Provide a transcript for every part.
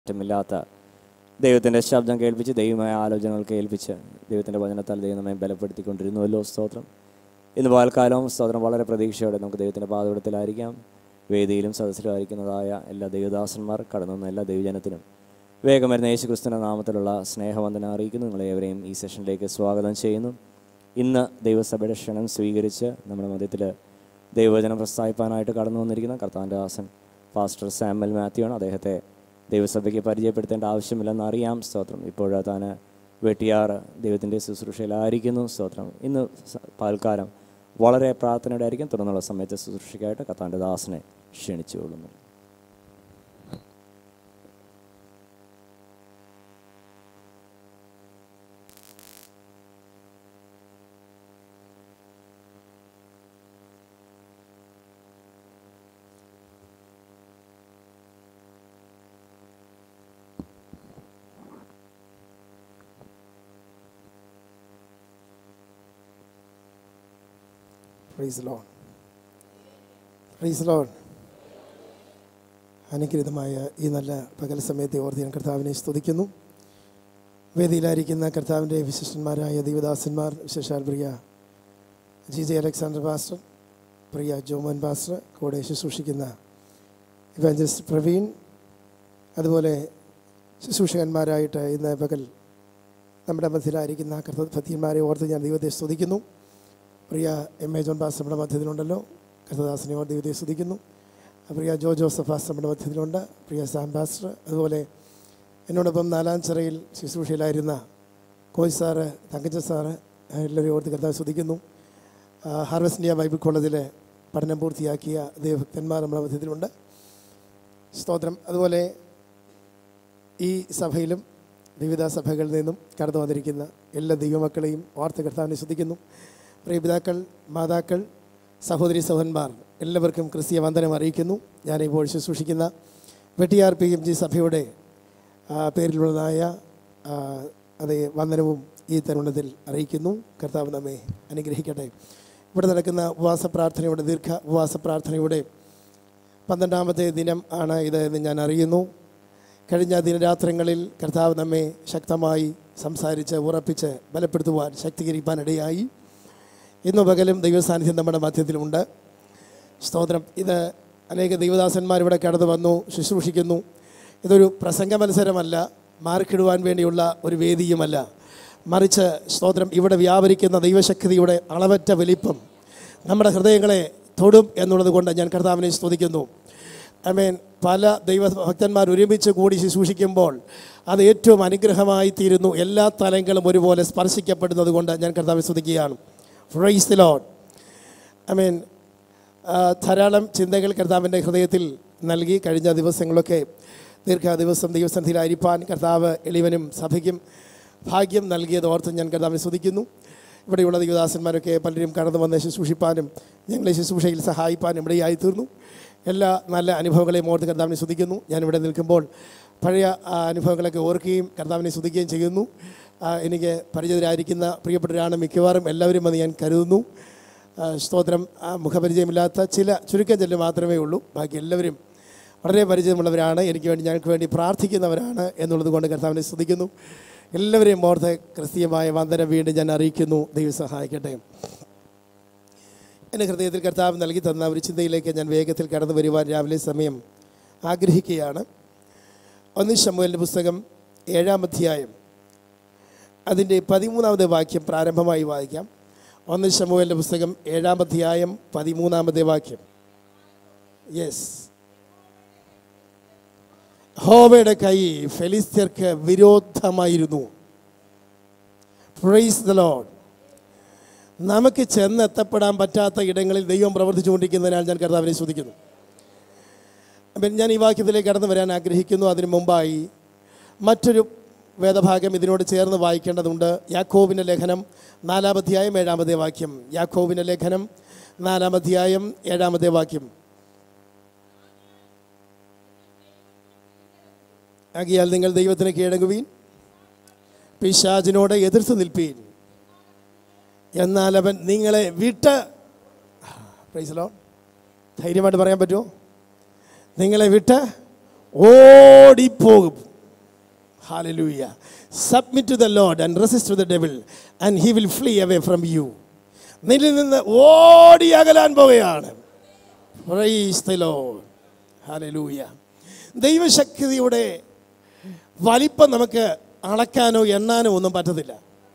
മാറ്റമില്ലാത്ത ദൈവത്തിൻ്റെ ശബ്ദം കേൾപ്പിച്ച് ദൈവമായ ആലോചനകൾ കേൾപ്പിച്ച് ദൈവത്തിൻ്റെ വചനത്താൽ ദൈവം നമ്മെ ബലപ്പെടുത്തിക്കൊണ്ടിരുന്നുവല്ലോ സ്തോത്രം ഇന്ന് പകൽക്കാലവും സ്തോത്രം വളരെ പ്രതീക്ഷയോടെ നമുക്ക് ദൈവത്തിൻ്റെ പാതപടത്തിലായിരിക്കാം വേദിയിലും സദസ്സിലുമായിരിക്കുന്നതായ എല്ലാ ദൈവദാസന്മാർ കടന്നു വന്ന എല്ലാ ദൈവജനത്തിനും വേഗം വരുന്ന യേശു ക്രിസ്തുവിൻ്റെ നാമത്തിലുള്ള സ്നേഹവന്ദനം അറിയിക്കുന്നു നിങ്ങളേവരെയും ഈ സെഷനിലേക്ക് സ്വാഗതം ചെയ്യുന്നു ഇന്ന് ദൈവസഭയുടെ ക്ഷണം സ്വീകരിച്ച് നമ്മുടെ മധ്യത്തിൽ ദൈവവചനം പ്രസ്താവിപ്പാനായിട്ട് കടന്നു വന്നിരിക്കുന്ന കർത്താവിൻ്റെ ദാസൻ പാസ്റ്റർ സാമുവൽ മാത്യു ആണ് അദ്ദേഹത്തെ ദൈവസഭയ്ക്ക് പരിചയപ്പെടുത്തേണ്ട ആവശ്യമില്ലെന്ന് അറിയാം സ്തോത്രം ഇപ്പോൾ താൻ വെട്ടിയാർ ദൈവത്തിൻ്റെ ശുശ്രൂഷയിലായിരിക്കുന്നു സ്തോത്രം ഇന്ന് സ- പകൽക്കാലം വളരെ പ്രാർത്ഥനയുടെ ആയിരിക്കും തുടർന്നുള്ള സമയത്ത് ശുശ്രൂഷയ്ക്കായിട്ട് കർത്താവിൻ്റെ ദാസനെ ക്ഷണിച്ചുകൊള്ളുന്നു പ്രൈസ് ലോൺ പ്രൈസ് ലോൺ അനുഗ്രഹിതമായ ഈ നല്ല പകൽ സമയത്തെ ഓർത്ത് ഞാൻ കർത്താവിനെ സ്തുതിക്കുന്നു വേദിയിലായിരിക്കുന്ന കർത്താവിൻ്റെ വിശിഷ്ടന്മാരായ ദൈവദാസന്മാർ വിശേഷാൽ പ്രിയ ജി ജെ അലക്സാണ്ടർ പാസ്റ്റർ പ്രിയ ജോമൻ പാസ്റ്റർ കൂടെ ശുശ്രൂഷിക്കുന്ന ഇവാഞ്ചലിസ്റ്റ് പ്രവീൺ അതുപോലെ ശുശ്രൂഷകന്മാരായിട്ട് ഇന്ന് പകൽ നമ്മുടെ മധ്യത്തിലായിരിക്കുന്ന കർത്തഭക്തിന്മാരെ ഓർത്ത് ഞാൻ ദൈവത്തെ സ്തുതിക്കുന്നു പ്രിയ എം എ ജോൺ പാസ് നമ്മുടെ മധ്യത്തിലുണ്ടല്ലോ കർത്തദാസിനെ ഓർ ദൈവത്തെ സ്തുതിക്കുന്നു പ്രിയ ജോ ജോസഫ് പാസ് നമ്മുടെ മധ്യത്തിലുണ്ട് പ്രിയ സാം പാസ്റ്റർ അതുപോലെ എന്നോടൊപ്പം നാലാം ചിറയിൽ ശുശ്രൂഷയിലായിരുന്ന കോയ് സാറ് തങ്കച്ച സാറ് എല്ലാവരെയും ഓർത്ത് കർത്താവ് സ്തുതിക്കുന്നു ആ, ഹാർവസ്റ്റ് ഇന്ത്യ ബൈബിൾ കോളേജിലെ പഠനം പൂർത്തിയാക്കിയ ദൈവഭക്തന്മാർ നമ്മുടെ മധ്യത്തിലുണ്ട് സ്തോത്രം അതുപോലെ ഈ സഭയിലും വിവിധ സഭകളിൽ നിന്നും കടന്നു വന്നിരിക്കുന്ന എല്ലാ ദൈവമക്കളെയും ഓർത്ത് കർത്താവിനെ ശ്രദ്ധിക്കുന്നു പ്രിയപിതാക്കൾ മാതാക്കൾ സഹോദരി സഹോദരന്മാർ എല്ലാവർക്കും ക്രിസ്തീയ വന്ദനം അറിയിക്കുന്നു ഞാനിപ്പോൾ ശുശ്രൂഷിക്കുന്ന വെട്ടിയാർ പി എം ജി സഭയുടെ ആ, പേരിലുള്ളതായ ആ, അതേ വന്ദനവും ഈ തരുണത്തിൽ അറിയിക്കുന്നു കർത്താവ് നമ്മെ അനുഗ്രഹിക്കട്ടെ ഇവിടെ നടക്കുന്ന ഉപവാസ പ്രാർത്ഥനയുടെ ദീർഘ ഉപവാസ പ്രാർത്ഥനയുടെ പന്ത്രണ്ടാമത്തെ ദിനം ആണ് ഇത് എന്ന് ഞാൻ അറിയുന്നു കഴിഞ്ഞ ദിനരാത്രങ്ങളിൽ കർത്താവ് നമ്മെ ശക്തമായി സംസാരിച്ച് ഉറപ്പിച്ച് ബലപ്പെടുത്തുവാൻ ശക്തീകരിക്കാൻ ഇടയായി ഇന്നു പകലും ദൈവസാന്നിധ്യം നമ്മുടെ മധ്യത്തിലുണ്ട് സ്തോത്രം ഇത് അനേക ദൈവദാസന്മാർ ഇവിടെ കടന്നു വന്നു ശുശ്രൂഷിക്കുന്നു ഇതൊരു പ്രസംഗ മത്സരമല്ല മാർക്കിടുവാൻ വേണ്ടിയുള്ള ഒരു വേദിയുമല്ല മറിച്ച് സ്തോത്രം ഇവിടെ വ്യാപരിക്കുന്ന ദൈവശക്തിയുടെ അളവറ്റ വലിപ്പം നമ്മുടെ ഹൃദയങ്ങളെ തൊടും എന്നുള്ളത് കൊണ്ട് ഞാൻ കർത്താവിനെ സ്തുതിക്കുന്നു അമേൻ പല ദൈവഭക്തന്മാർ ഒരുമിച്ച് കൂടി ശുശ്രൂഷിക്കുമ്പോൾ അത് ഏറ്റവും അനുഗ്രഹമായി തീരുന്നു എല്ലാ തലങ്ങളും ഒരുപോലെ സ്പർശിക്കപ്പെടുന്നത് കൊണ്ട് ഞാൻ കർത്താവിനെ സ്തുതിക്കുകയാണ് praise the lord I mean ധാരാളം ചിന്തകൾ കർത്താവിൻ്റെ ഹൃദയത്തിൽ നൽകി കഴിഞ്ഞ ദിവസങ്ങളൊക്കെ ദീർഘ ദിവസം ദൈവസന്ധിയിലായിരിക്കാൻ കർത്താവ് എളിവനും സഭയ്ക്കും ഭാഗ്യം നൽകിയത് ഓർത്ത് ഞാൻ കർത്താവിനെ സ്തുതിക്കുന്നു ഇവിടെയുള്ള ദൈവദാസന്മാരൊക്കെ പലരും കടന്നു വന്ന് ശുശ്രൂഷിപ്പാനും ഞങ്ങളെ ശുശ്രൂഷയിൽ സഹായിപ്പാനും ഇവിടെയായി തീർന്നു എല്ലാ നല്ല അനുഭവങ്ങളെയും ഓർത്ത് കർത്താവിനെ സ്തുതിക്കുന്നു ഞാനിവിടെ നിൽക്കുമ്പോൾ പഴയ ആ, അനുഭവങ്ങളൊക്കെ ഓർക്കുകയും കർത്താവിനെ സ്തുതിക്കുകയും ചെയ്യുന്നു ആ, എനിക്ക് പരിചിതരായിരിക്കുന്ന പ്രിയപ്പെട്ടവരാണ് മിക്കവാറും എല്ലാവരും എന്ന് ഞാൻ കരുതുന്നു ആ, സ്തോത്രം ആ, മുഖപരിചയമില്ലാത്ത ചില ചുരുക്കം ചെല്ല് മാത്രമേ ഉള്ളൂ ബാക്കി എല്ലാവരും വളരെ പരിചയമുള്ളവരാണ് എനിക്ക് വേണ്ടി ഞങ്ങൾക്ക് വേണ്ടി പ്രാർത്ഥിക്കുന്നവരാണ് എന്നുള്ളത് കൊണ്ട് കർത്താവിനെ സ്തുതിക്കുന്നു എല്ലാവരെയും ഓർത്ത് ക്രിസ്തീയമായ വന്ദനം വീണ്ടും ഞാൻ അറിയിക്കുന്നു ദൈവം സഹായിക്കട്ടെ എൻ്റെ ഹൃദയത്തിൽ കർത്താവ് നൽകി തന്ന ഒരു ചിന്തയിലേക്ക് ഞാൻ വേഗത്തിൽ കടന്നു വരുവാൻ രാവിലെ സമയം ആഗ്രഹിക്കുകയാണ് ഒന്ന് ശമുവലിൻ്റെ പുസ്തകം ഏഴാം അധ്യായം അതിൻ്റെ പതിമൂന്നാമത്തെ വാക്യം പ്രാരംഭമായി വായിക്കാം ഒന്ന് ശമുവലിൻ്റെ പുസ്തകം ഏഴാം അധ്യായം പതിമൂന്നാമത്തെ വാക്യം യെസ് ഹോവയുടെ കൈ ഫെലിസ്ത്യർക്ക് വിരോധമായിരുന്നു പ്രൈസ് ദ ലോഡ് നമുക്ക് ചെന്നെത്തപ്പെടാൻ പറ്റാത്ത ഇടങ്ങളിൽ ദൈവം പ്രവർത്തിച്ചുകൊണ്ടിരിക്കുന്നതിനാൽ ഞാൻ കർത്താവിനെ ശ്രദ്ധിക്കുന്നു അപ്പം ഞാൻ ഈ വാക്യത്തിലേക്ക് കടന്നു വരാൻ ആഗ്രഹിക്കുന്നു അതിനു മുമ്പായി മറ്റൊരു വേദഭാഗം ഇതിനോട് ചേർന്ന് വായിക്കേണ്ടതുണ്ട് യാക്കോബിൻ്റെ ലേഖനം നാലാമധ്യായം ഏഴാമത്തെ വാക്യം യാക്കോബിൻ്റെ ലേഖനം നാലാമധ്യായം ഏഴാമത്തെ വാക്യം ആകിയാൽ നിങ്ങൾ ദൈവത്തിന് കീഴടങ്ങുവീൻ പിശാചിനോട് എതിർത്ത് നിൽപ്പീൻ എന്നാൽ അവൻ നിങ്ങളെ വിട്ട് പ്രൈസലോ ധൈര്യമായിട്ട് പറയാൻ പറ്റുമോ നിങ്ങളെ വിട്ട് ഓടിപ്പോകും Hallelujah. Submit to the Lord and resist to the devil, and he will flee away from you. നിന്നിൽ നിന്ന് ഓടി അകലാൻ പോവുകയാണ് Praise the Lord. Hallelujah. ദൈവശക്തിയുടെ വലിപ്പം നമുക്ക് അളക്കാനോ എണ്ണാനോ ഒന്നും പറ്റത്തില്ല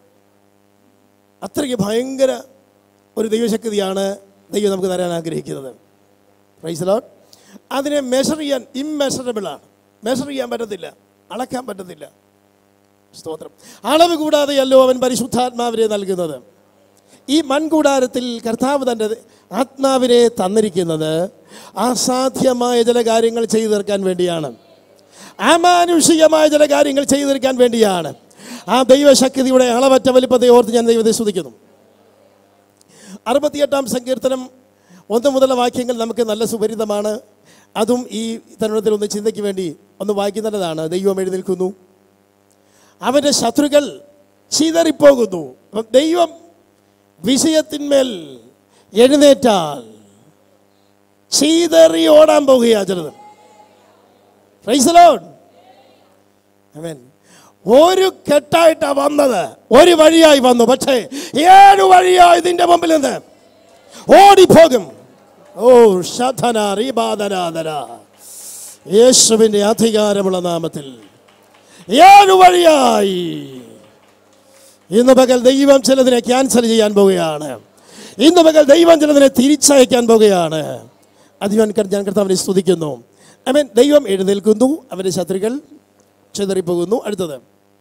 അത്രയ്ക്ക് ഭയങ്കര ഒരു ദൈവശക്തിയാണ് ദൈവം നമുക്ക് തരാൻ ആഗ്രഹിക്കുന്നത് പ്രൈസ് ലോട്ട് അതിനെ മെഷർ ചെയ്യാൻ ഇമ്മെഷറബിൾ ആണ് മെഷർ ചെയ്യാൻ പറ്റത്തില്ല അളക്കാൻ പറ്റത്തില്ല സ്തോത്രം അളവ് കൂടാതെയല്ലോ അവൻ പരിശുദ്ധാത്മാവിനെ നൽകുന്നത് ഈ മൺകൂടാരത്തിൽ കർത്താവ് തൻ്റെ ആത്മാവിനെ തന്നിരിക്കുന്നത് അസാധ്യമായ ചില കാര്യങ്ങൾ ചെയ്തു തീർക്കാൻ വേണ്ടിയാണ് അമാനുഷികമായ ചില കാര്യങ്ങൾ ചെയ്തു തീർക്കാൻ വേണ്ടിയാണ് ആ ദൈവശക്തിയുടെ അളവറ്റ വലിപ്പത്തെ ഓർത്ത് ഞാൻ ദൈവത്തെ സ്തുതിക്കുന്നു അറുപത്തിയെട്ടാം സങ്കീർത്തനം ഒന്ന് മുതലുള്ള വാക്യങ്ങൾ നമുക്ക് നല്ല സുപരിതമാണ് അതും ഈ തരുണത്തിൽ ഒന്ന് ചിന്തയ്ക്ക് വേണ്ടി ഒന്ന് വായിക്കുന്നതാണ് ദൈവം എഴുന്നേൽക്കുന്നു അവൻ്റെ ശത്രുക്കൾ ചിതറിപ്പോകുന്നു അപ്പം ദൈവം വിഷയത്തിന്മേൽ എഴുന്നേറ്റാൽ ചീതറി ഓടാൻ പോകുകയാ ചിലത് പ്രൈസലോൺ അവൻ ഒരു കെട്ടായിട്ടാ വന്നത് ഒരു വഴിയായി വന്നു പക്ഷേ ഏഴ് വഴിയായി ഇതിന്റെ മുമ്പിൽ നിന്ന് ഓടിപ്പോകും ഓ ശധന റീബാധനാധന യേശുവിൻ്റെ അധികാരമുള്ള നാമത്തിൽ ഏഴ് വഴിയായി ഇന്ന് പകൽ ദൈവം ചിലതിനെ ക്യാൻസൽ ചെയ്യാൻ പോവുകയാണ് ഇന്ന് പകൽ ദൈവം ചിലതിനെ തിരിച്ചയക്കാൻ പോവുകയാണ് അത് ഞാൻ കർ- ഞാൻ കർത്താവിനെ സ്തുതിക്കുന്നു അവൻ ദൈവം എഴുന്നേൽക്കുന്നു അവൻ്റെ ശത്രുക്കൾ ചിതറിപ്പോകുന്നു അടുത്തത്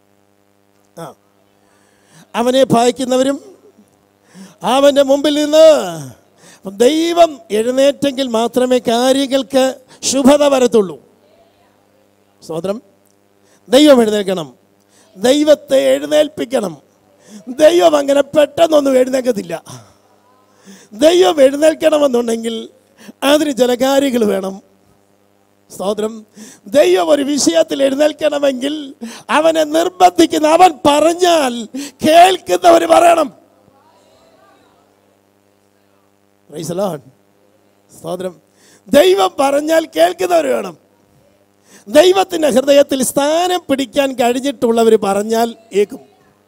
ആ അവനെ ഭയക്കുന്നവരും അവൻ്റെ മുമ്പിൽ നിന്ന് അപ്പം ദൈവം എഴുന്നേറ്റെങ്കിൽ മാത്രമേ കാര്യങ്ങൾക്ക് ശുഭത വരത്തുള്ളൂ സ്വതന്ത്രം ദൈവം എഴുന്നേൽക്കണം ദൈവത്തെ എഴുന്നേൽപ്പിക്കണം ദൈവം അങ്ങനെ പെട്ടെന്നൊന്നും എഴുന്നേക്കത്തില്ല ദൈവം എഴുന്നേൽക്കണമെന്നുണ്ടെങ്കിൽ അതിന് ചില കാര്യങ്ങൾ വേണം സ്തോത്രം ദൈവം ഒരു വിഷയത്തിൽ എഴുന്നേൽക്കണമെങ്കിൽ അവനെ നിർബന്ധിക്കുന്ന അവൻ പറഞ്ഞാൽ കേൾക്കുന്നവർ പറയണം Praise the Lord. സ്തോത്രം ദൈവം പറഞ്ഞാൽ കേൾക്കുന്നവർ വേണം ദൈവത്തിൻ്റെ ഹൃദയത്തിൽ സ്ഥാനം പിടിക്കാൻ കഴിഞ്ഞിട്ടുള്ളവർ പറഞ്ഞാൽ ഏക്കും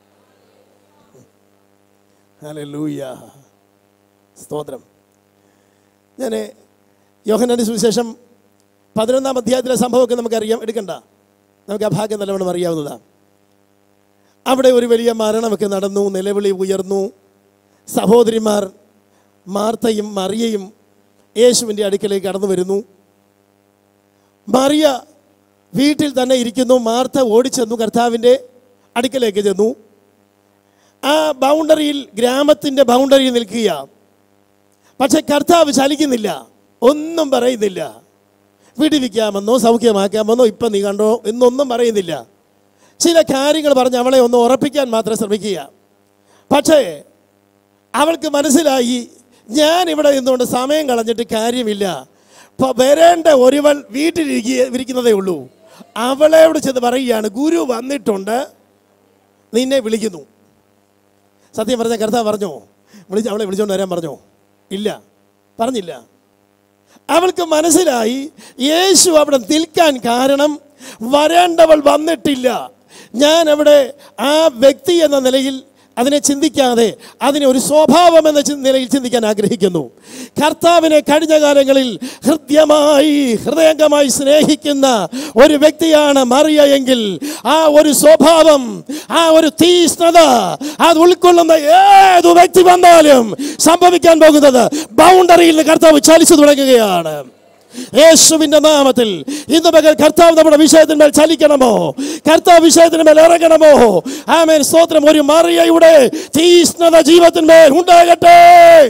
ഹല്ലേലൂയ സ്തോത്രം ഞാൻ യോഹനാന്റെ സുവിശേഷം പതിനൊന്നാം അധ്യായത്തിലെ സംഭവമൊക്കെ നമുക്കറിയാം എടുക്കണ്ട നമുക്ക് ആ ഭാഗ്യം നല്ലവണ്ണം അറിയാവുന്നതാണ് അവിടെ ഒരു വലിയ മരണമൊക്കെ നടന്നു നിലവിളി ഉയർന്നു സഹോദരിമാർ മാർത്തയും മറിയയും യേശുവിൻ്റെ അടുക്കലേക്ക് കടന്നു വരുന്നു മറിയ വീട്ടിൽ തന്നെ ഇരിക്കുന്നു മാർത്ത ഓടിച്ചെന്നു കർത്താവിൻ്റെ അടുക്കലേക്ക് ചെന്നു ആ ബൗണ്ടറിയിൽ ഗ്രാമത്തിൻ്റെ ബൗണ്ടറിയിൽ നിൽക്കുക പക്ഷെ കർത്താവ് ചലിക്കുന്നില്ല ഒന്നും പറയുന്നില്ല വിടിവിക്കാമെന്നോ സൗഖ്യമാക്കാമെന്നോ ഇപ്പം നീ കണ്ടോ എന്നൊന്നും പറയുന്നില്ല ചില കാര്യങ്ങൾ പറഞ്ഞ് അവളെ ഒന്ന് ഉറപ്പിക്കാൻ മാത്രം ശ്രമിക്കുക പക്ഷേ അവൾക്ക് മനസ്സിലായി ഞാൻ ഇവിടെ നിന്നുകൊണ്ട് സമയം കളഞ്ഞിട്ട് കാര്യമില്ല ഇപ്പൊ വരേണ്ട ഒരുവൾ വീട്ടിലിരിക്കുക ഇരിക്കുന്നതേ ഉള്ളൂ അവളോട് ചെന്ന് പറയുകയാണ് ഗുരു വന്നിട്ടുണ്ട് നിന്നെ വിളിക്കുന്നു സത്യം പറഞ്ഞ കർത്താവ് പറഞ്ഞോ വിളിച്ച് അവളെ വിളിച്ചുകൊണ്ട് വരാൻ പറഞ്ഞോ ഇല്ല പറഞ്ഞില്ല അവൾക്ക് മനസ്സിലായി യേശു അവിടെ നിൽക്കാൻ കാരണം വരേണ്ടവൾ വന്നിട്ടില്ല ഞാൻ അവിടെ ആ വ്യക്തി എന്ന നിലയിൽ അതിനെ ചിന്തിക്കാതെ അതിനെ ഒരു സ്വഭാവം എന്ന ചി- നിലയിൽ ചിന്തിക്കാൻ ആഗ്രഹിക്കുന്നു കർത്താവിനെ കഴിഞ്ഞ കാലങ്ങളിൽ ഹൃദ്യമായി ഹൃദയംഗമായി സ്നേഹിക്കുന്ന ഒരു വ്യക്തിയാണ് മറിയ എങ്കിൽ ആ ഒരു സ്വഭാവം ആ ഒരു തീഷ്ണത അത് ഉൾക്കൊള്ളുന്ന ഏതു വ്യക്തി വന്നാലും സംഭവിക്കാൻ പോകുന്നത് ബൗണ്ടറിയിൽ നിന്ന് കർത്താവ് ചലിച്ചു തുടങ്ങുകയാണ് യേശുവിന്റെ നാമത്തിൽ ഇന്ന് പകൽ കർത്താവ് നമ്മുടെ വിഷയത്തിന്മേൽ ചലിക്കണമോ കർത്താവ് വിഷയത്തിന്മേൽ ഇറങ്ങണമോ ആമേൻ സ്തോത്രം ഒരു മറിയയുടെ തീഷ്ണത ജീവിതത്തിന്മേൽ ഉണ്ടാകട്ടെ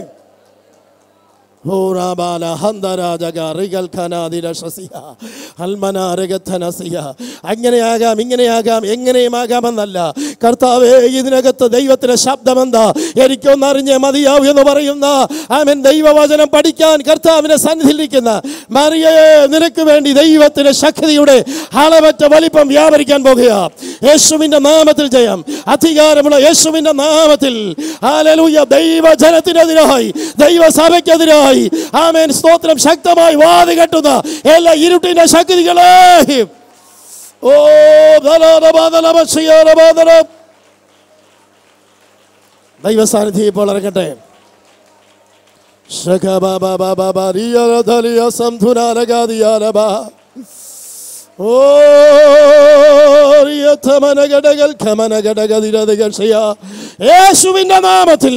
ഹോറാബാല ഹന്തരാജക റിഗൽ ഖനാദില ശസിഹ അൽമനാരഗധനസിഹ അങ്ങനെയാകാം ഇങ്ങനെയാകാം എങ്ങനെയുമാകാമെന്നല്ല കർത്താവേ ഇതിനകത്ത് ദൈവത്തിന്റെ ശബ്ദമെന്താ എനിക്കൊന്നറിഞ്ഞേ മതിയാവൂ എന്ന് പറയുന്ന ആമൻ ദൈവവചനം പഠിക്കാൻ കർത്താവിന്റെ സന്നിധിയിലിരിക്കുന്ന മറിയയെ നിനക്ക് വേണ്ടി ദൈവത്തിന്റെ ശക്തിയുടെ അളവറ്റ വലിപ്പം വ്യാപരിക്കാൻ പോകുക യേശുവിന്റെ നാമത്തിൽ ജയം അധികാരമുള്ള യേശുവിന്റെ നാമത്തിൽ ഹാലലൂയ ദൈവജനത്തിനെതിരായി ദൈവസഭയ്ക്കെതിരായി ആമേൻ സ്തോത്രം ശക്തമായി വാതി കെട്ടുന്ന എല്ലാ ഇരുട്ടിന്റെ ശക്തികളെ ഓ ദൈവ സാന്നിധ്യം ഇപ്പോൾ ഇറങ്ങട്ടെ യേശുവിന്റെ നാമത്തിൽ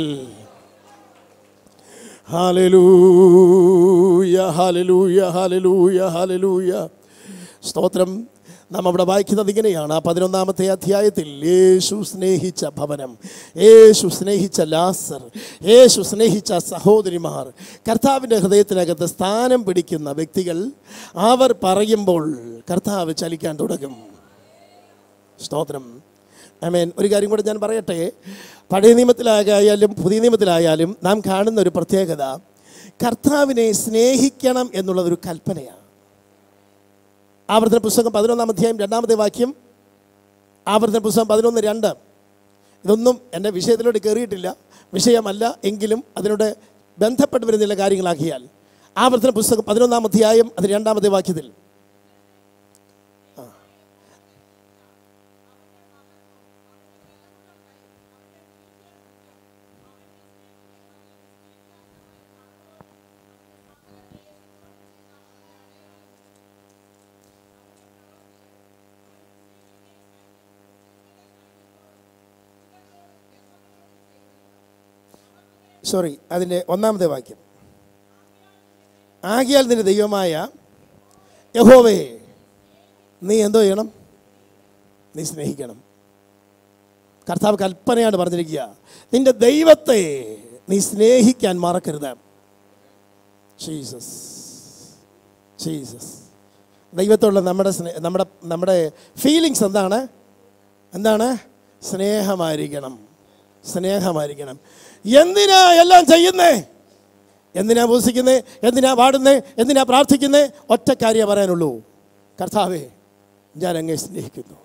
ഹാലലൂയ ഹാലലൂയ ഹാലലൂയ ഹാലലൂയ സ്തോത്രം നാം അവിടെ വായിക്കുന്നത് ഇങ്ങനെയാണ് ആ പതിനൊന്നാമത്തെ അധ്യായത്തിൽ യേശു സ്നേഹിച്ച ഭവനം യേശു സ്നേഹിച്ച ലാസർ യേശു സ്നേഹിച്ച സഹോദരിമാർ കർത്താവിൻ്റെ ഹൃദയത്തിനകത്ത് സ്ഥാനം പിടിക്കുന്ന വ്യക്തികൾ അവർ പറയുമ്പോൾ കർത്താവ് ചലിക്കാൻ തുടങ്ങും സ്തോത്രം അമേൻ ഒരു കാര്യം കൂടെ ഞാൻ പറയട്ടെ പഴയ നിയമത്തിലായാലും പുതിയ നിയമത്തിലായാലും നാം കാണുന്ന ഒരു പ്രത്യേകത കർത്താവിനെ സ്നേഹിക്കണം എന്നുള്ളതൊരു കൽപ്പനയാണ് ആവർത്തന പുസ്തകം പതിനൊന്നാം അധ്യായം രണ്ടാമത്തെ വാക്യം ആവർത്തന പുസ്തകം പതിനൊന്ന് രണ്ട് ഇതൊന്നും എൻ്റെ വിഷയത്തിലോട്ട് കയറിയിട്ടില്ല വിഷയമല്ല എങ്കിലും അതിനോട് ബന്ധപ്പെട്ട് വരുന്ന ചില കാര്യങ്ങളാക്കിയാൽ ആവർത്തന പുസ്തകം പതിനൊന്നാം അധ്യായം അത് രണ്ടാമത്തെ വാക്യത്തിൽ സോറി അതിൻ്റെ ഒന്നാമത്തെ വാക്യം ആകിയാൽ നിന്റെ ദൈവമായ യഹോവേ നീ എന്തോ ചെയ്യണം നീ സ്നേഹിക്കണം കർത്താവ് കൽപ്പനയാണ് പറഞ്ഞിരിക്കുക നിന്റെ ദൈവത്തെ നീ സ്നേഹിക്കാൻ മറക്കരുത് ജീസസ് ജീസസ് ദൈവത്തോടുള്ള നമ്മുടെ സ്നേ നമ്മുടെ നമ്മുടെ ഫീലിങ്സ് എന്താണ് എന്താണ് സ്നേഹമായിരിക്കണം സ്നേഹമായിരിക്കണം എന്തിനാ എല്ലാം ചെയ്യുന്നേ എന്തിനാ പൂസിക്കുന്നേ എന്തിനാ പാടുന്നേ എന്തിനാ പ്രാർത്ഥിക്കുന്നേ ഒറ്റ കാര്യം പറയാനുള്ളൂ കർത്താവേ ഞാൻ അങ്ങേ സ്നേഹിക്കുന്നു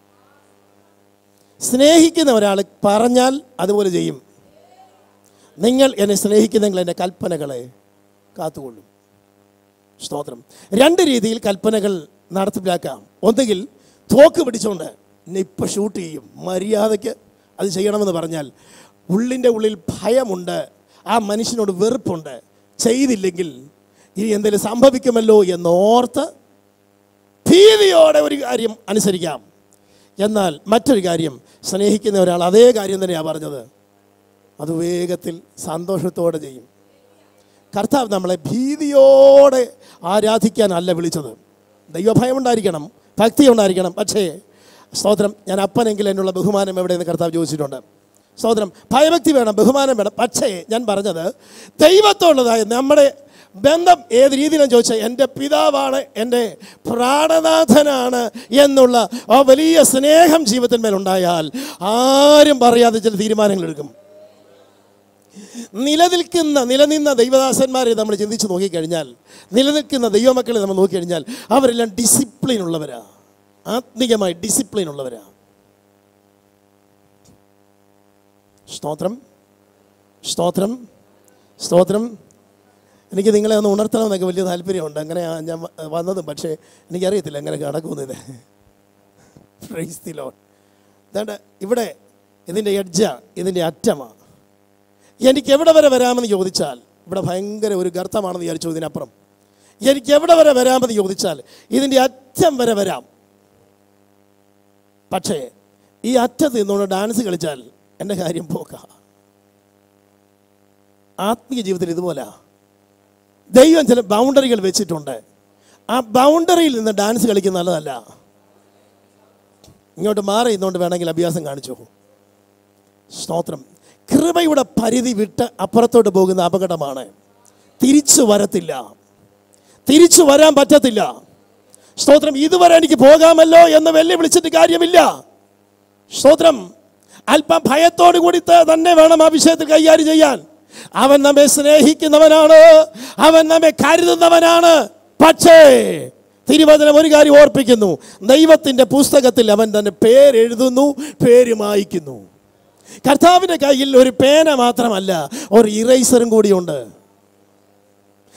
സ്നേഹിക്കുന്ന ഒരാൾ പറഞ്ഞാൽ അതുപോലെ ചെയ്യും നിങ്ങൾ എന്നെ സ്നേഹിക്കുന്നെങ്കിൽ എൻ്റെ കൽപ്പനകളെ കാത്തുകൊള്ളും സ്തോത്രം രണ്ട് രീതിയിൽ കൽപ്പനകൾ നടപ്പിലാക്കാം ഒന്നുകിൽ തോക്ക് പിടിച്ചുകൊണ്ട് ഇപ്പം ഷൂട്ട് ചെയ്യും മര്യാദയ്ക്ക് അത് ചെയ്യണമെന്ന് പറഞ്ഞാൽ ഉള്ളിൻ്റെ ഉള്ളിൽ ഭയമുണ്ട് ആ മനുഷ്യനോട് വെറുപ്പുണ്ട് ചെയ്തില്ലെങ്കിൽ ഇനി എന്തെങ്കിലും സംഭവിക്കുമല്ലോ എന്നോർത്ത് ഭീതിയോടെ ഒരു കാര്യം അനുസരിക്കാം എന്നാൽ മറ്റൊരു കാര്യം സ്നേഹിക്കുന്ന ഒരാൾ അതേ കാര്യം തന്നെയാണ് പറഞ്ഞത് അത് വേഗത്തിൽ സന്തോഷത്തോടെ ചെയ്യും കർത്താവ് നമ്മളെ ഭീതിയോടെ ആരാധിക്കാനല്ല വിളിച്ചത് ദൈവഭയം ഉണ്ടായിരിക്കണം ഭക്തി ഉണ്ടായിരിക്കണം പക്ഷേ സ്തോത്രം ഞാൻ അപ്പനെങ്കിൽ എന്നുള്ള ബഹുമാനം എവിടെയെന്ന് കർത്താവ് ചോദിച്ചിട്ടുണ്ട് സ്തോത്രം ഭയഭക്തി വേണം ബഹുമാനം വേണം പക്ഷേ ഞാൻ പറഞ്ഞത് ദൈവത്തോടുള്ളതായ നമ്മുടെ ബന്ധം ഏത് രീതിയിലും ചോദിച്ചാൽ എൻ്റെ പിതാവാണ് എൻ്റെ പ്രാണനാഥനാണ് എന്നുള്ള ആ വലിയ സ്നേഹം ജീവിതത്തിന്മേലുണ്ടായാൽ ആരും പറയാതെ ചില തീരുമാനങ്ങൾ എടുക്കും നിലനിൽക്കുന്ന നിലനിന്ന ദൈവദാസന്മാരെ നമ്മൾ ചിന്തിച്ച് നോക്കിക്കഴിഞ്ഞാൽ നിലനിൽക്കുന്ന ദൈവമക്കളെ നമ്മൾ നോക്കിക്കഴിഞ്ഞാൽ അവരെല്ലാം ഡിസിപ്ലിൻ ഉള്ളവരാ ആത്മീയമായി ഡിസിപ്ലിൻ ഉള്ളവരാ സ്തോത്രം സ്തോത്രം സ്തോത്രം എനിക്ക് നിങ്ങളെ ഒന്ന് ഉണർത്തണമെന്നൊക്കെ വലിയ താല്പര്യമുണ്ട് അങ്ങനെ ഞാൻ വ- വന്നതും പക്ഷേ എനിക്കറിയത്തില്ല എങ്ങനെ നടക്കുന്നത് പ്രൈസ് ദി ലോഡ് ദാണ്ട് ഇവിടെ ഇതിൻ്റെ എഡ്ജ ഇതിൻ്റെ അറ്റമാണ് എനിക്ക് എവിടെ വരെ വരാമെന്ന് ചോദിച്ചാൽ ഇവിടെ ഭയങ്കര ഒരു ഗർത്തമാണെന്ന് വിചാരിച്ചു ഇതിനപ്പുറം എനിക്ക് എവിടെ വരെ വരാമെന്ന് ചോദിച്ചാൽ ഇതിൻ്റെ അറ്റം വരെ വരാം പക്ഷേ ഈ അറ്റത്ത് നിന്നുകൊണ്ട് ഡാൻസ് കളിച്ചാൽ എൻ്റെ കാര്യം പോക്ക ആത്മീയ ജീവിതത്തിൽ ഇതുപോലെ ദൈവം ചില ബൗണ്ടറികൾ വെച്ചിട്ടുണ്ട് ആ ബൗണ്ടറിയിൽ നിന്ന് ഡാൻസ് കളിക്കുന്ന നല്ലതല്ല ഇങ്ങോട്ട് മാറി ഇന്നുകൊണ്ട് വേണമെങ്കിൽ അഭ്യാസം കാണിച്ചു സ്തോത്രം കൃപയുടെ പരിധി വിട്ട് അപ്പുറത്തോട്ട് പോകുന്ന അപകടമാണ് തിരിച്ചു വരത്തില്ല തിരിച്ചു വരാൻ പറ്റത്തില്ല സ്തോത്രം ഇതുവരെ എനിക്ക് പോകാമല്ലോ എന്ന് വെല്ലുവിളിച്ചിട്ട് കാര്യമില്ല സ്തോത്രം അല്പം ഭയത്തോടു കൂടി ത- തന്നെ വേണം ആ വിഷയത്തിൽ കൈകാര്യം ചെയ്യാൻ അവൻ നമ്മെ സ്നേഹിക്കുന്നവനാണ് അവൻ നമ്മെ കരുതുന്നവനാണ് പക്ഷേ തിരുവചനം ഒരു കാര്യം ഓർപ്പിക്കുന്നു ദൈവത്തിൻ്റെ പുസ്തകത്തിൽ അവൻ തന്റെ പേരെഴുതുന്നു പേര് മായ്ക്കുന്നു കർത്താവിൻ്റെ കയ്യിൽ ഒരു പേന മാത്രമല്ല ഒരു ഇറൈസറും കൂടിയുണ്ട്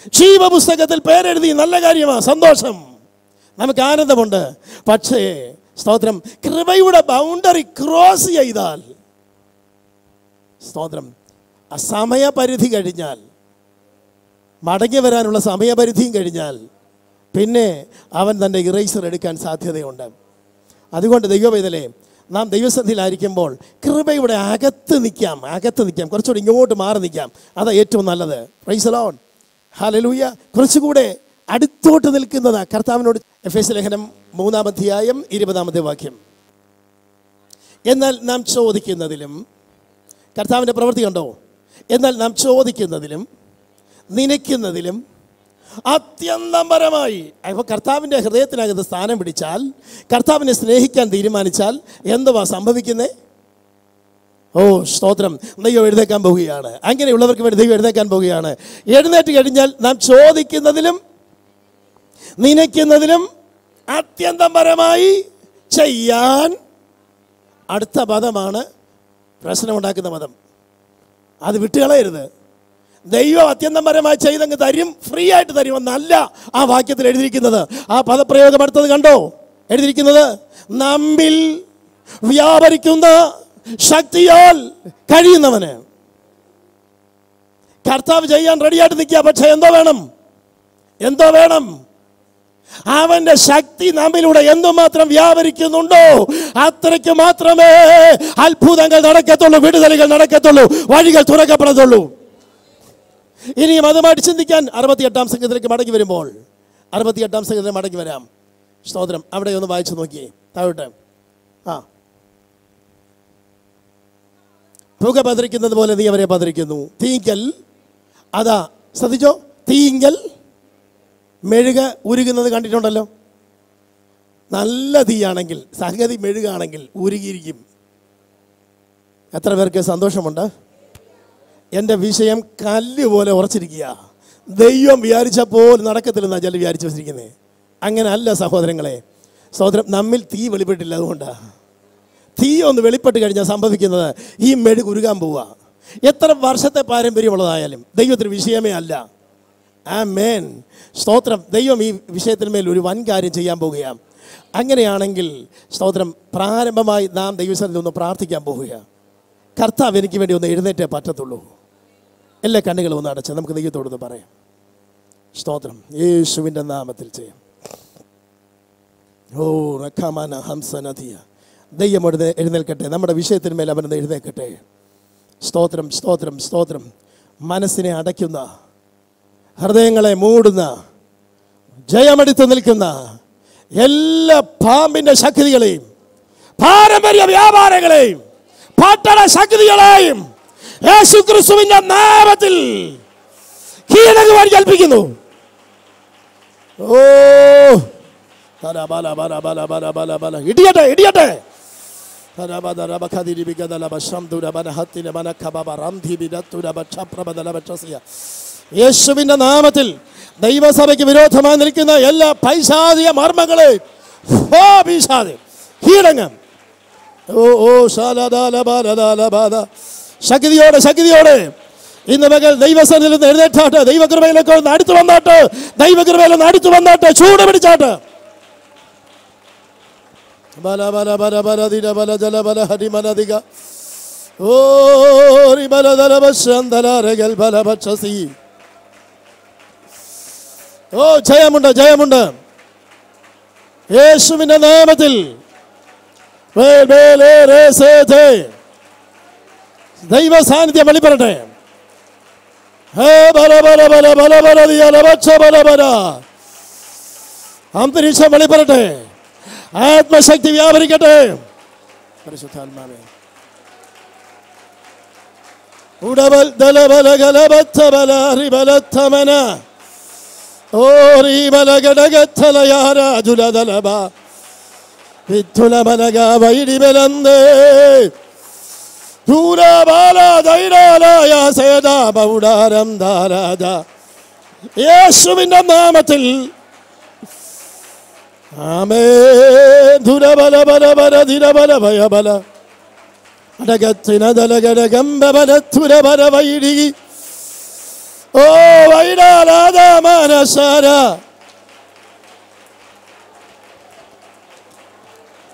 ജീവപുസ്തകത്തിൽ പേരെഴുതി നല്ല കാര്യമാണ് സന്തോഷം നമുക്ക് ആനന്ദമുണ്ട് പക്ഷേ സ്തോത്രം കൃപയുടെ ബൗണ്ടറി ക്രോസ് ചെയ്താൽ സ്തോത്രം ആ സമയപരിധി കഴിഞ്ഞാൽ മടങ്ങി വരാനുള്ള സമയപരിധിയും കഴിഞ്ഞാൽ പിന്നെ അവൻ തൻ്റെ ഇറേസർ എടുക്കാൻ സാധ്യതയുണ്ട് അതുകൊണ്ട് ദൈവവേദലെ നാം ദൈവസന്ധിയിലായിരിക്കുമ്പോൾ കൃപയുടെ അകത്ത് നിൽക്കാം അകത്ത് നിൽക്കാം കുറച്ചുകൂടി ഇങ്ങോട്ട് മാറി നിൽക്കാം അതാ ഏറ്റവും നല്ലത് പ്രൈസലോൺ ഹലലൂയ കുറച്ചുകൂടെ അടുത്തോട്ട് നിൽക്കുന്നതാ കർത്താവിനോട് എഫ് എസ് ലേഖനം മൂന്നാം അധ്യായം ഇരുപതാമത്തെ വാക്യം എന്നാൽ നാം ചോദിക്കുന്നതിലും കർത്താവിൻ്റെ പ്രവൃത്തി കണ്ടോ എന്നാൽ നാം ചോദിക്കുന്നതിലും നനയ്ക്കുന്നതിലും അത്യന്തം പരമായി അപ്പോൾ കർത്താവിൻ്റെ ഹൃദയത്തിനകത്ത് സ്ഥാനം പിടിച്ചാൽ കർത്താവിനെ സ്നേഹിക്കാൻ തീരുമാനിച്ചാൽ എന്തുവാ സംഭവിക്കുന്നേ ഓ സ്തോത്രം ദൈവം എഴുന്നേക്കാൻ പോവുകയാണ് അങ്ങനെയുള്ളവർക്ക് വേണ്ടി ദൈവം എഴുന്നേക്കാൻ പോവുകയാണ് എഴുന്നേറ്റ് കഴിഞ്ഞാൽ നാം ചോദിക്കുന്നതിലും നനയ്ക്കുന്നതിലും അത്യന്തം പരമായി ചെയ്യാൻ അടുത്ത പദമാണ് പ്രശ്നമുണ്ടാക്കുന്ന പദം അത് വിട്ടുകളയരുത് ദൈവം അത്യന്തപരമായി ചെയ്തങ്ങ് തരും ഫ്രീ ആയിട്ട് തരുമെന്നല്ല ആ വാക്യത്തിൽ എഴുതിയിരിക്കുന്നത് ആ പദപ്രയോഗം അടുത്തത് കണ്ടോ എഴുതിയിരിക്കുന്നത് നമ്മിൽ വ്യാപരിക്കുന്ന ശക്തിയാൽ കഴിയുന്നവന് കർത്താവ് ചെയ്യാൻ റെഡിയായിട്ട് നിൽക്കുക പക്ഷെ എന്തോ വേണം എന്തോ വേണം അവന്റെ ശക്തി നമ്മിലൂടെ എന്തുമാത്രം വ്യാപരിക്കുന്നുണ്ടോ അത്രയ്ക്ക് മാത്രമേ അത്ഭുതങ്ങൾ നടക്കത്തുള്ളൂ വിടുതലുകൾ നടക്കത്തുള്ളൂ വഴികൾ തുറക്കപ്പെടത്തുള്ളൂ ഇനിയും അതുമായിട്ട് ചിന്തിക്കാൻ അറുപത്തിയെട്ടാം സംഘത്തിലേക്ക് മടങ്ങി വരുമ്പോൾ അറുപത്തിയെട്ടാം സംഘത്തിൽ മടങ്ങി വരാം സ്തോത്രം അവിടെ ഒന്ന് വായിച്ചു നോക്കിയേ താഴോട്ട് ആ പുക പതിരിക്കുന്നത് പോലെ നീ അവരെ പതിരിക്കുന്നു തീങ്കൽ അതാ ശ്രദ്ധിച്ചോ തീങ്കൽ മെഴുക ഉരുകുന്നത് കണ്ടിട്ടുണ്ടല്ലോ നല്ല തീയാണെങ്കിൽ സംഗതി മെഴുകാണെങ്കിൽ ഉരുകിയിരിക്കും എത്ര പേർക്ക് സന്തോഷമുണ്ട് എൻ്റെ വിഷയം കല്ല് പോലെ ഉറച്ചിരിക്കുക ദൈവം വിചാരിച്ചപ്പോൾ നടക്കത്തില്ലെന്നാണ് ചില വിചാരിച്ചു വെച്ചിരിക്കുന്നത് അങ്ങനെ അല്ല സഹോദരങ്ങളെ സഹോദരം നമ്മിൽ തീ വെളിപ്പെട്ടില്ല അതുകൊണ്ടാണ് തീ ഒന്ന് വെളിപ്പെട്ട് കഴിഞ്ഞാൽ സംഭവിക്കുന്നത് ഈ മെഴുക് ഉരുകാൻ പോവുക എത്ര വർഷത്തെ പാരമ്പര്യമുള്ളതായാലും ദൈവത്തിന് വിഷയമേ അല്ല ആ മേൻ സ്തോത്രം ദൈവം ഈ വിഷയത്തിന്മേൽ ഒരു വൻ കാര്യം ചെയ്യാൻ പോവുകയാണ് അങ്ങനെയാണെങ്കിൽ സ്തോത്രം പ്രാരംഭമായി നാം ദൈവസ്ഥലത്തിൽ ഒന്ന് പ്രാർത്ഥിക്കാൻ പോവുക കർത്താവ് എനിക്ക് വേണ്ടി ഒന്ന് എഴുന്നേറ്റേ പറ്റത്തുള്ളൂ എല്ലാ കണ്ണുകളും ഒന്ന് അടച്ച് നമുക്ക് ദൈവത്തോടൊന്ന് പറയാം സ്തോത്രം യേശുവിൻ്റെ നാമത്തിൽ ചെയ്യാം ഓ റഖാമാന ഹംസനദിയ ദൈവം എഴുന്നേ എഴുന്നേൽക്കട്ടെ നമ്മുടെ വിഷയത്തിന്മേൽ അവനൊന്ന് എഴുന്നേൽക്കട്ടെ സ്തോത്രം സ്തോത്രം സ്തോത്രം മനസ്സിനെ അടയ്ക്കുന്ന ഹൃദയങ്ങളെ മൂടുന്ന ജയമെടുത്ത് നിൽക്കുന്ന എല്ലാ പാമ്പിന്റെ ശക്തികളെയും പാരമ്പര്യ വ്യാപാരങ്ങളെയും പട്ടണ ശക്തികളെയും യേശു ക്രിസ്തുവിന്റെ നാമത്തിൽ കീഴടങ്ങുവാൻ കൽപ്പിക്കുന്നു ഓ ബല ബല ബല ബല ബല ബല ബല ഇടിയട്ടെ ഇടിയട്ടെ യേശുവിന്റെ നാമത്തിൽ ദൈവസഭയ്ക്ക് വിരോധമായി നിൽക്കുന്ന എല്ലാ പൈശാചിക മർമ്മങ്ങളെ കീഴടങ്ങം ഓ ഓ ശാലദാലബാലദാലബാല. ശക്തിയോടെ ശക്തിയോടെ ഇന്ന് മകൾ ദൈവസനിൽ നിന്ന് എഴുന്നേറ്റാട്ട് ദൈവകൃപയിലേക്ക് ഒന്ന് അടുത്ത് വന്നാട്ട് ദൈവകൃപയിൽ ഒന്ന് അടുത്ത് വന്നാട്ട് ചൂട് പിടിച്ചാട്ട് ബല ബല ബല ബല ദിന ബല ജല ബല ഹരി മനദിക ഓ രി ബല ദല ബശന്തല രഗൽ ബല ബക്ഷസി ഓ ജയമുണ്ട് ജയമുണ്ട് യേശുവിന്റെ നാമത്തിൽ വേൽ വേലേ രേ സേ ധേ. ദൈവ സാന്നിധ്യം വെളിപ്പെടട്ടെ ഹേ ബല ബല ബല ബല ബല ദിയ ലബച്ച ബല ബല അന്തരീക്ഷം വെളിപ്പെടട്ടെ ആത്മശക്തി വ്യാപരിക്കട്ടെ പരിശുദ്ധാത്മാവേ ഉടബൽ ദലബല ഗലബത്ത ബല റിബലത്തമന ഓ റീബല ഗടഗത്തലയാര ജുലദലബ വിത്തുലബലഗ വൈഡിബലന്തേ ദൂരബാല ദൈരാലയ സേദ ബൗഡാരം ധാരാജ യേശുവിന്റെ നാമത്തിൽ ആമേ ധുരബല ബല ബല ധിരബല ഭയബല അടകത്തിനതലകടകമ്പബലത്തുരബല വൈടി ഓ വൈഡാലാദ മനസാര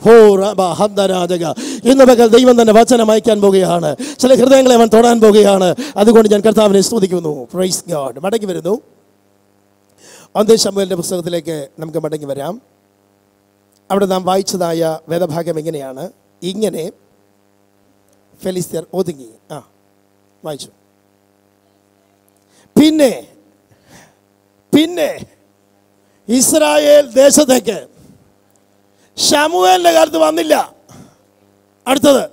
ഹോ റബ ഹദ്ദരാജക ഇന്ന് പകൽ ദൈവം തന്നെ വചനം അയക്കാൻ പോകുകയാണ് ചില ഹൃദയങ്ങളെ അവൻ തൊടാൻ പോകുകയാണ് അതുകൊണ്ട് ഞാൻ കർത്താവിനെ സ്തുതിക്കുന്നു പ്രൈസ് ഗാഡ് മടങ്ങി വരുന്നു ഒന്നേ ശമ്പലിൻ്റെ പുസ്തകത്തിലേക്ക് നമുക്ക് മടങ്ങി വരാം അവിടെ നാം വായിച്ചതായ വേദഭാഗം എങ്ങനെയാണ് ഇങ്ങനെ ഫെലിസ്തീർ ഒതുങ്ങി ആ വായിച്ചു പിന്നെ പിന്നെ ഇസ്രായേൽ ദേശത്തേക്ക് ഷമുവേലിന്റെ കാലത്ത് വന്നില്ല അടുത്തത്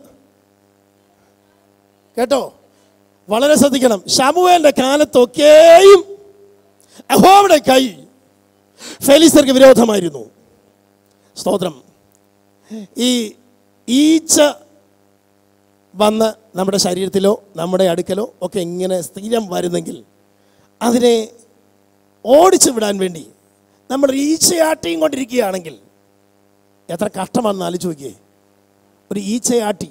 കേട്ടോ വളരെ ശ്രദ്ധിക്കണം ഷമുവേലിന്റെ കാലത്തൊക്കെയും അഹോയുടെ കൈ ഫെലിസ്തർക്ക് വിരോധമായിരുന്നു സ്തോത്രം ഈ ഈച്ച വന്ന് നമ്മുടെ ശരീരത്തിലോ നമ്മുടെ അടുക്കലോ ഒക്കെ ഇങ്ങനെ സ്ഥിരം വരുന്നെങ്കിൽ അതിനെ ഓടിച്ചു വിടാൻ വേണ്ടി നമ്മൾ ഈച്ചയാട്ടിയും കൊണ്ടിരിക്കുകയാണെങ്കിൽ എത്ര കഷ്ടമാണെന്ന് ആലോചിച്ച് നോക്കിയേ ഒരു ഈച്ചയാട്ടി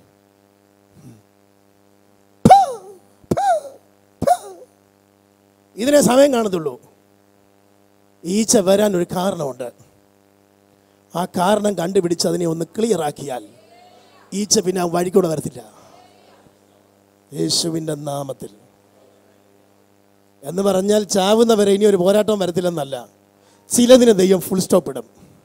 ഇതിനെ സമയം കാണത്തുള്ളൂ ഈച്ച വരാൻ ഒരു കാരണമുണ്ട് ആ കാരണം കണ്ടുപിടിച്ച് അതിനെ ഒന്ന് ക്ലിയർ ആക്കിയാൽ ഈച്ച പിന്നെ ആ വഴിക്കൂടെ വരത്തില്ല യേശുവിൻ്റെ നാമത്തിൽ എന്ന് പറഞ്ഞാൽ ചാവുന്നവരെ ഇനി ഒരു പോരാട്ടം വരത്തില്ലെന്നല്ല ചിലതിന് ദൈവം ഫുൾ സ്റ്റോപ്പ് ഇടും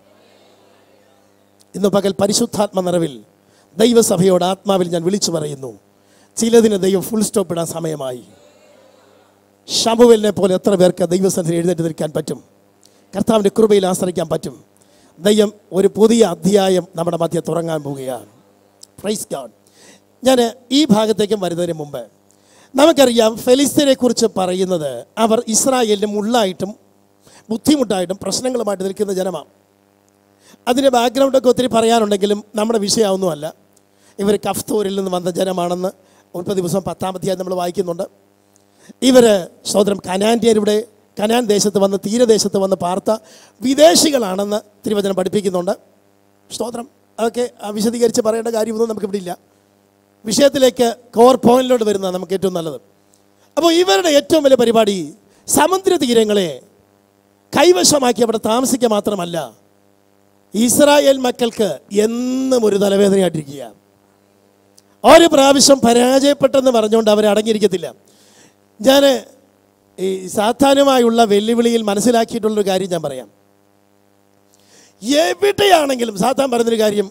ഇന്ന് പകൽ പരിശുദ്ധാത്മ നിറവിൽ ദൈവസഭയോട് ആത്മാവിൽ ഞാൻ വിളിച്ചു പറയുന്നു ചിലതിന് ദൈവം ഫുൾ സ്റ്റോപ്പ് ഇടാൻ സമയമായി ഷമുവലിനെ പോലെ എത്ര പേർക്ക് ദൈവസന്നിധി എഴുന്നേറ്റ് നിൽക്കാൻ പറ്റും കർത്താവിൻ്റെ കൃപയിൽ ആശ്രയിക്കാൻ പറ്റും ദൈവം ഒരു പുതിയ അധ്യായം നമ്മുടെ മധ്യ തുറങ്ങാൻ പോവുകയാണ് പ്രൈസ് ഗാഡ് ഞാൻ ഈ ഭാഗത്തേക്കും വരുന്നതിന് മുമ്പ് നമുക്കറിയാം ഫെലിസ്തീനെ കുറിച്ച് പറയുന്നത് അവർ ഇസ്രായേലിന് മുള്ളായിട്ടും ബുദ്ധിമുട്ടായിട്ടും പ്രശ്നങ്ങളുമായിട്ട് നിൽക്കുന്ന ജനമാണ് അതിൻ്റെ ബാക്ക്ഗ്രൗണ്ടൊക്കെ ഒത്തിരി പറയാനുണ്ടെങ്കിലും നമ്മുടെ വിഷയമൊന്നുമല്ല ഇവർ കഫ്തൂരിൽ നിന്ന് വന്ന ജനമാണെന്ന് ഉൽപ്പത്തി ദിവസം പത്താമത്തെയായി നമ്മൾ വായിക്കുന്നുണ്ട് ഇവർ സ്വതന്ത്രം കനാൻറ്റിയരുടെ കനാൻ ദേശത്ത് വന്ന് തീരദേശത്ത് വന്ന് പാർത്ത വിദേശികളാണെന്ന് തിരുവചനം പഠിപ്പിക്കുന്നുണ്ട് സ്തോത്രം അതൊക്കെ ആ, വിശദീകരിച്ച് പറയേണ്ട കാര്യമൊന്നും നമുക്കിവിടെ ഇല്ല വിഷയത്തിലേക്ക് കോർ പോയിന്റിലോട്ട് വരുന്നത് നമുക്ക് ഏറ്റവും നല്ലത് അപ്പോൾ ഇവരുടെ ഏറ്റവും വലിയ പരിപാടി സമുദ്ര തീരങ്ങളെ കൈവശമാക്കി അവിടെ താമസിക്കുക മാത്രമല്ല ഇസ്രായേൽ മക്കൾക്ക് എന്നും ഒരു തലവേദനയായിട്ടിരിക്കുക ഒരു പ്രാവശ്യം പരാജയപ്പെട്ടെന്ന് പറഞ്ഞുകൊണ്ട് അവർ അടങ്ങിയിരിക്കത്തില്ല ഞാൻ ഈ സാധാരണമായുള്ള വെല്ലുവിളിയിൽ മനസ്സിലാക്കിയിട്ടുള്ളൊരു കാര്യം ഞാൻ പറയാം എവിടെയാണെങ്കിലും സാത്താൻ പറഞ്ഞൊരു കാര്യം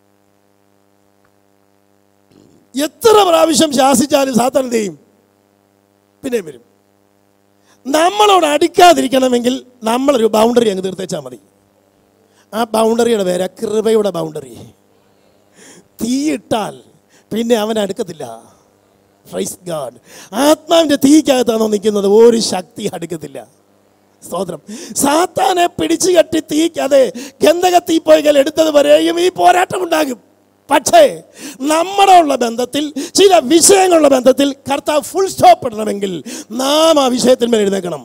എത്ര പ്രാവശ്യം ശാസിച്ചാലും സാത്താൻ എന്ത് ചെയ്യും പിന്നെയും വരും നമ്മളോട് അടുക്കാതിരിക്കണമെങ്കിൽ നമ്മളൊരു ബൗണ്ടറി അങ്ങ് തീർത്തേച്ചാൽ മതി ആ ബൗണ്ടറിയുടെ പേര് കൃപയുടെ ബൗണ്ടറി തീയിട്ടാൽ പിന്നെ അവൻ അടുക്കത്തില്ല ഫ്രൈസ് ഗാഡ് ആത്മാവിൻ്റെ തീക്കകത്താണോ നിൽക്കുന്നത് ഒരു ശക്തി അടുക്കത്തില്ല സ്തോത്രം സാത്താനെ പിടിച്ചു കെട്ടി തീക്കാതെ ഗന്ധക തീപ്പോയികൾ എടുത്തത് വരെയും ഈ പോരാട്ടം ഉണ്ടാകും പക്ഷേ നമ്മുടെ ഉള്ള ബന്ധത്തിൽ ചില വിഷയങ്ങളുള്ള ബന്ധത്തിൽ കർത്താവ് ഫുൾ സ്റ്റോപ്പ് ഇടണമെങ്കിൽ നാം ആ വിഷയത്തിന്മേൽ എഴുന്നേക്കണം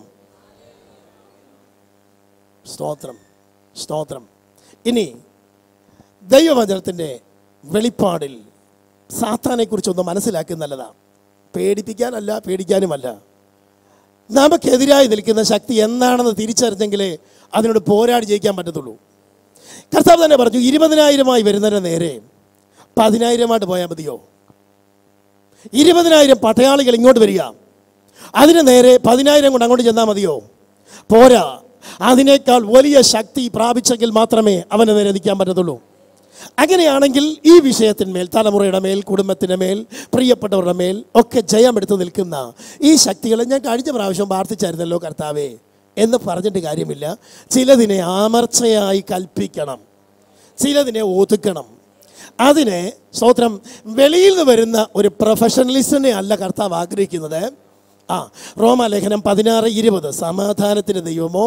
സ്തോത്രം സ്തോത്രം ഇനി ദൈവവചനത്തിൻ്റെ വെളിപ്പാടിൽ സാത്താനെക്കുറിച്ചൊന്ന് മനസ്സിലാക്കി നല്ലതാണ് പേടിപ്പിക്കാനല്ല പേടിക്കാനുമല്ല നമുക്കെതിരായി നിൽക്കുന്ന ശക്തി എന്താണെന്ന് തിരിച്ചറിഞ്ഞെങ്കിലേ അതിനോട് പോരാടി ജയിക്കാൻ പറ്റത്തുള്ളൂ കർത്താവ് തന്നെ പറഞ്ഞു ഇരുപതിനായിരമായി വരുന്നതിന് നേരെ പതിനായിരമായിട്ട് പോയാൽ മതിയോ ഇരുപതിനായിരം പടയാളികൾ ഇങ്ങോട്ട് വരിക അതിന് നേരെ പതിനായിരം കൊണ്ട് അങ്ങോട്ട് ചെന്നാൽ മതിയോ പോരാ അതിനേക്കാൾ വലിയ ശക്തി പ്രാപിച്ചെങ്കിൽ മാത്രമേ അവന് നേരെ നിൽക്കാൻ പറ്റത്തുള്ളൂ അങ്ങനെയാണെങ്കിൽ ഈ വിഷയത്തിന്മേൽ തലമുറയുടെ മേൽ കുടുംബത്തിൻ്റെ മേൽ പ്രിയപ്പെട്ടവരുടെ മേൽ ഒക്കെ ജയമെടുത്ത് നിൽക്കുന്ന ഈ ശക്തികളെ ഞാൻ കഴിഞ്ഞ പ്രാവശ്യം പ്രാർത്ഥിച്ചായിരുന്നല്ലോ കർത്താവേ എന്ന് പറഞ്ഞിട്ട് കാര്യമില്ല ചിലതിനെ ആമർച്ചയായി കൽപ്പിക്കണം ചിലതിനെ ഒതുക്കണം അതിനെ സ്തോത്രം വെളിയിൽ നിന്ന് വരുന്ന ഒരു പ്രൊഫഷണലിസ്റ്റിനെ അല്ല കർത്താവ് ആഗ്രഹിക്കുന്നത് ആ റോമാലേഖനം പതിനാറ് ഇരുപത് സമാധാനത്തിന് ദൈവമോ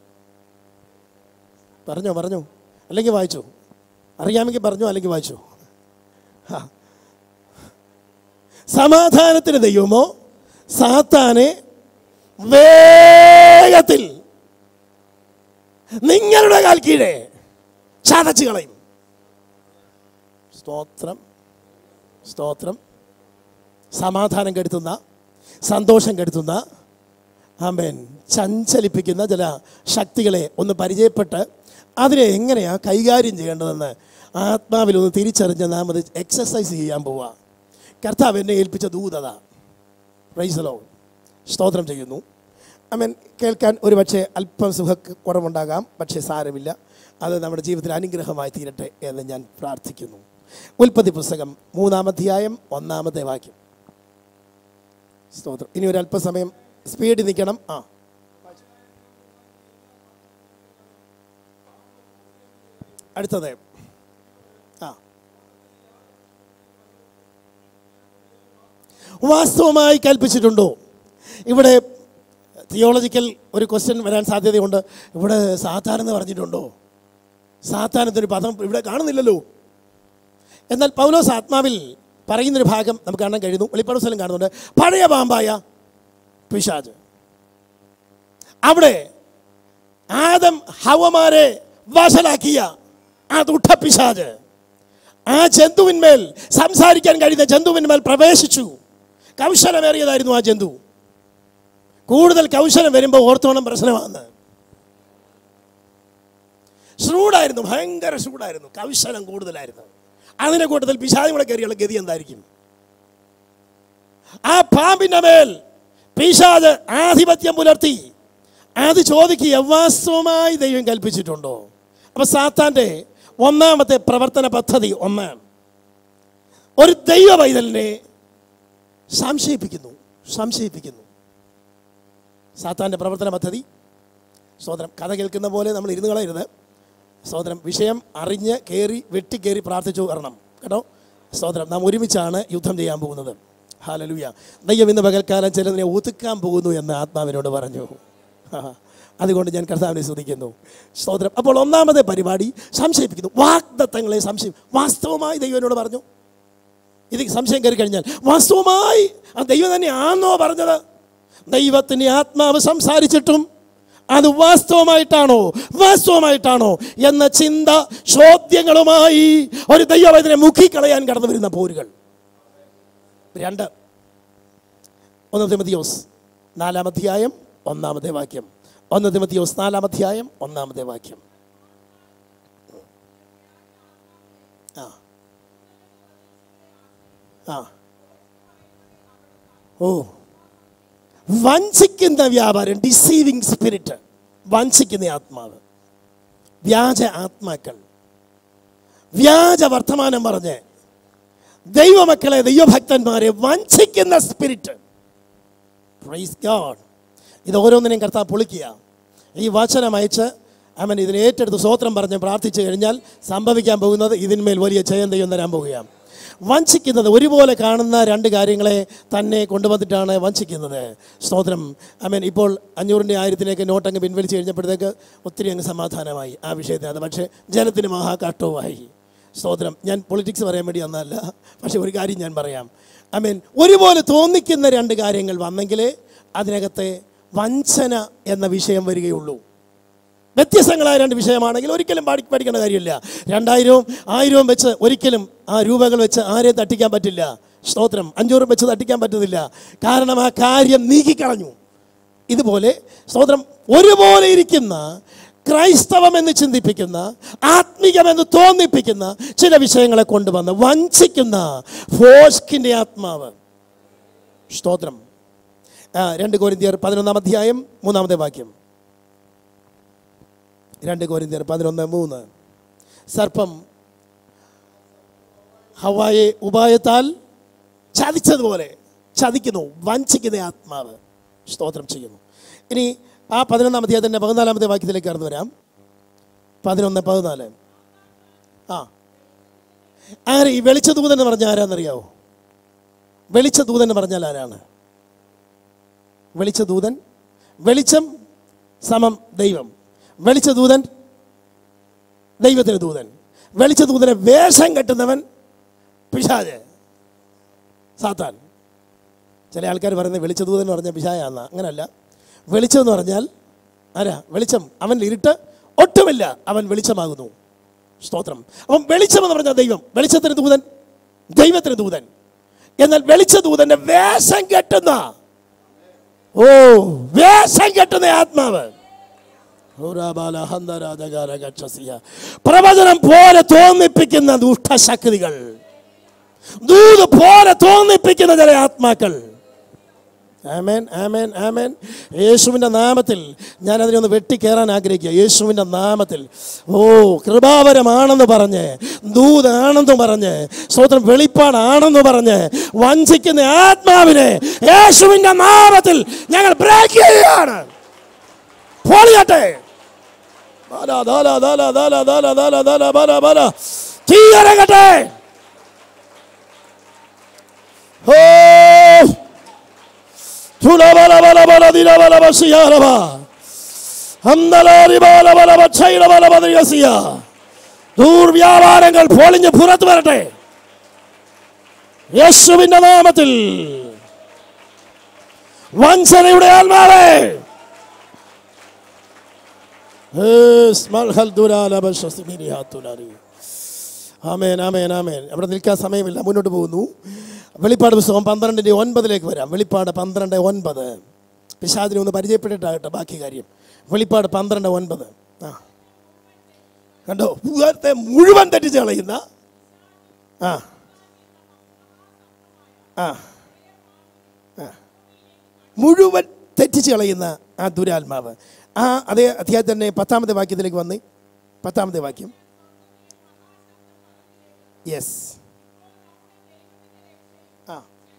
പറഞ്ഞോ പറഞ്ഞോ അല്ലെങ്കിൽ വായിച്ചു അറിയാമെങ്കിൽ പറഞ്ഞോ അല്ലെങ്കിൽ വായിച്ചു ആ. സമാധാനത്തിന് ദൈവമോ സാത്താനെ വേഗത്തിൽ നിങ്ങളുടെ കാൽ കീഴെ ചതച്ചു കളയും സ്തോത്രം സ്തോത്രം സമാധാനം കെടുത്തുന്ന സന്തോഷം കെടുത്തുന്ന ആമേൻ ചഞ്ചലിപ്പിക്കുന്ന ചില ശക്തികളെ ഒന്ന് പരിചയപ്പെട്ട് അതിനെ എങ്ങനെയാണ് കൈകാര്യം ചെയ്യേണ്ടതെന്ന് ആത്മാവിൽ ഒന്ന് തിരിച്ചറിഞ്ഞ് നാം അത് എക്സസൈസ് ചെയ്യാൻ പോവുക കർത്താവ് എന്നെ ഏൽപ്പിച്ച ദൂതത റൈസലോ സ്തോത്രം ചെയ്യുന്നു അമേൻ കേൾക്കാൻ ഒരു പക്ഷേ അല്പം സുഖ കുറവുണ്ടാകാം പക്ഷേ സാരമില്ല അത് നമ്മുടെ ജീവിതത്തിൽ അനുഗ്രഹമായി തീരട്ടെ എന്ന് ഞാൻ പ്രാർത്ഥിക്കുന്നു ഉൽപ്പത്തി പുസ്തകം മൂന്നാമധ്യായം ഒന്നാമത്തെ വാക്യം സ്തോത്രം ഇനി ഒരു അല്പസമയം സ്പീഡിൽ നിൽക്കണം ആ അടുത്തത് ആ വാസ്തവമായി കൽപ്പിച്ചിട്ടുണ്ടോ ഇവിടെ തിയോളജിക്കൽ ഒരു ക്വസ്റ്റ്യൻ വരാൻ സാധ്യതയുണ്ട് ഇവിടെ സാത്താൻ എന്ന് പറഞ്ഞിട്ടുണ്ടോ സാത്താനത്തൊരു പദം ഇവിടെ കാണുന്നില്ലല്ലോ എന്നാൽ പൗലോസ് ആത്മാവിൽ പറയുന്നൊരു ഭാഗം നമുക്ക് കാണാൻ കഴിയുന്നു വെളിപ്പാട് സ്ഥലം കാണുന്നുണ്ട് പഴയ പാമ്പായ പിശാജ് അവിടെ ആദം ഹവമാരെ വഷലാക്കിയ ആ ദുഃഖ പിശാജ് ആ ജന്തുവിന്മേൽ സംസാരിക്കാൻ കഴിയുന്ന ജന്തുവിന്മേൽ പ്രവേശിച്ചു കൗശലമേറിയതായിരുന്നു ആ ജന്തു കൂടുതൽ കൗശലം വരുമ്പോൾ ഓർത്തോണം പ്രശ്നമാണ് ഷ്രൂഡായിരുന്നു ഭയങ്കര ഷ്രൂഡായിരുന്നു കൗശലം കൂടുതലായിരുന്നു അതിൻ്റെ കൂട്ടത്തിൽ പിശാചും കൂടെ കയറിയുള്ള ഗതി എന്തായിരിക്കും ആ പാമ്പിൻ്റെ മേൽ പിശാജ് ആധിപത്യം പുലർത്തി അത് ചോദിക്കുക വാസ്തവമായി ദൈവം കൽപ്പിച്ചിട്ടുണ്ടോ അപ്പൊ സാത്താന്റെ ഒന്നാമത്തെ പ്രവർത്തന പദ്ധതി ഒന്നാം ഒരു ദൈവ പൈതലിനെ സംശയിപ്പിക്കുന്നു സംശയിപ്പിക്കുന്നു സാത്താന്റെ പ്രവർത്തന പദ്ധതി സോദരം കഥ കേൾക്കുന്ന പോലെ നമ്മൾ ഇരുന്ന് കളയരുത് സോദരം വിഷയം അറിഞ്ഞ് കയറി വെട്ടിക്കയറി പ്രാർത്ഥിച്ചു വരണം കേട്ടോ സോദരം നാം ഒരുമിച്ചാണ് യുദ്ധം ചെയ്യാൻ പോകുന്നത് ഹാലലുയ ദൈവം ഇന്ന് പകൽക്കാലം ചിലതിനെ ഒതുക്കാൻ പോകുന്നു എന്ന് ആത്മാവിനോട് പറഞ്ഞു ആഹാ. അതുകൊണ്ട് ഞാൻ കർത്താവിനെ സ്തുതിക്കുന്നു സ്തോത്രം അപ്പോൾ ഒന്നാമത്തെ പരിപാടി സംശയിപ്പിക്കുന്നു വാഗ്ദത്തങ്ങളെ സംശയം വാസ്തവമായി ദൈവം എന്നോട് പറഞ്ഞു ഇത് സംശയം കയറി കഴിഞ്ഞാൽ വാസ്തവമായി ആ ദൈവം തന്നെയാണോ പറഞ്ഞത് ദൈവത്തിൻ്റെ ആത്മാവ് സംസാരിച്ചിട്ടും അത് വാസ്തവമായിട്ടാണോ വാസ്തവമായിട്ടാണോ എന്ന ചിന്ത ചോദ്യങ്ങളുമായി ഒരു ദൈവവൈദ്യനെ മുക്കിക്കളയാൻ കടന്നു വരുന്ന പോരുകൾ രണ്ട് ഒന്ന് തിമതിയോസ് നാലാം അധ്യായം ഒന്നാമത്തെ വാക്യം ഒന്ന് തിമതിയോസ് നാലാം അധ്യായം ഒന്നാമത്തെ വാക്യം ആ ആ ഓ വഞ്ചിക്കുന്ന വ്യാപാരം ഡിസീവിങ് സ്പിരിറ്റ് വഞ്ചിക്കുന്ന ആത്മാവ് വ്യാജ ആത്മാക്കൾ വ്യാജ വർത്തമാനം പറഞ്ഞ് ദൈവമക്കളെ ദൈവഭക്തന്മാരെ വഞ്ചിക്കുന്ന സ്പിരിറ്റ് പ്രൈസ് ഗാഡ് ഇത് ഓരോന്നിനെയും കർത്താവ് പൊളിക്കുക ഈ വചനം അയച്ച് അവൻ ഇതിനെ ഏറ്റെടുത്ത് സ്വോത്രം പറഞ്ഞ് പ്രാർത്ഥിച്ചു കഴിഞ്ഞാൽ സംഭവിക്കാൻ പോകുന്നത് ഇതിന്മേൽ വലിയ ജയം ദൈവം തരാൻ പോവുകയാണ് വഞ്ചിക്കുന്നത് ഒരുപോലെ കാണുന്ന രണ്ട് കാര്യങ്ങളെ തന്നെ കൊണ്ടുവന്നിട്ടാണ് വഞ്ചിക്കുന്നത് സ്തോത്രം ഐ മീൻ ഇപ്പോൾ അഞ്ഞൂറിൻ്റെ ആയിരത്തിലേക്ക് നോട്ട് അങ്ങ് പിൻവലിച്ച് കഴിഞ്ഞപ്പോഴത്തേക്ക് ഒത്തിരി അങ്ങ് സമാധാനമായി ആ വിഷയത്തിനകത്ത് പക്ഷേ ജനത്തിന് മഹാകാട്ടവുമായി സ്തോത്രം ഞാൻ പൊളിറ്റിക്സ് പറയാൻ വേണ്ടി വന്നതല്ല പക്ഷേ ഒരു കാര്യം ഞാൻ പറയാം ഐ മീൻ ഒരുപോലെ തോന്നിക്കുന്ന രണ്ട് കാര്യങ്ങൾ വന്നെങ്കിലേ അതിനകത്തെ വഞ്ചന എന്ന വിഷയം വരികയുള്ളൂ വ്യത്യസ്തങ്ങളായ രണ്ട് വിഷയമാണെങ്കിൽ ഒരിക്കലും പാടി പഠിക്കേണ്ട കാര്യമില്ല രണ്ടായിരവും ആയിരവും വെച്ച് ഒരിക്കലും ആ രൂപകൾ വെച്ച് ആരെയും തട്ടിക്കാൻ പറ്റില്ല സ്തോത്രം അഞ്ഞൂറും വെച്ച് തട്ടിക്കാൻ പറ്റുന്നില്ല കാരണം ആ കാര്യം നീക്കിക്കളഞ്ഞു ഇതുപോലെ സ്തോത്രം ഒരുപോലെ ഇരിക്കുന്ന ക്രൈസ്തവം എന്ന് ചിന്തിപ്പിക്കുന്ന ആത്മീകമെന്ന് തോന്നിപ്പിക്കുന്ന ചില വിഷയങ്ങളെ കൊണ്ടുവന്ന് വഞ്ചിക്കുന്ന ഫോസ്കിൻ്റെ ആത്മാവ് സ്തോത്രം ആ, രണ്ട് കോരിന്തിയർ പതിനൊന്നാം അധ്യായം മൂന്നാമത്തെ വാക്യം രണ്ട് കോരിന്തിയർ പതിനൊന്ന് മൂന്ന് സർപ്പം ഹവായെ ഉപായത്താൽ ചതിച്ചതുപോലെ ചതിക്കുന്നു വഞ്ചിക്കുന്ന ആത്മാവ് സ്തോത്രം ചെയ്യുന്നു ഇനി ആ പതിനൊന്നാം അധ്യായത്തിൻ്റെ പതിനാലാമത്തെ വാക്യത്തിലേക്ക് കടന്നു വരാം പതിനൊന്ന് പതിനാല് ആ ആര് ഈ വെളിച്ചദൂതൻ എന്ന് പറഞ്ഞാൽ ആരാന്നറിയാവോ വെളിച്ചദൂതൻ എന്ന് പറഞ്ഞാൽ ആരാണ് വെളിച്ചദൂതൻ വെളിച്ചം സമം ദൈവം വെളിച്ചദൂതൻ ദൈവത്തിന് ദൂതൻ വെളിച്ചദൂതനെ വേഷം കെട്ടുന്നവൻ പിശാജ് സാത്താൻ ചില ആൾക്കാർ പറയുന്നത് വെളിച്ചദൂതൻ എന്ന് പറഞ്ഞാൽ പിശായാന്ന അങ്ങനല്ല വെളിച്ചം എന്ന് പറഞ്ഞാൽ ആരാ വെളിച്ചം അവൻ ഇരുട്ട് ഒട്ടുമില്ല അവൻ വെളിച്ചമാകുന്നു സ്തോത്രം അവൻ വെളിച്ചം എന്ന് പറഞ്ഞാൽ ദൈവം വെളിച്ചത്തിന് ദൂതൻ ദൈവത്തിന് ദൂതൻ എന്നാൽ വെളിച്ചദൂതന്റെ വേഷം കെട്ടുന്ന ഓ വേഷം കെട്ടുന്ന ആത്മാവ് ഊരാബാല ഹന്തരാജകാര ഗച്ഛസിയ. പ്രവചനം പോലെ തോന്നിപ്പിക്കുന്ന ദുഷ്ടശക്തികൾ ദൂത് പോലെ തോന്നിപ്പിക്കുന്ന ചില ആത്മാക്കൾ ആമേൻ ആമേൻ ആമേൻ യേശുവിൻ്റെ നാമത്തിൽ ഞാൻ അതിനൊന്ന് വെട്ടിക്കയറാൻ ആഗ്രഹിക്കുക യേശുവിൻ്റെ നാമത്തിൽ ഓ കൃപാവരമാണെന്ന് പറഞ്ഞ് ദൂതാണെന്ന് പറഞ്ഞ് സ്വതന്ത്രം വെളിപ്പാടാണെന്ന് പറഞ്ഞ് വഞ്ചിക്കുന്ന ആത്മാവിനെ യേശുവിൻ്റെ നാമത്തിൽ ഞങ്ങൾ ബ്രേക്ക് ചെയ്യുകയാണ് പൊളിയട്ടെ ദാല, ദാല, ദാല, ദാല, ദാല, ദാല, ദാല, ബല, ബല. തീയരങ്ങട്ടെ ഓ ദൂർവ്യാപാരങ്ങൾ പൊളിഞ്ഞ് പുറത്തു വരട്ടെ യേശുവിന്റെ നാമത്തിൽ വഞ്ചനയുടെ ആത്മാവേ ആമേൻ ആമേൻ ആമേൻ അവിടെ നിൽക്കാൻ സമയമില്ല മുന്നോട്ട് പോകുന്നു വെളിപ്പാട് പുസ്തകം പന്ത്രണ്ടിൻ്റെ ഒൻപതിലേക്ക് വരാം വെളിപ്പാട് പന്ത്രണ്ട് ഒൻപത് പിശാദിനെ ഒന്ന് പരിചയപ്പെട്ടിട്ടാകട്ടെ ബാക്കി കാര്യം വെളിപ്പാട് പന്ത്രണ്ട് ഒൻപത് ആ കണ്ടോ ഭൂതത്തെ മുഴുവൻ തെറ്റിച്ച് കളയുന്ന ആ ആ ആ. മുഴുവൻ തെറ്റിച്ച് കളയുന്ന ആ ദുരാത്മാവ് ആ അതേ അധ്യായത്തിൽ തന്നെ പത്താമത്തെ വാക്യത്തിലേക്ക് വന്നേ പത്താമത്തെ വാക്യം യെസ് ആ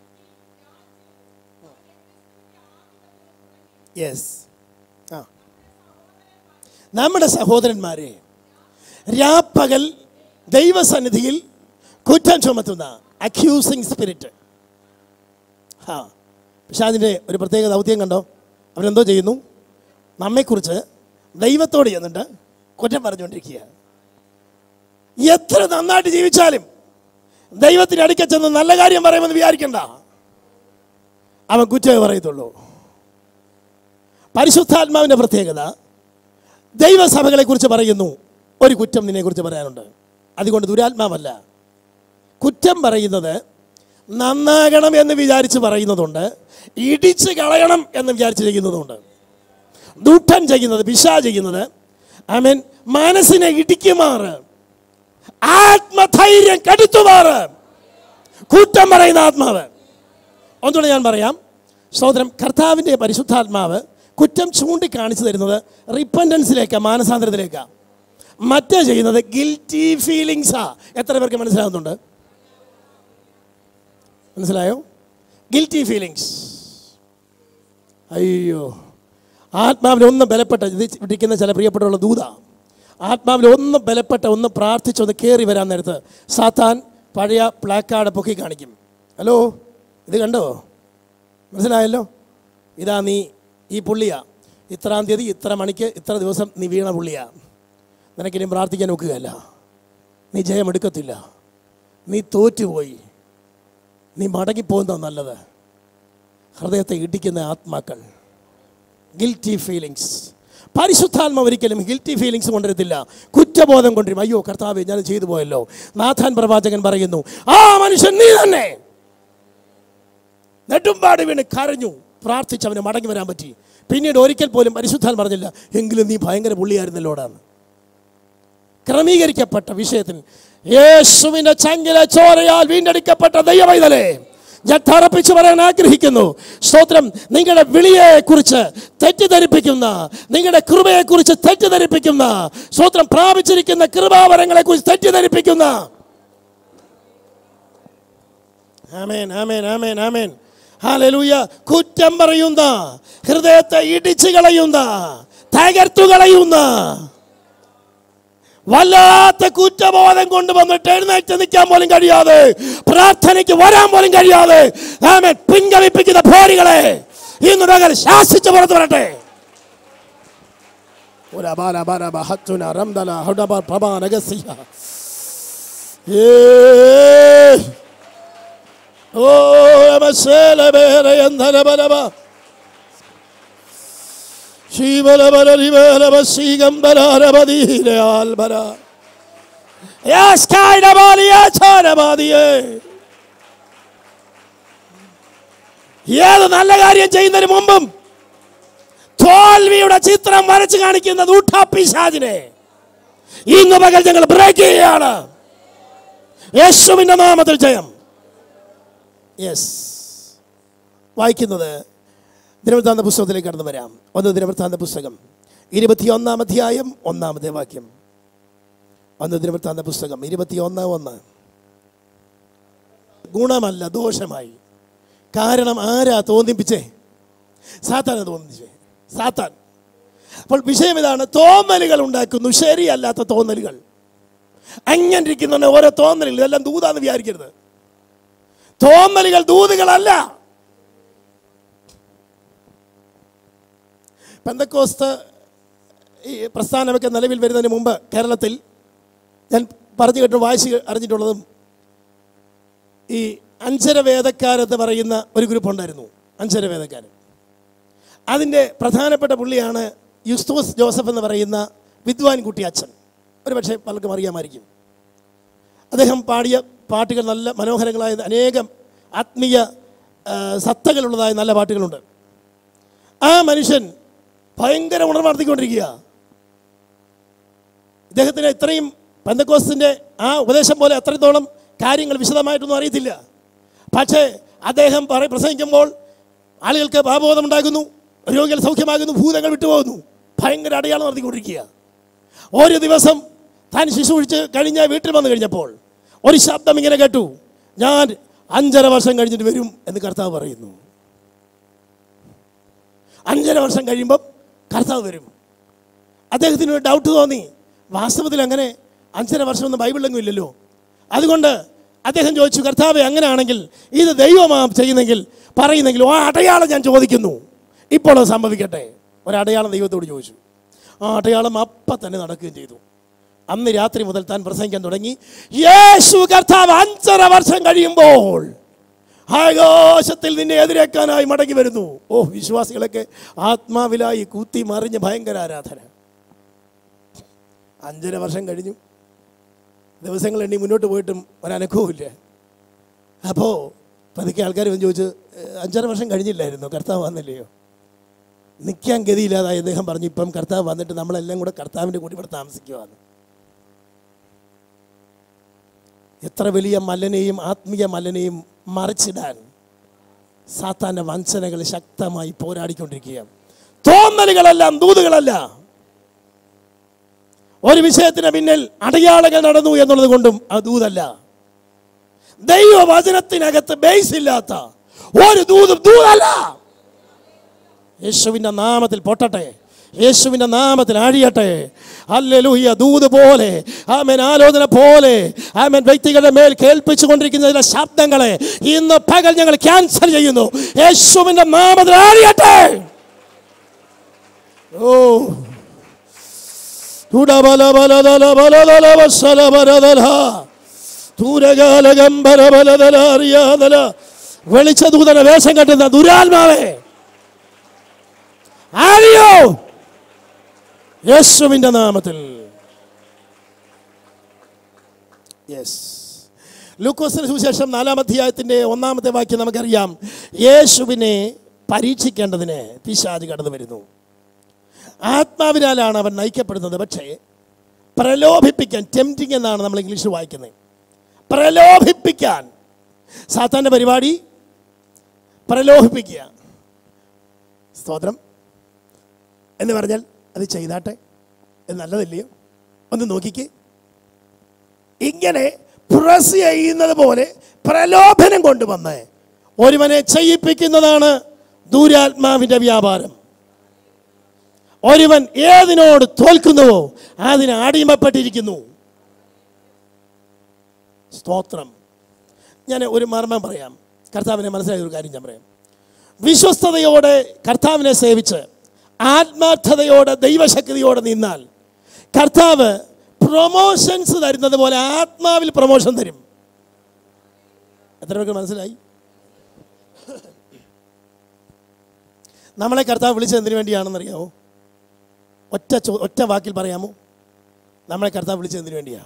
യെസ് ആ നമ്മുടെ സഹോദരന്മാരെ രാപ്പകൽ ദൈവസന്നിധിയിൽ കുറ്റം ചുമത്തുന്ന അക്യൂസിങ് സ്പിരിറ്റ് ആ പക്ഷെ അതിൻ്റെ ഒരു പ്രത്യേക ദൗത്യം കണ്ടോ അവരെന്തോ ചെയ്യുന്നു നമ്മെക്കുറിച്ച് ദൈവത്തോട് ചെന്നിട്ട് കുറ്റം പറഞ്ഞുകൊണ്ടിരിക്കുക എത്ര നന്നായിട്ട് ജീവിച്ചാലും ദൈവത്തിന് അടുക്ക ചെന്ന് നല്ല കാര്യം പറയുമെന്ന് വിചാരിക്കണ്ട അവൻ കുറ്റമേ പറയത്തുള്ളൂ പരിശുദ്ധാത്മാവിൻ്റെ പ്രത്യേകത ദൈവസഭകളെ കുറിച്ച് പറയുന്നു ഒരു കുറ്റം നിന്നെക്കുറിച്ച് പറയാനുണ്ട് അതുകൊണ്ട് ദുരാത്മാവല്ല കുറ്റം പറയുന്നത് നന്നാകണം എന്ന് വിചാരിച്ച് പറയുന്നതുണ്ട് ഇടിച്ച് കളയണം എന്ന് വിചാരിച്ച് ചെയ്യുന്നതുണ്ട് ദുഃഖം ചെയ്യുന്നത് പിശ ചെയ്യുന്നത് ആമേൻ മനസ്സിനെ ഇടിക്കുമാറ് ആത്മധൈര്യം കടുത്തുമാറ് കുറ്റം പറയുന്ന ആത്മാവ് ഒന്നുകൂടെ ഞാൻ പറയാം സഹോദരം കർത്താവിൻ്റെ പരിശുദ്ധാത്മാവ് കുറ്റം ചൂണ്ടിക്കാണിച്ചു തരുന്നത് റിപ്പൻഡൻസിലേക്കാ മാനസാന്തരത്തിലേക്കാ മറ്റേ ചെയ്യുന്നത് ഗിൽറ്റി ഫീലിങ്സാ എത്ര പേർക്ക് മനസ്സിലാകുന്നുണ്ട് മനസ്സിലായോ ഗിൽറ്റി ഫീലിങ്സ് അയ്യോ ആത്മാവിൽ ഒന്ന് ബലപ്പെട്ട ഇത് ഇരിക്കുന്ന ചില പ്രിയപ്പെട്ടുള്ള ദൂത ആത്മാവിൽ ഒന്ന് ബലപ്പെട്ട ഒന്ന് പ്രാർത്ഥിച്ചൊന്ന് കയറി വരാൻ നേരത്ത് സാത്താൻ പഴയ പ്ലാക്കാർഡ് പൊക്കി കാണിക്കും ഹലോ ഇത് കണ്ടോ മനസ്സിലായല്ലോ ഇതാ നീ ഈ പുള്ളിയാ ഇത്രാം തീയതി ഇത്ര മണിക്ക് ഇത്ര ദിവസം നീ വീണ പുള്ളിയാ നിനക്കിനി പ്രാർത്ഥിക്കാൻ ഒക്കുകയല്ല നീ ജയമെടുക്കത്തില്ല നീ തോറ്റുപോയി നീ മടങ്ങിപ്പോകുന്ന നല്ലത് ഹൃദയത്തെ ഇടിക്കുന്ന ആത്മാക്കൾ ഗിൽറ്റി ഫീലിങ്സ് പരിശുദ്ധാത്മ ഒരിക്കലും ഗിൽറ്റി ഫീലിങ്സ് കൊണ്ടുവരത്തില്ല കുറ്റബോധം കൊണ്ടുവരും അയ്യോ കർത്താവെ ഞാൻ ചെയ്തു പോയല്ലോ നാഥാൻ പ്രവാചകൻ പറയുന്നു ആ മനുഷ്യൻ നീ തന്നെ നെടുമ്പാട് വീണ് കരഞ്ഞു പ്രാർത്ഥിച്ച് അവന് മടങ്ങി വരാൻ പറ്റി പിന്നീട് ഒരിക്കൽ പോലും പരിശുദ്ധാൻ പറഞ്ഞില്ല എങ്കിലും നീ ഭയങ്കര പുള്ളിയായിരുന്നല്ലോടാന്ന് ക്രമീകരിക്കപ്പെട്ട വിഷയത്തിൽ യേശുവിന്റെ ചങ്കിലെ ചോരയാൽ വീണ്ടെടുക്കപ്പെട്ട ദൈവവൈതലേ ഞാൻ തറപ്പിച്ച് പറയാൻ ആഗ്രഹിക്കുന്നു സ്തോത്രം നിങ്ങളുടെ വിളിയെ കുറിച്ച് തെറ്റിദ്ധരിപ്പിക്കുന്ന നിങ്ങളുടെ കൃപയെ കുറിച്ച് തെറ്റിദ്ധരിപ്പിക്കുന്ന സ്തോത്രം പ്രാപിച്ചിരിക്കുന്ന കൃപാവരങ്ങളെ കുറിച്ച് തെറ്റിദ്ധരിപ്പിക്കുന്ന ആമേൻ ആമേൻ ആമേൻ ആമേൻ ഹാലലൂയ കുറ്റം പറയുന്ന ഹൃദയത്തെ ഇടിച്ചു കളയുന്ന തകർത്തു കളയുന്ന വല്ലാത്ത കുറ്റബോധം കൊണ്ടുവന്നിട്ട് എഴുന്നേറ്റ് നിൽക്കാൻ പോലും കഴിയാതെ പ്രാർത്ഥനയ്ക്ക് വരാൻ പോലും കഴിയാതെ ആമേൻ പിൻഗമിപ്പിക്കുന്ന ഭോരികളെ ഇന്ന് പകൽ ശാസിച്ച് പുറത്തു വരട്ടെ ഉരബാല ബല ബഹത്തുന റംദല ഹുഡബ പ്രഭ നഗസിയ. ഏ. ഓ യമശേല ബേല യന്ധന ബലബ. ശീബലബല രിബലബ ശീഗംബലാരബദീലയാൽബല. യാസ്കായിടബാലിയാചാരബാദിയേ. ഏത് നല്ല കാര്യം ചെയ്യുന്നതിന് മുമ്പും തോൽവിയുടെ ചിത്രം വരച്ച് കാണിക്കുന്ന ഊട്ടാപ്പിശാജിനെ ഇന്ന് പകൽ ഞങ്ങൾ ബ്രേക്ക് ചെയ്യുകയാണ് യേശുവിന്റെ നാമത്തിൽ ജയം യെസ് വായിക്കുന്നത് ദിനവൃത്താന്ത പുസ്തകത്തിലേക്ക് കടന്നു വരാം ഒന്ന് ദിനവൃത്താന്ത പുസ്തകം ഇരുപത്തിയൊന്നാം അധ്യായം ഒന്നാമത്തെ വാക്യം ഒന്ന് ദിനവൃത്താന്ത പുസ്തകം ഇരുപത്തിയൊന്ന് ഒന്ന് ഗുണമല്ല ദോഷമായി കാരണം ആരാ തോന്നിപ്പിച്ചേ സാത്താനെ തോന്നിച്ചേ സാത്താൻ അപ്പോൾ വിഷയം ഇതാണ് തോന്നലുകൾ ഉണ്ടാക്കുന്നു ശരിയല്ലാത്ത തോന്നലുകൾ അങ്ങനെ ഇരിക്കുന്ന ഓരോ തോന്നലുകൾ ഇതെല്ലാം ദൂതാന്ന് വിചാരിക്കരുത് തോന്നലുകൾ ദൂതുകളല്ല പെന്തക്കോസ്ത് ഈ പ്രസ്ഥാനമൊക്കെ നിലവിൽ വരുന്നതിന് മുമ്പ് കേരളത്തിൽ ഞാൻ പറഞ്ഞു കേട്ട് വായിച്ച് അറിഞ്ഞിട്ടുള്ളതും ഈ അഞ്ചര വേദക്കാരെന്ന് പറയുന്ന ഒരു ഗ്രൂപ്പ് ഉണ്ടായിരുന്നു അഞ്ചര വേദക്കാരൻ അതിൻ്റെ പ്രധാനപ്പെട്ട പുള്ളിയാണ് യുസ്തോസ് ജോസഫ് എന്ന് പറയുന്ന വിദ്വാൻ കുട്ടി അച്ഛൻ ഒരു പക്ഷേ പലർക്കും അറിയാമായിരിക്കും അദ്ദേഹം പാടിയ പാട്ടുകൾ നല്ല മനോഹരങ്ങളായ അനേകം ആത്മീയ ആ, സത്തകളുള്ളതായ നല്ല പാട്ടുകളുണ്ട് ആ മനുഷ്യൻ ഭയങ്കര ഉണർവ് നടത്തിക്കൊണ്ടിരിക്കുക ഇദ്ദേഹത്തിന് ഇത്രയും പെന്തക്കോസ്തിൻ്റെ ആ ഉപദേശം പോലെ അത്രത്തോളം കാര്യങ്ങൾ വിശദമായിട്ടൊന്നും അറിയത്തില്ല പക്ഷേ അദ്ദേഹം പറ പ്രസംഗിക്കുമ്പോൾ ആളുകൾക്ക് പാപബോധം ഉണ്ടാകുന്നു രോഗികൾ സൗഖ്യമാകുന്നു ഭൂതങ്ങൾ വിട്ടുപോകുന്നു ഭയങ്കര അടയാളം നടത്തിക്കൊണ്ടിരിക്കുക ഒരു ദിവസം താൻ ശുശ്രൂഷിച്ച് കഴിഞ്ഞ വീട്ടിൽ വന്നു കഴിഞ്ഞപ്പോൾ ഒരു ശബ്ദം ഇങ്ങനെ കേട്ടു ഞാൻ അഞ്ചര വർഷം കഴിഞ്ഞിട്ട് വരും എന്ന് കർത്താവ് പറയുന്നു അഞ്ചര വർഷം കഴിയുമ്പം കർത്താവ് വരും അദ്ദേഹത്തിന് ഒരു ഡൗട്ട് തോന്നി വാസ്തവത്തിൽ അങ്ങനെ അഞ്ചര വർഷമൊന്നും ബൈബിളിലെങ്ങും ഇല്ലല്ലോ അതുകൊണ്ട് അദ്ദേഹം ചോദിച്ചു കർത്താവെ അങ്ങനെയാണെങ്കിൽ ഇത് ദൈവമാ ചെയ്യുന്നെങ്കിൽ പറയുന്നെങ്കിൽ ആ അടയാളം ഞാൻ ചോദിക്കുന്നു ഇപ്പോൾ അത് സംഭവിക്കട്ടെ ഒരടയാളം ദൈവത്തോട് ചോദിച്ചു ആ അടയാളം അപ്പം തന്നെ നടക്കുകയും ചെയ്തു അന്ന് രാത്രി മുതൽ താൻ പ്രസംഗിക്കാൻ തുടങ്ങി യേശു കർത്താവ് അഞ്ചര വർഷം കഴിയുമ്പോൾ ആകാശത്തിൽ നിന്നെ എതിരേക്കാനായി മടങ്ങി വരുന്നു ഓ വിശ്വാസികളൊക്കെ ആത്മാവിലായി കൂത്തി മറിഞ്ഞ് ഭയങ്കര ആരാധന അഞ്ചര വർഷം കഴിഞ്ഞു ദിവസങ്ങൾ എണ്ണി മുന്നോട്ട് പോയിട്ടും ഒരനക്കവുമില്ല അപ്പോൾ പതുക്കെ ആൾക്കാർ വന്ന് ചോദിച്ചു "ഏ, അഞ്ചര വർഷം കഴിഞ്ഞില്ലായിരുന്നു കർത്താവ് വന്നില്ലയോ നിൽക്കാൻ ഗതിയില്ലാതായി അദ്ദേഹം പറഞ്ഞു ഇപ്പം കർത്താവ് വന്നിട്ട് നമ്മളെല്ലാം കൂടെ കർത്താവിൻ്റെ കൂടി ഇവിടെ താമസിക്കുവാന്ന് എത്ര വലിയ മല്ലനെയും ആത്മീയ മല്ലനെയും മറിച്ചിടാൻ സാത്താൻ്റെ വഞ്ചനകൾ ശക്തമായി പോരാടിക്കൊണ്ടിരിക്കുകയാണ് തോന്നലുകളെല്ലാം ദൂതുകളല്ല ഒരു വിഷയത്തിന് പിന്നിൽ അടയാളങ്ങൾ നടന്നു എന്നുള്ളത് കൊണ്ടും അത് ദൂതല്ല ദൈവവചനത്തിനകത്ത് ബേസ് ഇല്ലാത്ത ഒരു ദൂതും ദൂതല്ല യേശുവിൻ്റെ നാമത്തിൽ പൊട്ടട്ടെ യേശുവിൻ്റെ നാമത്തിൽ അഴിയട്ടെ അല്ലെലൂയ ദൂത് പോലെ ആമേൻ ആലോചന പോലെ ആമേൻ വ്യക്തികളുടെ മേൽ കേൾപ്പിച്ചു കൊണ്ടിരിക്കുന്ന ചില ശബ്ദങ്ങളെ ഇന്ന് പകൽ ഞങ്ങൾ ക്യാൻസൽ ചെയ്യുന്നു യേശുവിൻ്റെ നാമത്തിൽ അഴിയട്ടെ ഓ വെളിച്ച ദൂതന വേഷം കെട്ടുന്ന ദുരാത്മാവേ ആരെയോ യേശുവിന്റെ നാമത്തിൽ യെസ് ലൂക്കോസിന് സുവിശേഷം നാലാം അധ്യായത്തിൻ്റെ ഒന്നാമത്തെ വാക്യം നമുക്കറിയാം യേശുവിനെ പരീക്ഷിക്കേണ്ടതിന് പിശാജ് കടന്നു വരുന്നു ആത്മാവിനാലാണ് അവൻ നയിക്കപ്പെടുന്നത് പക്ഷേ പ്രലോഭിപ്പിക്കാൻ ടെംറ്റിംഗ് എന്നാണ് നമ്മൾ ഇംഗ്ലീഷിൽ വായിക്കുന്നത് പ്രലോഭിപ്പിക്കാൻ സാത്താൻ്റെ പരിപാടി പ്രലോഭിപ്പിക്കുക സ്തോത്രം എന്ന് പറഞ്ഞാൽ അത് ചെയ്താട്ടെ ഇത് നല്ലതല്ലയോ ഒന്ന് നോക്കിക്കേ ഇങ്ങനെ പ്രസ് ചെയ്യുന്നത് പോലെ പ്രലോഭനം കൊണ്ടുവന്ന് ഒരുവനെ ചെയ്യിപ്പിക്കുന്നതാണ് ദൂരാത്മാവിൻ്റെ വ്യാപാരം ഒരുവൻ ഏതിനോട് തോൽക്കുന്നുവോ അതിന് അടിമപ്പെട്ടിരിക്കുന്നു സ്തോത്രം ഞാൻ ഒരു മർമ്മം പറയാം കർത്താവിനെ മനസ്സിലായ ഒരു കാര്യം ഞാൻ പറയാം വിശ്വസ്തയോടെ കർത്താവിനെ സേവിച്ച് ആത്മാർത്ഥതയോടെ ദൈവശക്തിയോടെ നിന്നാൽ കർത്താവ് പ്രൊമോഷൻസ് തരുന്നത് പോലെ ആത്മാവിൽ പ്രൊമോഷൻ തരും എത്ര പേർക്ക് മനസ്സിലായി നമ്മളെ കർത്താവ് വിളിച്ചത് എന്തിനു വേണ്ടിയാണെന്നറിയാമോ ഒറ്റ ചോ ഒറ്റ വാക്കിൽ പറയാമോ നമ്മളെ കർത്താവ് വിളിച്ചത് എന്തിനു വേണ്ടിയാ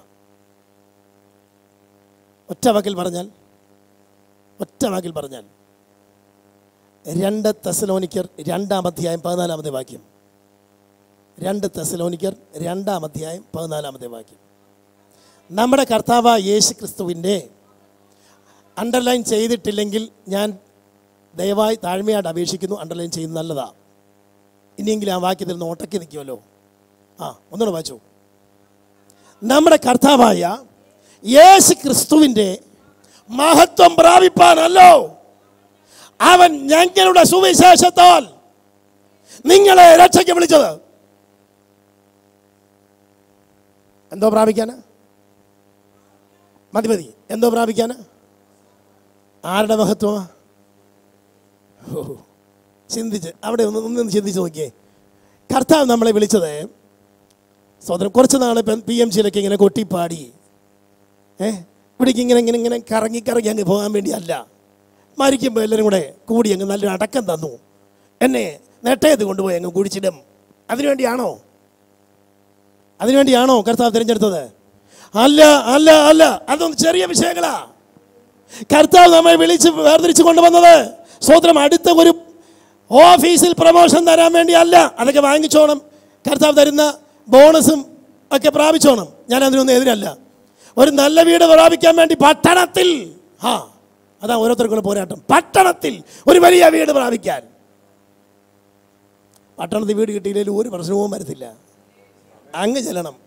ഒറ്റ വാക്കിൽ പറഞ്ഞാൽ ഒറ്റ വാക്കിൽ പറഞ്ഞാൽ രണ്ട് തെസലോനിക്കർ രണ്ടാം അധ്യായം പതിനാലാമത്തെ വാക്യം രണ്ട് തെസലോനിക്കർ രണ്ടാം അധ്യായം പതിനാലാമത്തെ വാക്യം നമ്മുടെ കർത്താവ് യേശു ക്രിസ്തുവിൻ്റെ അണ്ടർലൈൻ ചെയ്തിട്ടില്ലെങ്കിൽ ഞാൻ ദയവായി താഴ്മയായിട്ട് അപേക്ഷിക്കുന്നു അണ്ടർലൈൻ ചെയ്യുന്നത് നല്ലതാ ഇനിയെങ്കിലും ആ വാക്യത്തിൽ നിന്ന് ഒട്ടക്കി നിൽക്കുമല്ലോ ആ ഒന്നുകൂടെ വായിച്ചു നമ്മുടെ കർത്താവായ യേശു ക്രിസ്തുവിൻ്റെ മഹത്വം പ്രാപിപ്പാനല്ലോ അവൻ ഞങ്ങളുടെ സുവിശേഷത്താൽ നിങ്ങളെ രക്ഷയ്ക്ക് വിളിച്ചത് എന്തോ പ്രാപിക്കാന് മതി മതി എന്തോ പ്രാപിക്കാന് ആരുടെ മഹത്വമാ ഓ ചിന്തിച്ച് അവിടെ ഒന്ന് ഒന്ന് ചിന്തിച്ച് നോക്കിയേ കർത്താവ് നമ്മളെ വിളിച്ചത് സ്വതന്ത്രം കുറച്ച് നാൾ പി എം സിയിലൊക്കെ ഇങ്ങനെ കൊട്ടിപ്പാടി ഏ ഇവിടേക്ക് ഇങ്ങനെ ഇങ്ങനെ ഇങ്ങനെ കറങ്ങി കറങ്ങി അങ്ങ് പോകാൻ വേണ്ടിയല്ല മരിക്കുമ്പോൾ എല്ലാവരും കൂടെ കൂടി അങ്ങ് നല്ലൊരു അടക്കം തന്നു എന്നെ നെട്ടയത് കൊണ്ടുപോയി അങ്ങ് കുഴിച്ചിടും അതിനുവേണ്ടിയാണോ അതിനുവേണ്ടിയാണോ കർത്താവ് തിരഞ്ഞെടുത്തത് അല്ല അല്ല അല്ല അതൊന്നും ചെറിയ വിഷയങ്ങളാ കർത്താവ് നമ്മെ വിളിച്ച് വേർതിരിച്ച് കൊണ്ടുവന്നത് സ്വതന്ത്രം അടുത്ത ഒരു ഓഫീസിൽ പ്രമോഷൻ തരാൻ വേണ്ടിയല്ല അതൊക്കെ വാങ്ങിച്ചോണം കർത്താവ് തരുന്ന ബോണസും ഒക്കെ പ്രാപിച്ചോണം ഞാൻ അതിനൊന്നും എതിരല്ല ഒരു നല്ല വീട് പ്രാപിക്കാൻ വേണ്ടി പട്ടണത്തിൽ ആ അതാ ഓരോരുത്തർക്കുള്ള പോരാട്ടം പട്ടണത്തിൽ ഒരു വലിയ വീട് പ്രാപിക്കാൻ പട്ടണത്തിൽ വീട് കിട്ടിയില്ലെങ്കിൽ ഒരു പ്രശ്നവും വരത്തില്ല അങ്ങ് ചെല്ലണം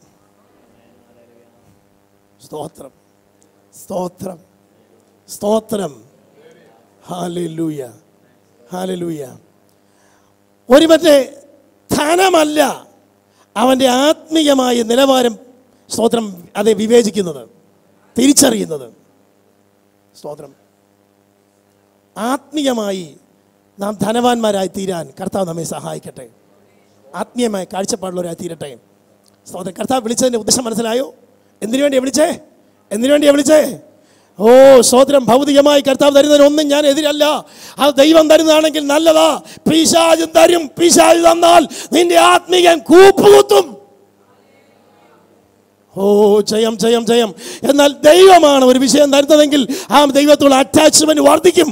സ്തോത്രം സ്തോത്രം സ്തോത്രം ഹാലൂയ ഹാലൂയ ഒരു മറ്റേ ധനമല്ല അവൻ്റെ ആത്മീയമായ നിലവാരം സ്തോത്രം അതെ വിവേചിക്കുന്നത് തിരിച്ചറിയുന്നത് സ്തോത്രം ആത്മീയമായി നാം ധനവാന്മാരായി തീരാൻ കർത്താവ് നമ്മെ സഹായിക്കട്ടെ ആത്മീയമായ കാഴ്ചപ്പാടുള്ളവരായി തീരട്ടെ സ്തോത്രം കർത്താവ് വിളിച്ചതിൻ്റെ ഉദ്ദേശം മനസ്സിലായോ എന്തിനു വേണ്ടിയാ വിളിച്ചേ എന്തിനു വേണ്ടിയാ വിളിച്ചേ ഓ സ്തോത്രം ഭൗതികമായി കർത്താവ് തരുന്നതിന് ഒന്നും ഞാൻ എതിരല്ല അത് ദൈവം തരുന്നതാണെങ്കിൽ നല്ലതാ പിശാജ് തരും പിശാജ് തന്നാൽ നിന്റെ ആത്മീയൻ കൂപ്പുകുത്തും ഓ ജയം ജയം ജയം എന്നാൽ ദൈവമാണ് ഒരു വിഷയം തരുന്നതെങ്കിൽ ആ ദൈവത്തോട് അറ്റാച്ച്മെന്റ് വർദ്ധിക്കും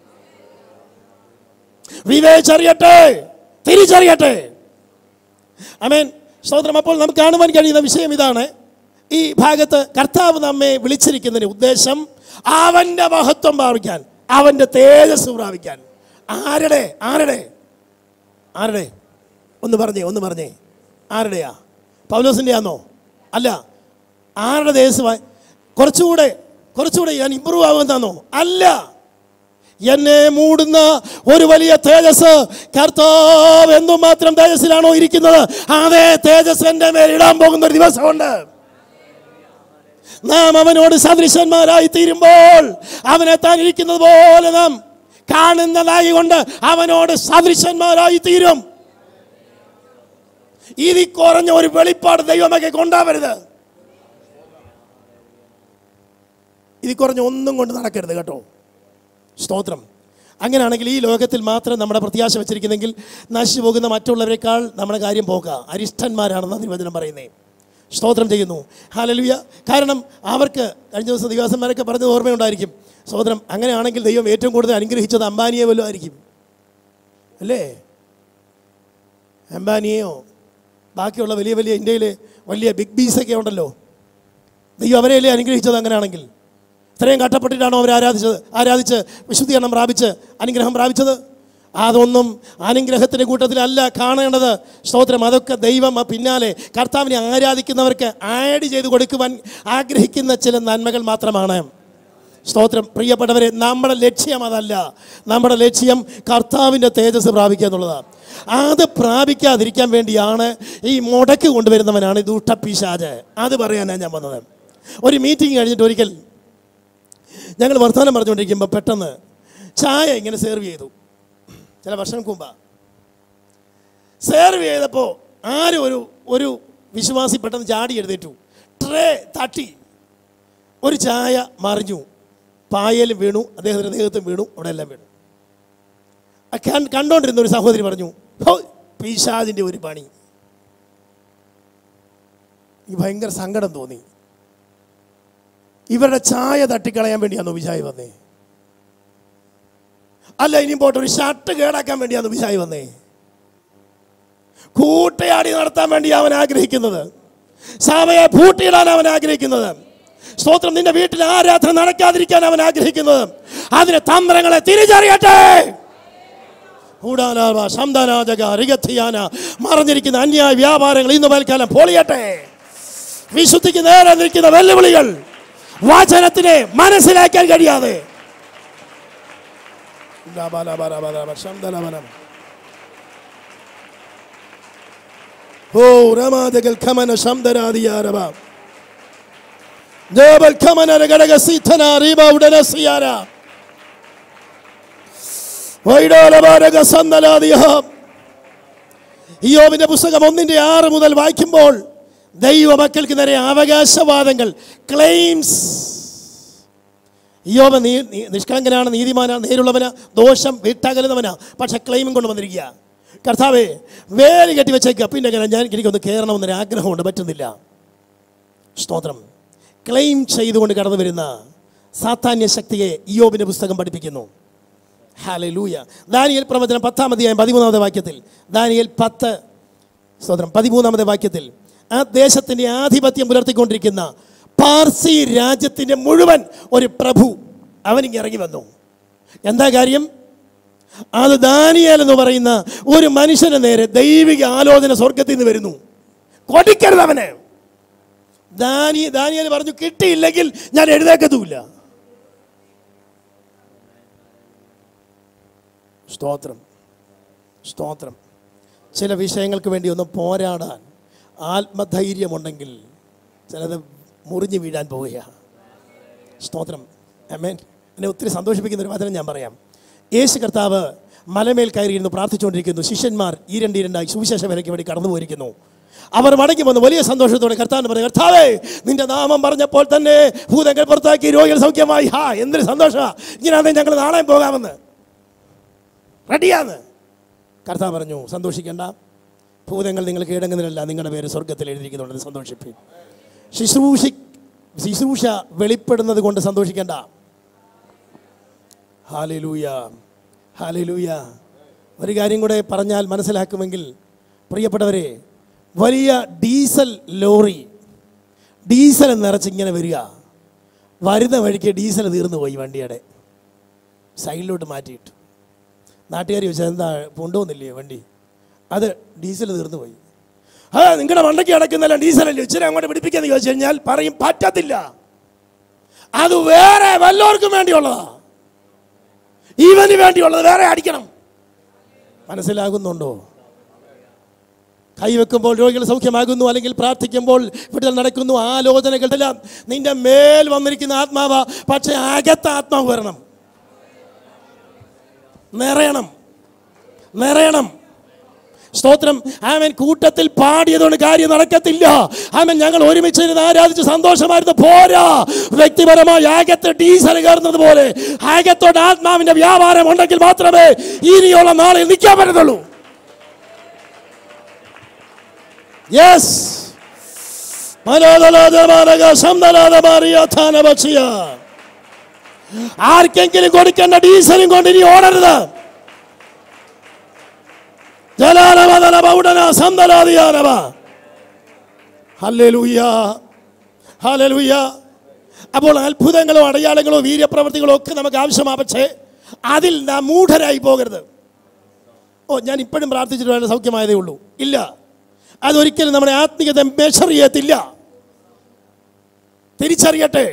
വിവേചറിയട്ടെ തിരിച്ചറിയട്ടെ അമേൻ സ്തോത്രം അപ്പോൾ നമുക്ക് കാണുവാൻ കഴിയുന്ന വിഷയം ഇതാണ് ഈ ഭാഗത്ത് കർത്താവ് നമ്മെ വിളിച്ചിരിക്കുന്നതിന് ഉദ്ദേശം അവൻ്റെ മഹത്വം പ്രാപിക്കാൻ അവൻ്റെ തേജസ് പ്രാപിക്കാൻ ആരുടെ ആരുടെ ആരുടെ ഒന്ന് പറഞ്ഞേ ഒന്ന് പറഞ്ഞേ ആരുടെയാ പൗലോസിൻ്റെ ആണോ അല്ല ആരുടെ തേജസ് കുറച്ചുകൂടെ കുറച്ചുകൂടെ ഞാൻ ഇമ്പ്രൂവ് ആകുന്നതാണോ അല്ല എന്നെ മൂടുന്ന ഒരു വലിയ തേജസ് കർത്താവ് എന്തും മാത്രം തേജസ്സിലാണോ ഇരിക്കുന്നത് അതേ തേജസ് എൻ്റെ മേൽ ഇടാൻ പോകുന്ന ഒരു ദിവസമുണ്ട് നാം അവനോട് സദൃശന്മാരായി തീരുമ്പോൾ അവനെ താൻ ഇരിക്കുന്നത് പോലെ നാം കാണുന്നതായി കൊണ്ട് അവനോട് സദൃശന്മാരായി തീരും ഇതിൽ കുറഞ്ഞ ഒരു വെളിപ്പാട് ദൈവമൊക്കെ കൊണ്ടാവരുത് ഇതിൽ കുറഞ്ഞ ഒന്നും കൊണ്ട് നടക്കരുത് കേട്ടോ സ്തോത്രം അങ്ങനെയാണെങ്കിൽ ഈ ലോകത്തിൽ മാത്രം നമ്മുടെ പ്രത്യാശ വെച്ചിരിക്കുന്നെങ്കിൽ നശിച്ചു പോകുന്ന മറ്റുള്ളവരെക്കാൾ നമ്മുടെ കാര്യം പോക അരിഷ്ടന്മാരാണെന്ന് നിർവചനം പറയുന്നേ സ്തോത്രം ചെയ്യുന്നു ഹാലലുയ കാരണം അവർക്ക് കഴിഞ്ഞ ദിവസം ദിവസന്മാരൊക്കെ പറഞ്ഞത് ഓർമ്മയുണ്ടായിരിക്കും സ്തോത്രം അങ്ങനെയാണെങ്കിൽ ദൈവം ഏറ്റവും കൂടുതൽ അനുഗ്രഹിച്ചത് അംബാനിയെ വല്ലതും ആയിരിക്കും അല്ലേ അംബാനിയെയോ ബാക്കിയുള്ള വലിയ വലിയ ഇന്ത്യയിലെ വലിയ ബിഗ് ബീസൊക്കെ ഉണ്ടല്ലോ ദൈവം അവരെയല്ലേ അനുഗ്രഹിച്ചത് അങ്ങനെയാണെങ്കിൽ ഇത്രയും കഷ്ടപ്പെട്ടിട്ടാണോ അവർ ആരാധിച്ചത് ആരാധിച്ച് വിശുദ്ധീകരണം പ്രാപിച്ച് അനുഗ്രഹം പ്രാപിച്ചത് അതൊന്നും അനുഗ്രഹത്തിൻ്റെ കൂട്ടത്തിലല്ല കാണേണ്ടത് സ്തോത്രം അതൊക്കെ ദൈവം ആ പിന്നാലെ കർത്താവിനെ ആരാധിക്കുന്നവർക്ക് ആഡ് ചെയ്ത് കൊടുക്കുവാൻ ആഗ്രഹിക്കുന്ന ചില നന്മകൾ മാത്രമാണ് സ്തോത്രം പ്രിയപ്പെട്ടവരെ നമ്മുടെ ലക്ഷ്യം അതല്ല നമ്മുടെ ലക്ഷ്യം കർത്താവിൻ്റെ തേജസ് പ്രാപിക്കുക എന്നുള്ളതാണ് അത് പ്രാപിക്കാതിരിക്കാൻ വേണ്ടിയാണ് ഈ മുടക്ക് കൊണ്ടുവരുന്നവനാണ് ഈ ദുഷ്ടപ്പിശാജ് അത് പറയാനാണ് ഞാൻ വന്നത് ഒരു മീറ്റിംഗ് കഴിഞ്ഞിട്ട് ഒരിക്കൽ ഞങ്ങൾ വർത്തമാനം പറഞ്ഞുകൊണ്ടിരിക്കുമ്പോൾ പെട്ടെന്ന് ചായ ഇങ്ങനെ സെർവ് ചെയ്തു ചില വർഷങ്ങൾക്ക് മുമ്പാ സെർവ് ചെയ്തപ്പോൾ ആരും ഒരു ഒരു വിശ്വാസി പെട്ടെന്ന് ചാടി എഴുന്നേറ്റു ട്രേ തട്ടി ഒരു ചായ മറിഞ്ഞു പായലും വീണു അദ്ദേഹത്തിൻ്റെ ദേഹത്തും വീണു അവിടെ എല്ലാം വീണു ആ കൺ- കണ്ടോണ്ടിരുന്ന ഒരു സഹോദരി പറഞ്ഞു ഹോ പീശാദിൻ്റെ ഒരു പണി എനിക്ക് ഭയങ്കര സങ്കടം തോന്നി ഇവരുടെ ചായ തട്ടിക്കളയാൻ വേണ്ടിയാണോ വിജായി വന്നേ അല്ല ഇനിയും പോട്ടെ ഒരു ഷർട്ട് കേടാക്കാൻ വേണ്ടിയാണ് വിശായി വന്നേ കൂട്ടയാടി നടത്താൻ വേണ്ടി അവൻ ആഗ്രഹിക്കുന്നത് സഭയെ പൂട്ടിയിടാൻ അവൻ ആഗ്രഹിക്കുന്നത് സ്തോത്രം നിന്റെ വീട്ടിൽ ആരാധന നടക്കാതിരിക്കാൻ അവൻ ആഗ്രഹിക്കുന്നത് അതിന് തന്ത്രങ്ങളെ തിരിച്ചറിയട്ടെ ഊടാലാവ, ശംദാനാജക, റിഗത്തിയാന, മറഞ്ഞിരിക്കുന്ന അന്യായ വ്യാപാരങ്ങൾ ഇന്ന് പൽക്കാലം പൊളിയട്ടെ വിശുദ്ധിക്ക് നേരെ നിൽക്കുന്ന വെല്ലുവിളികൾ വചനത്തിനെ മനസ്സിലാക്കാൻ കഴിയാതെ ശംദലവനം. ഓ രമാദകൾ ഖമന ശംദരാദിയാരവ ജോബൽ ഖമന രഗടക സീഥന റീബ ഉടന സിയാര വൈഡോലമാരക സന്ദലാദിയ ഇയോബിന്റെ പുസ്തകം ഒന്നിന്റെ ആറ് മുതൽ വായിക്കുമ്പോൾ ദൈവ മക്കൾക്ക് നേരെ അവകാശവാദങ്ങൾ ക്ലെയിംസ് ഇയോബ നീ നീ- നിഷ്കളങ്കനാണ് നീതിമാനാണ് നേരുള്ളവനാ ദോഷം വിട്ടകലുന്നവനാ പക്ഷെ ക്ലെയിമും കൊണ്ട് വന്നിരിക്കുക കർത്താവേ വേലി കെട്ടി വെച്ചേക്കുക പിന്നെ എങ്ങനെ ഞാൻ എനിക്കൊന്ന് കയറണമെന്നൊരു ആഗ്രഹമുണ്ട് പറ്റുന്നില്ല സ്തോത്രം ക്ലെയിം ചെയ്തുകൊണ്ട് കടന്നു വരുന്ന സാത്താന്യ ശക്തിയെ ഇയോബിന്റെ പുസ്തകം പഠിപ്പിക്കുന്നു ഹാലലൂയ ദാനിയൽ പ്രവചനം പത്താം അധ്യായം പതിമൂന്നാമത്തെ വാക്യത്തിൽ ദാനിയൽ പത്ത് സ്തോത്രം പതിമൂന്നാമത്തെ വാക്യത്തിൽ ആ ദേശത്തിൻ്റെ ആധിപത്യം പുലർത്തിക്കൊണ്ടിരിക്കുന്ന പാർസി രാജ്യത്തിൻ്റെ മുഴുവൻ ഒരു പ്രഭു അവനിങ്ങ് ഇറങ്ങി വന്നു എന്താ കാര്യം അത് ദാനിയേൽ എന്ന് പറയുന്ന ഒരു മനുഷ്യന് നേരെ ദൈവിക ആലോചന സ്വർഗത്തിൽ നിന്ന് വരുന്നു കൊടുക്കരുത് അവന് ദാനി ദാനിയേൽ പറഞ്ഞു കിട്ടിയില്ലെങ്കിൽ ഞാൻ എഴുതേക്കത്തുമില്ല സ്തോത്രം സ്തോത്രം ചില വിഷയങ്ങൾക്ക് വേണ്ടി ഒന്ന് പോരാടാൻ ആത്മധൈര്യമുണ്ടെങ്കിൽ ചിലത് മുറിഞ്ഞു വീഴാൻ പോവുകയാണ് സ്തോത്രം അമേൻ എന്നെ ഒത്തിരി സന്തോഷിപ്പിക്കുന്ന ഒരു വചനം ഞാൻ പറയാം യേശു കർത്താവ് മലമേൽ കയറിയിരുന്നു പ്രാർത്ഥിച്ചുകൊണ്ടിരിക്കുന്നു ശിഷ്യന്മാർ ഈ രണ്ട് രണ്ടായി സുവിശേഷ വിലയ്ക്ക് വേണ്ടി കടന്നു പോയിരിക്കുന്നു അവർ മടങ്ങി വന്ന് വലിയ സന്തോഷത്തോടെ കർത്താവിന് പറഞ്ഞു കർത്താവേ നിന്റെ നാമം പറഞ്ഞപ്പോൾ തന്നെ ഭൂതങ്ങൾ പുറത്താക്കി രോഗികൾ സൗഖ്യമായി ഹാ എന്തൊരു സന്തോഷമാണ് ഇങ്ങനെയാണെ ഞങ്ങൾ നാളെ പോകാമെന്ന് റെഡിയാന്ന് കർത്താവ് പറഞ്ഞു സന്തോഷിക്കേണ്ട ഭൂതങ്ങൾ നിങ്ങൾ കീഴടങ്ങുന്നില്ല നിങ്ങളുടെ പേര് സ്വർഗത്തിൽ എഴുതിയിരിക്കുന്നുണ്ടെന്ന് സന്തോഷിപ്പിൻ ശുശ്രൂഷി ശുശ്രൂഷ വെളിപ്പെടുന്നത് കൊണ്ട് സന്തോഷിക്കേണ്ട ഹാലിലൂയ ഹാലിലൂയ ഒരു കാര്യം കൂടെ പറഞ്ഞാൽ മനസ്സിലാക്കുമെങ്കിൽ പ്രിയപ്പെട്ടവരെ വലിയ ഡീസൽ ലോറി ഡീസൽ നിറച്ചിങ്ങനെ വരിക വരുന്ന വഴിക്ക് ഡീസൽ തീർന്നു പോയി വണ്ടിയുടെ സൈഡിലോട്ട് മാറ്റിയിട്ടു നാട്ടുകാർ ചോദിച്ചാൽ എന്താ കൊണ്ടുപോകുന്നില്ലേ വണ്ടി അത് ഡീസൽ തീർന്നു പോയി ആ നിങ്ങളുടെ വണ്ടയ്ക്ക് കിടക്കുന്നല്ല ഡീസലല്ലേ ഇച്ചിരി അങ്ങോട്ട് പിടിപ്പിക്കാന്ന് ചോദിച്ചു കഴിഞ്ഞാൽ പറയും പറ്റത്തില്ല അത് വേറെ വല്ലവർക്കും വേണ്ടിയുള്ളതാ ഇവന് വേണ്ടിയുള്ളത് വേറെ അടിക്കണം മനസ്സിലാകുന്നുണ്ടോ കൈവെക്കുമ്പോൾ രോഗികൾ സൗഖ്യമാകുന്നു അല്ലെങ്കിൽ പ്രാർത്ഥിക്കുമ്പോൾ വിടുതൽ നടക്കുന്നു ആലോചനകളെല്ലാം നിന്റെ മേൽ വന്നിരിക്കുന്ന ആത്മാവ പക്ഷെ അകത്ത ആത്മാവ് വരണം നിറയണം നിറയണം സ്തോത്രം ആമൻ കൂട്ടത്തിൽ പാടിയതുകൊണ്ട് കാര്യം നടക്കത്തില്ല ആമൻ ഞങ്ങൾ ഒരുമിച്ച് ഇരുന്ന് ആരാധിച്ച് സന്തോഷമായിരുന്നു പോരാ വ്യക്തിപരമായി ആകത്ത് ഡീസൽ കയറുന്നത് പോലെ ആകത്തോട് ആത്മാവിന്റെ വ്യാപാരം ഉണ്ടെങ്കിൽ മാത്രമേ ഇനിയുള്ള നാളിൽ നിൽക്കാൻ പറ്റത്തുള്ളൂ യെസ് ആർക്കെങ്കിലും കൊടുക്കേണ്ട ഡീസലും കൊണ്ട് ഇനി ഓടരുത് ജലാലവദലവ ഉടന സന്തലാദിയാനവ ഹല്ലേലൂയ ഹല്ലേലൂയ അപ്പോൾ അത്ഭുതങ്ങളോ അടയാളങ്ങളോ വീര്യപ്രവൃത്തികളോ ഒക്കെ നമുക്ക് ആവശ്യമാണ് പക്ഷേ അതിൽ നാം മൂഢരായി പോകരുത് ഓ ഞാൻ ഇപ്പോഴും പ്രാർത്ഥിച്ചിട്ട് വേണ്ട സൗഖ്യമായതേ ഉള്ളൂ ഇല്ല അതൊരിക്കലും നമ്മുടെ ആത്മീയത മെഷർ ചെയ്യത്തില്ല തിരിച്ചറിയട്ടെ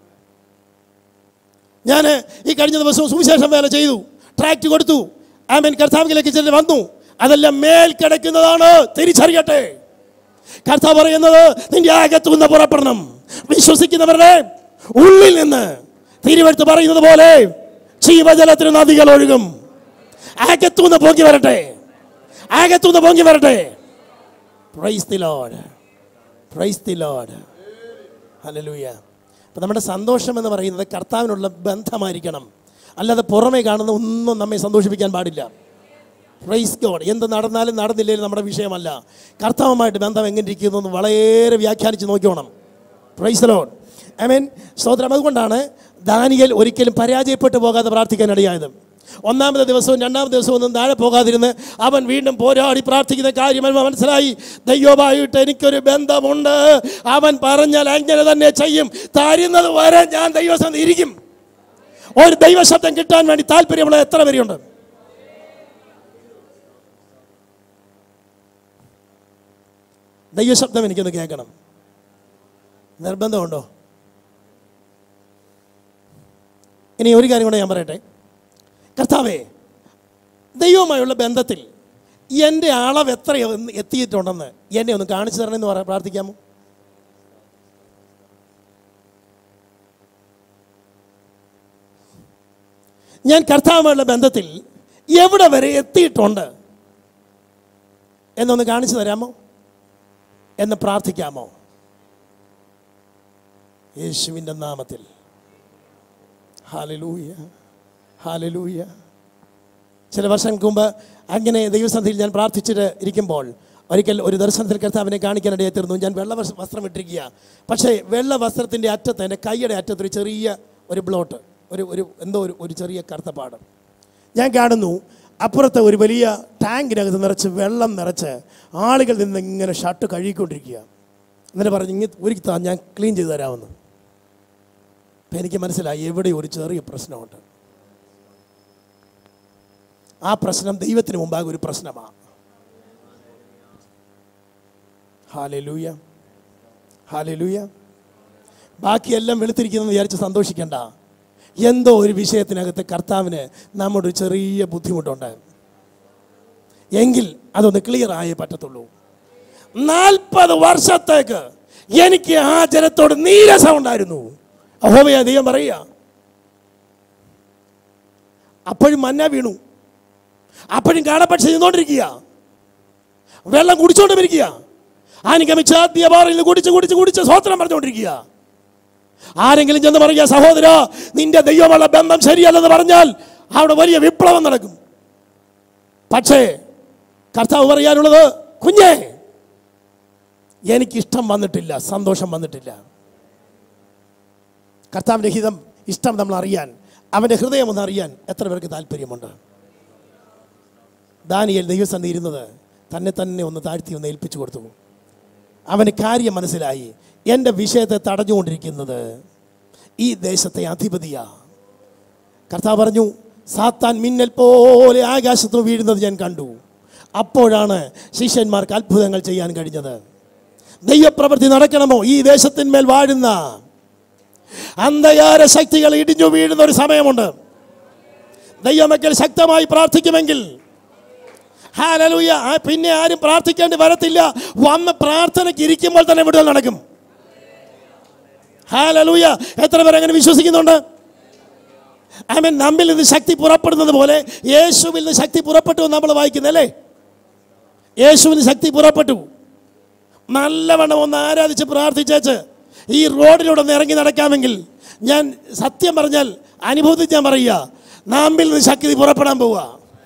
ഞാൻ ഈ കഴിഞ്ഞ ദിവസം സുവിശേഷം വേല ചെയ്തു ട്രാക്ട് കൊടുത്തു ആമേൻ കർത്താവിലേക്ക് ചെന്ന് വന്നു അതെല്ലാം മേൽ കിടക്കുന്നതാണ് തിരിച്ചറിയട്ടെ കർത്താവ് പറയുന്നത് നിന്റെ അകത്തു നിന്ന് പുറപ്പെടണം വിശ്വസിക്കുന്നവരുടെ ഉള്ളിൽ നിന്ന് തിരുവഴുത്ത് പറയുന്നത് പോലെ ജീവജലത്തിന് നദികൾ ഒഴുകും അകത്തുനിന്ന് പൊങ്ങി വരട്ടെ അകത്തുനിന്ന് പൊങ്ങി വരട്ടെ praise the lord praise the lord hallelujah അപ്പം നമ്മുടെ സന്തോഷം എന്ന് പറയുന്നത് കർത്താവിനുള്ള ബന്ധമായിരിക്കണം അല്ലാതെ പുറമേ കാണുന്ന ഒന്നും നമ്മെ സന്തോഷിപ്പിക്കാൻ പാടില്ല പ്രൈസ് ഗോഡ് എന്ത് നടന്നാലും നടന്നില്ലെങ്കിലും നമ്മുടെ വിഷയമല്ല കർത്താവുമായിട്ട് ബന്ധം എങ്ങനെ ഇരിക്കുന്നു എന്ന് വളരെ വ്യാഖ്യാനിച്ച് നോക്കിയോണം പ്രൈസ് ലോഡ് ഐ മീൻ സ്തോത്രം അതുകൊണ്ടാണ് ദാനിയൽ ഒരിക്കലും പരാജയപ്പെട്ടു പോകാതെ പ്രാർത്ഥിക്കാൻ ഇടയായത് ഒന്നാമത്തെ ദിവസവും രണ്ടാമത്തെ ദിവസവും ഒന്നും താഴെ പോകാതിരുന്ന് അവൻ വീണ്ടും പോരാടി പ്രാർത്ഥിക്കുന്ന കാര്യം അവൻ മനസ്സിലായി ദൈവമായിട്ട് എനിക്കൊരു ബന്ധമുണ്ട് അവൻ പറഞ്ഞാൽ അങ്ങനെ തന്നെ ചെയ്യും തരുന്നത് വരെ ഞാൻ ദൈവസം ഇരിക്കും ഒരു ദൈവശബ്ദം കിട്ടാൻ വേണ്ടി താല്പര്യമുള്ള എത്ര പേരുണ്ട് ദൈവശബ്ദം എനിക്കൊന്ന് കേൾക്കണം നിർബന്ധമുണ്ടോ ഇനി ഒരു കാര്യം കൂടെ ഞാൻ പറയട്ടെ കർത്താവേ ദൈവവുമായുള്ള ബന്ധത്തിൽ എൻ്റെ അളവ് എത്ര എത്തിയിട്ടുണ്ടെന്ന് എന്നെ ഒന്ന് കാണിച്ചു തരണമെന്ന് പറ പ്രാർത്ഥിക്കാമോ ഞാൻ കർത്താവുമായുള്ള ബന്ധത്തിൽ എവിടെ വരെ എത്തിയിട്ടുണ്ട് എന്നൊന്ന് കാണിച്ചു തരാമോ എന്ന് പ്രാർത്ഥിക്കാമോ യേശുവിൻ്റെ നാമത്തിൽ ഹാലലൂയ ഹാലലൂയ ചില വർഷങ്ങൾക്ക് മുമ്പ് അങ്ങനെ ദൈവസന്ധിയിൽ ഞാൻ പ്രാർത്ഥിച്ചിട്ട് ഇരിക്കുമ്പോൾ ഒരിക്കൽ ഒരു ദർശനത്തിൽ കർത്താവിനെ കാണിക്കാനിടയെ തീർന്നു ഞാൻ വെള്ള വസ്- വസ്ത്രം ഇട്ടിരിക്കുക പക്ഷേ വെള്ള വസ്ത്രത്തിൻ്റെ അറ്റത്ത് എൻ്റെ കൈയുടെ അറ്റത്ത് ഒരു ചെറിയ ഒരു ബ്ലോട്ട് ഒരു ഒരു എന്തോ ഒരു ഒരു ചെറിയ കറുത്തപ്പാട് ഞാൻ കാണുന്നു അപ്പുറത്തെ ഒരു വലിയ ടാങ്കിനകത്ത് നിറച്ച് വെള്ളം നിറച്ച് ആളുകൾ നിന്ന് ഇങ്ങനെ ഷർട്ട് കഴുകിക്കൊണ്ടിരിക്കുക എന്നിട്ട് പറഞ്ഞു ഇങ്ങനെ ഒരു താ ഞാൻ ക്ലീൻ ചെയ്ത് തരാമെന്ന് അപ്പം എനിക്ക് മനസ്സിലായി എവിടെ ഒരു ചെറിയ പ്രശ്നമുണ്ട് ആ പ്രശ്നം ദൈവത്തിന് മുമ്പാകെ ഒരു പ്രശ്നമാണ് ഹാലലൂയ ഹാലലൂയ ബാക്കിയെല്ലാം വെളുത്തിരിക്കുന്നത് വിചാരിച്ച് സന്തോഷിക്കണ്ട എന്തോ ഒരു വിഷയത്തിനകത്ത് കർത്താവിന് നമ്മുടെ ഒരു ചെറിയ ബുദ്ധിമുട്ടുണ്ട് എങ്കിൽ അതൊന്ന് ക്ലിയർ ആയേ പറ്റത്തുള്ളൂ നാൽപ്പത് വർഷത്തേക്ക് എനിക്ക് ആ ജനത്തോട് നീരസം ഉണ്ടായിരുന്നു അഹോമയ ദൈവം പറയുക അപ്പോഴും മന്ന വീണു അപ്പോഴും കാണപ്പക്ഷ ചെയ്തുകൊണ്ടിരിക്കുക വെള്ളം കുടിച്ചുകൊണ്ടിരിക്കുക അനുഗമിച്ച ആദ്യ ബാറിൽ നിന്ന് കുടിച്ച് കുടിച്ച് കുടിച്ച് സ്വോത്രം പറഞ്ഞുകൊണ്ടിരിക്കുക ആരെങ്കിലും ചെന്ന് പറയുക സഹോദര നിന്റെ ദൈവമുള്ള ബന്ധം ശരിയല്ലെന്ന് പറഞ്ഞാൽ അവിടെ വലിയ വിപ്ലവം നടക്കും പക്ഷേ കർത്താവ് പറയാനുള്ളത് കുഞ്ഞേ എനിക്കിഷ്ടം വന്നിട്ടില്ല സന്തോഷം വന്നിട്ടില്ല കർത്താവിൻ്റെ ഹിതം ഇഷ്ടം നമ്മൾ അറിയാൻ അവൻ്റെ ഹൃദയം ഒന്ന് അറിയാൻ എത്ര പേർക്ക് താല്പര്യമുണ്ട് ദാനിയേൽ ദൈവസന്ധി ഇരുന്നത് തന്നെ തന്നെ ഒന്ന് താഴ്ത്തി ഒന്ന് ഏൽപ്പിച്ചു കൊടുത്തു അവന് കാര്യം മനസ്സിലായി എൻ്റെ വിഷയത്തെ തടഞ്ഞുകൊണ്ടിരിക്കുന്നത് ഈ ദേശത്തെ അധിപതിയാ കർത്താവ് പറഞ്ഞു സാത്താൻ മിന്നൽ പോലെ ആകാശത്ത് വീഴുന്നത് ഞാൻ കണ്ടു അപ്പോഴാണ് ശിഷ്യന്മാർക്ക് അത്ഭുതങ്ങൾ ചെയ്യാൻ കഴിഞ്ഞത് ദൈവപ്രവൃത്തി നടക്കണമോ ഈ ദേശത്തിന്മേൽ വാഴുന്ന അന്ധകാര ശക്തികൾ ഇടിഞ്ഞു വീഴുന്ന ഒരു സമയമുണ്ട് ദൈവമക്കൾ ശക്തമായി പ്രാർത്ഥിക്കുമെങ്കിൽ ഹാലലൂയ ആ പിന്നെ ആരും പ്രാർത്ഥിക്കേണ്ടി വരത്തില്ല വന്ന് പ്രാർത്ഥനയ്ക്ക് ഇരിക്കുമ്പോൾ തന്നെ വിടുതൽ നടക്കും ഹാലലൂയ എത്ര പേർ അങ്ങനെ വിശ്വസിക്കുന്നുണ്ട് ആമൻ നമ്മിൽ നിന്ന് ശക്തി പുറപ്പെടുന്നത് പോലെ യേശുവിൽ നിന്ന് ശക്തി പുറപ്പെട്ടു എന്ന് നമ്മൾ വായിക്കുന്നല്ലേ യേശുവിന് ശക്തി പുറപ്പെട്ടു നല്ലവണ്ണം ഒന്ന് ആരാധിച്ച് പ്രാർത്ഥിച്ചേച്ച് ഈ റോഡിലൂടെ ഒന്ന് ഇറങ്ങി നടക്കാമെങ്കിൽ ഞാൻ സത്യം പറഞ്ഞാൽ അനുഭവത്തിൽ ഞാൻ പറയുക നാമ്പിൽ നിന്ന് ശക്തി പുറപ്പെടാൻ പോവുക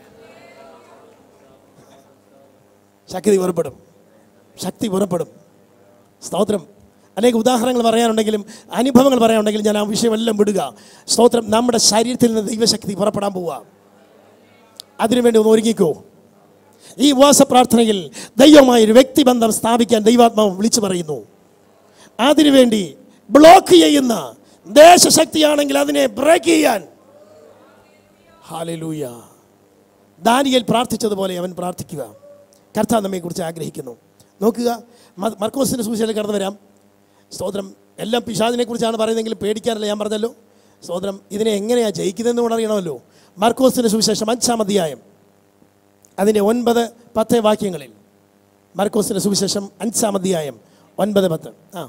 ശക്തി പുറപ്പെടും ശക്തി പുറപ്പെടും സ്തോത്രം അനേക ഉദാഹരണങ്ങൾ പറയാനുണ്ടെങ്കിലും അനുഭവങ്ങൾ പറയാനുണ്ടെങ്കിലും ഞാൻ ആ വിഷയമെല്ലാം വിടുക സ്തോത്രം നമ്മുടെ ശരീരത്തിൽ നിന്ന് ദൈവശക്തി പുറപ്പെടാൻ പോവുക അതിനുവേണ്ടി ഒന്ന് ഒരുങ്ങിക്കോ ഈ ഉപവാസ പ്രാർത്ഥനയിൽ ദൈവമായ ഒരു വ്യക്തിബന്ധം സ്ഥാപിക്കാൻ ദൈവാത്മാവ് വിളിച്ചു പറയുന്നു അതിനുവേണ്ടി ബ്ലോക്ക് ചെയ്യുന്ന ദേശശക്തിയാണെങ്കിൽ അതിനെ ബ്രേക്ക് ചെയ്യാൻ ഹാലലൂയ ദാനിയേൽ പ്രാർത്ഥിച്ചതുപോലെ അവൻ പ്രാർത്ഥിക്കുക കർത്താവ് നമ്മെക്കുറിച്ച് ആഗ്രഹിക്കുന്നു നോക്കുക മ- മർക്കോസിൻ്റെ സുവിശേഷം കടന്നു വരാം സ്തോത്രം എല്ലാം പിശാദിനെ കുറിച്ചാണ് പറയുന്നതെങ്കിൽ പേടിക്കാനല്ല ഞാൻ പറഞ്ഞല്ലോ സ്തോത്രം ഇതിനെ എങ്ങനെയാണ് ജയിക്കുന്നതെന്ന് കൂടെ അറിയണമല്ലോ മർക്കോസിൻ്റെ സുവിശേഷം അഞ്ചാം അധ്യായം അതിൻ്റെ ഒൻപത് പത്ത് വാക്യങ്ങളിൽ മർക്കോസിൻ്റെ സുവിശേഷം അഞ്ചാം അധ്യായം ഒൻപത് പത്ത് ആ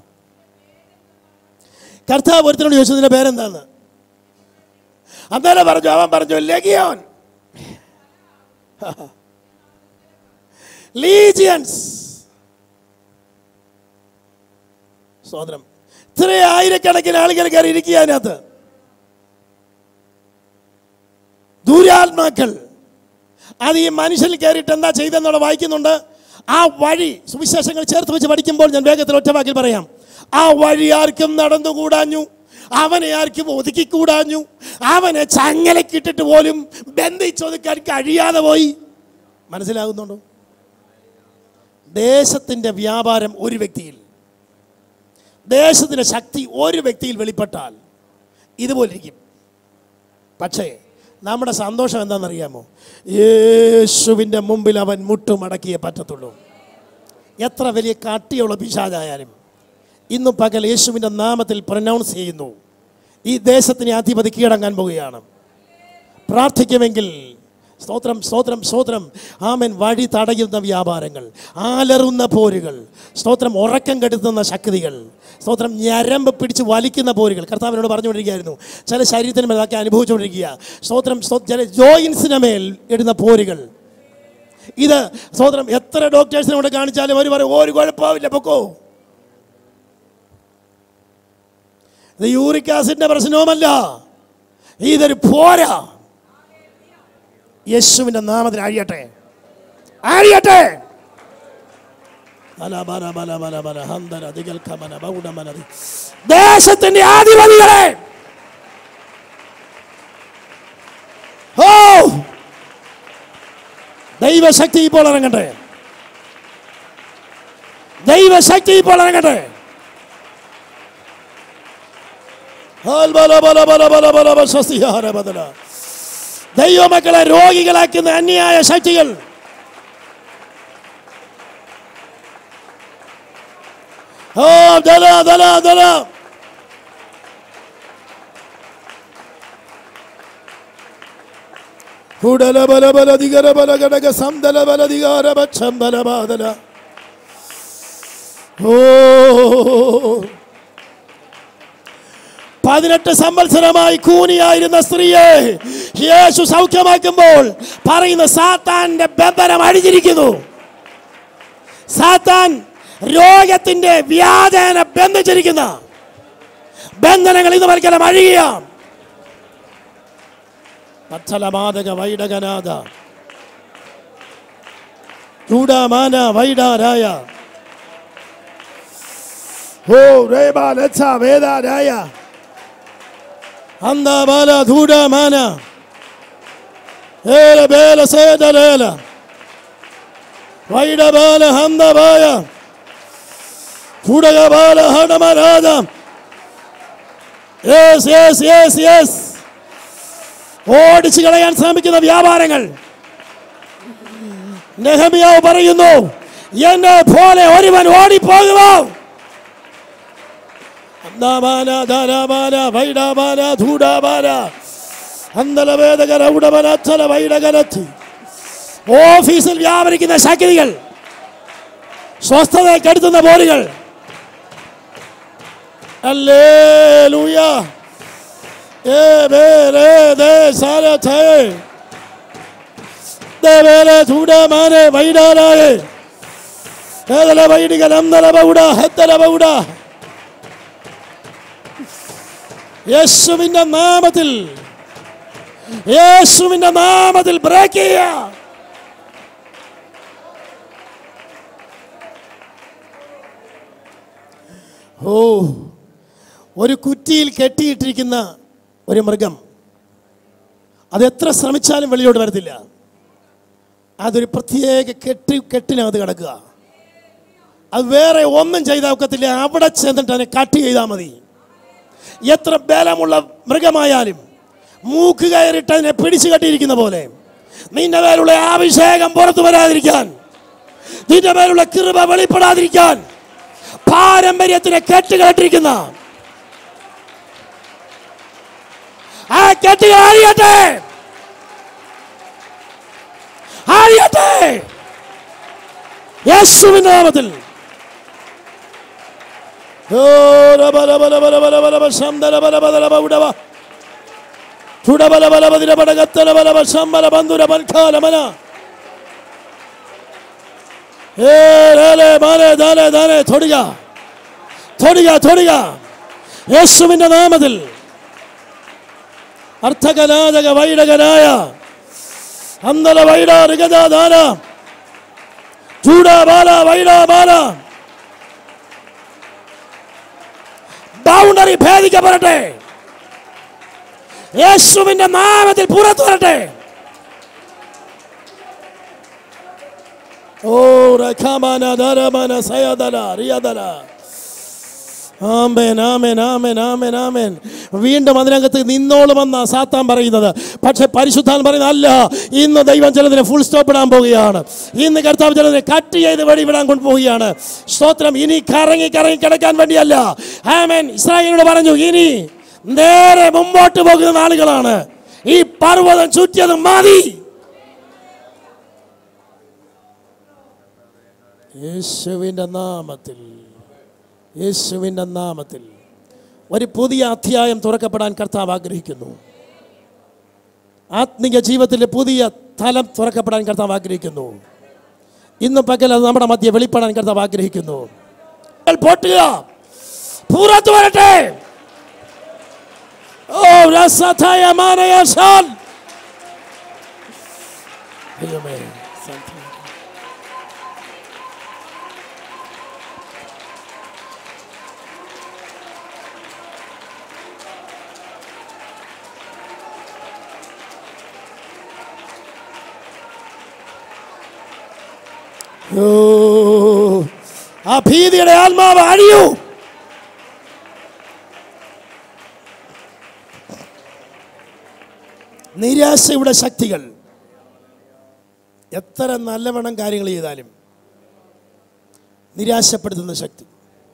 കർത്താവ് ഒരുത്തനോട് ചോദിച്ചു ഇതിൻ്റെ പേരെന്താന്ന് അന്നേരം പറഞ്ഞു അവൻ പറഞ്ഞു ലഗിയോൻ ലീജിയൻസ് സ്വതന്ത്രം ഇത്ര ആയിരക്കണക്കിന് ആളുകൾ കയറി ഇരിക്കുക അതിനകത്ത് ദൂരാത്മാക്കൾ അത് ഈ മനുഷ്യനിൽ കയറിയിട്ട് എന്താ ചെയ്തെന്നുള്ള വായിക്കുന്നുണ്ട് ആ വഴി സുവിശേഷങ്ങൾ ചേർത്ത് വെച്ച് പഠിക്കുമ്പോൾ ഞാൻ വേഗത്തിൽ ഒറ്റ വാക്കിൽ പറയാം ആ വഴി ആർക്കും നടന്നുകൂടാഞ്ഞു അവനെ ആർക്കും ഒതുക്കിക്കൂടാഞ്ഞു അവനെ ചങ്ങലക്കിട്ടിട്ട് പോലും ബന്ധിച്ചൊതുക്കാൻ കഴിയാതെ പോയി മനസ്സിലാകുന്നുണ്ടോ ദേശത്തിൻ്റെ വ്യാപാരം ഒരു വ്യക്തിയിൽ ദേശത്തിൻ്റെ ശക്തി ഒരു വ്യക്തിയിൽ വെളിപ്പെട്ടാൽ ഇതുപോലിരിക്കും പക്ഷേ നമ്മുടെ സന്തോഷം എന്താണെന്നറിയാമോ യേശുവിൻ്റെ മുമ്പിൽ അവൻ മുട്ടുമടക്കിയേ പറ്റത്തുള്ളൂ എത്ര വലിയ കട്ടിയുള്ള പിശാചായാലും ഇന്ന് പകൽ യേശുവിൻ്റെ നാമത്തിൽ പ്രൊനൗൺസ് ചെയ്യുന്നു ഈ ദേശത്തിന് അധിപതി കീഴടങ്ങാൻ പോവുകയാണ് പ്രാർത്ഥിക്കുമെങ്കിൽ സ്തോത്രം സ്തോത്രം സ്തോത്രം ആമൻ വഴി തടയുന്ന വ്യാപാരങ്ങൾ ആലറുന്ന പോരുകൾ സ്തോത്രം ഉറക്കം കെടുത്തുന്ന ശക്തികൾ സ്തോത്രം ഞരമ്പ് പിടിച്ച് വലിക്കുന്ന പോരുകൾ കർത്താവിനോട് പറഞ്ഞുകൊണ്ടിരിക്കുകയായിരുന്നു ചില ശരീരത്തിന് മേൽ അതൊക്കെ അനുഭവിച്ചുകൊണ്ടിരിക്കുക സ്തോത്രം സ്തോ- ചില ജോയിൻസിന് മേൽ ഇടുന്ന പോരുകൾ ഇത് സ്തോത്രം എത്ര ഡോക്ടേഴ്സിനോട് കാണിച്ചാലും അവർ പറയും ഒരു കുഴപ്പമില്ല പൊക്കോ ഇത് യൂറിക് ആസിഡിന്റെ പ്രശ്നവുമല്ല ഇതൊരു പോരാ യേശുവിന്റെ നാമത്തിൽ അഴിയട്ടെ അഴിയട്ടെ ബല, ബല, ബല, ബല, ബല, ഹന്തന, ദിഗൽക്കമന, ബൗഡമനതി. ദേശത്തിന്റെ ആധിപതികളെ ഓ ദൈവശക്തി ഇപ്പോൾ ഇറങ്ങട്ടെ ദൈവശക്തി ഇപ്പോൾ ഇറങ്ങട്ടെ ഹാൽ ബല, ബല, ബല, ബല, ബല, ബല, സ്വസ്തിഹാര ബദല. ദൈവമക്കളെ രോഗികളാക്കുന്ന അന്യായ ശക്തികൾ ഓ ദല ദല ദല ഹുഡല ബല ബല ദിഗര ബല ഘടക സംദല ബല ദിഗാര ബച്ഛം ബല ബാദല ഓ പതിനെട്ട് സംവത്സരമായി കൂനിയായിരുന്ന സ്ത്രീയെ യേശു സൗഖ്യമാക്കുമ്പോൾ പറയുന്ന സാത്താന്റെ ബന്ധനം അഴിഞ്ഞിരിക്കുന്നു സാത്താൻ രോഗത്തിന്റെ വ്യാധന ബന്ധിച്ചിരിക്കുന്ന ബന്ധനങ്ങൾ ഇന്ന് വരയ്ക്കലം അഴിയുക പച്ചലമാതക വൈഡകനാഥ ചൂടാമാന വൈഡാരായ ഓ രേബാലച്ച വേദാരായ അന്താബാല ധൂടാമാന ഏല ബേല സേതലേല വൈഡബാല ഹന്തബായ ചുടകബാല ഹടമരാജ യെസ് യെസ് യെസ് യെസ് ഓടിച്ചു കളയാൻ ശ്രമിക്കുന്ന വ്യാപാരങ്ങൾ നെഹമിയാവ് പറയുന്നു എന്നെ പോലെ ഒരുവൻ ഓടിപ്പോകുമോ അന്താബാല ധാരാബാല വൈഡാബാല ധൂടാബാല അന്തലവേദകര ഉടമന അച്ഛല വൈഡകരത്തി ഓഫീസിൽ വ്യാപരിക്കുന്ന ശക്തികൾ സ്വസ്ഥത കെടുത്തുന്ന പോരുകൾ അല്ലേലൂയ ഏ ബേരേ ദേ സാര ഛേ ദേ ബേരേ ചൂടാമാനെ വൈഡാലായേ ഏതല വൈഡികൾ അന്തല ബൗഡ ഹെത്തല ബൗഡ യേശുവിന്റെ നാമത്തിൽ യേശുവിന്റെ നാമത്തിൽ ബ്രേക്ക് ചെയ്യുക ഓ ഒരു കുറ്റിയിൽ കെട്ടിയിട്ടിരിക്കുന്ന ഒരു മൃഗം അത് എത്ര ശ്രമിച്ചാലും വെളിയോട്ട് വരത്തില്ല അതൊരു പ്രത്യേക കെട്ടി കെട്ടിനകത്ത് കിടക്കുക അത് വേറെ ഒന്നും ചെയ്താൽ ഒക്കത്തില്ല അവിടെ ചെന്നിട്ട് അതിനെ കട്ട് ചെയ്താൽ മതി എത്ര ബലമുള്ള മൃഗമായാലും മൂക്ക് കയറിട്ട് അതിനെ പിടിച്ചു കെട്ടിയിരിക്കുന്ന പോലെ നിന്റെ പേരുള്ള അഭിഷേകം പുറത്തു വരാതിരിക്കാൻ നിന്റെ പേരുള്ള കൃപ വെളിപ്പെടാതിരിക്കാൻ പാരമ്പര്യത്തിനെ കെട്ടുകെട്ടിരിക്കുന്ന ആ കെട്ടുകൾ അറിയട്ടെ അറിയട്ടെ യേശുവിന്റെ നാമത്തിൽ ഓ രബ രബ രബ രബ രബ രബ ശംദല ബല ബദല ബൗഡവ ചുടബല ബല ബദില ബടകത്തല ബല ബ ശംബല ബന്ധുര ബൽഖാല മന ഏ ലേലെ മാലെ ദാലെ ദാലെ തൊടുക തൊടുക തൊടുക യേശുവിന്റെ നാമത്തിൽ അർത്ഥകനാഥക വൈഡകനായ അന്തല വൈഡ ഋഗദാന ചൂട ബാല വൈഡ ബാല ബൗണ്ടറി ഭേദിക്കപ്പെടട്ടെ യേശുവിന്റെ നാമത്തിൽ പുറത്തു വരട്ടെ ഓ റഖമന ദരമന സയദല റിയദല ആമേൻ ആമേൻ ആമേൻ ആമേൻ ആമേൻ വീണ്ടും അതിനകത്ത് നിന്നോളുമെന്ന സാത്താൻ പറയുന്നത് പക്ഷെ പരിശുദ്ധാൻ പറയുന്നത് അല്ല ഇന്ന് ദൈവം ചിലതിനെ ഫുൾ സ്റ്റോപ്പ് ഇടാൻ പോവുകയാണ് ഇന്ന് കർത്താവ് ചിലതിനെ കട്ട് ചെയ്ത് വഴി വിടാൻ കൊണ്ടുപോവുകയാണ് സ്തോത്രം ഇനി കറങ്ങി കറങ്ങി കിടക്കാൻ വേണ്ടിയല്ല ആമേൻ ഇസ്രായേലിനോട് പറഞ്ഞു ഇനി നേരെ മുമ്പോട്ട് പോകുന്ന ആളുകളാണ് ഈ പർവ്വതം ചുറ്റിയത് മതി യേശുവിൻ്റെ നാമത്തിൽ യേശുവിൻ്റെ നാമത്തിൽ ഒരു പുതിയ അധ്യായം തുറക്കപ്പെടാൻ കർത്താവ് ആഗ്രഹിക്കുന്നു ആത്മീയ ജീവിതത്തിലെ പുതിയ തലം തുറക്കപ്പെടാൻ കർത്താവ് ആഗ്രഹിക്കുന്നു ഇന്ന് പകൽ അത് നമ്മുടെ മധ്യ വെളിപ്പെടാൻ കർത്താവ് ആഗ്രഹിക്കുന്നു പൊട്ടുക പുറത്തു വരട്ടെ ഓ രസഥായ മാനയാശാൽ ദൈവമേ സത്യം ഓ, ആ ഭീതിയുടെ ആത്മാവ് അഴിയൂ നിരാശയുടെ ശക്തികൾ എത്ര നല്ലവണ്ണം കാര്യങ്ങൾ ചെയ്താലും നിരാശപ്പെടുത്തുന്ന ശക്തി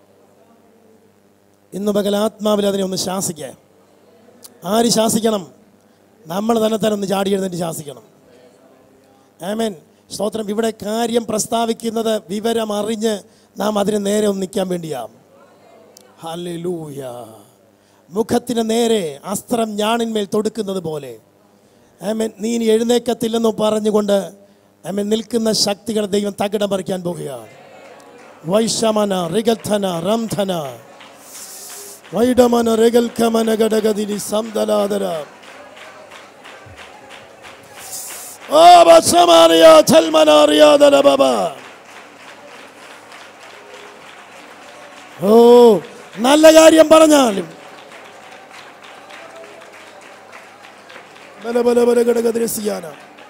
ഇന്ന് പകൽ ആത്മാവിൽ അതിനെ ഒന്ന് ശാസിക്കുക ആര് ശാസിക്കണം നമ്മൾ തന്നെ തന്നെ ഒന്ന് ചാടി എഴുന്നേറ്റ് ശാസിക്കണം ആമേൻ സ്തോത്രം ഇവിടെ കാര്യം പ്രസ്താവിക്കുന്നത് വിവരം അറിഞ്ഞ് നാം അതിന് നേരെ ഒന്ന് നിൽക്കാൻ വേണ്ടിയാം ഹല്ലേലൂയ മുഖത്തിന് നേരെ അസ്ത്രം ഞാണിന്മേൽ തൊടുക്കുന്നത് പോലെ ആമേൻ നീ ഇനി എഴുന്നേക്കത്തില്ലെന്ന് പറഞ്ഞുകൊണ്ട് ആമേൻ നിൽക്കുന്ന ശക്തികൾ ദൈവം തകിടം പറിക്കാൻ പോകുകയാണ് വൈഷമന റിഗന്ധന റംധന വൈഡമന റിഗൽക്കമന ഘടകതിരി സംദലാദര ഓ ബസമാരിയ ഛൽമനാരിയ ദലബബ ഓ നല്ല കാര്യം പറഞ്ഞാലും ബല ബല ബല ഘടകതിരസിയാന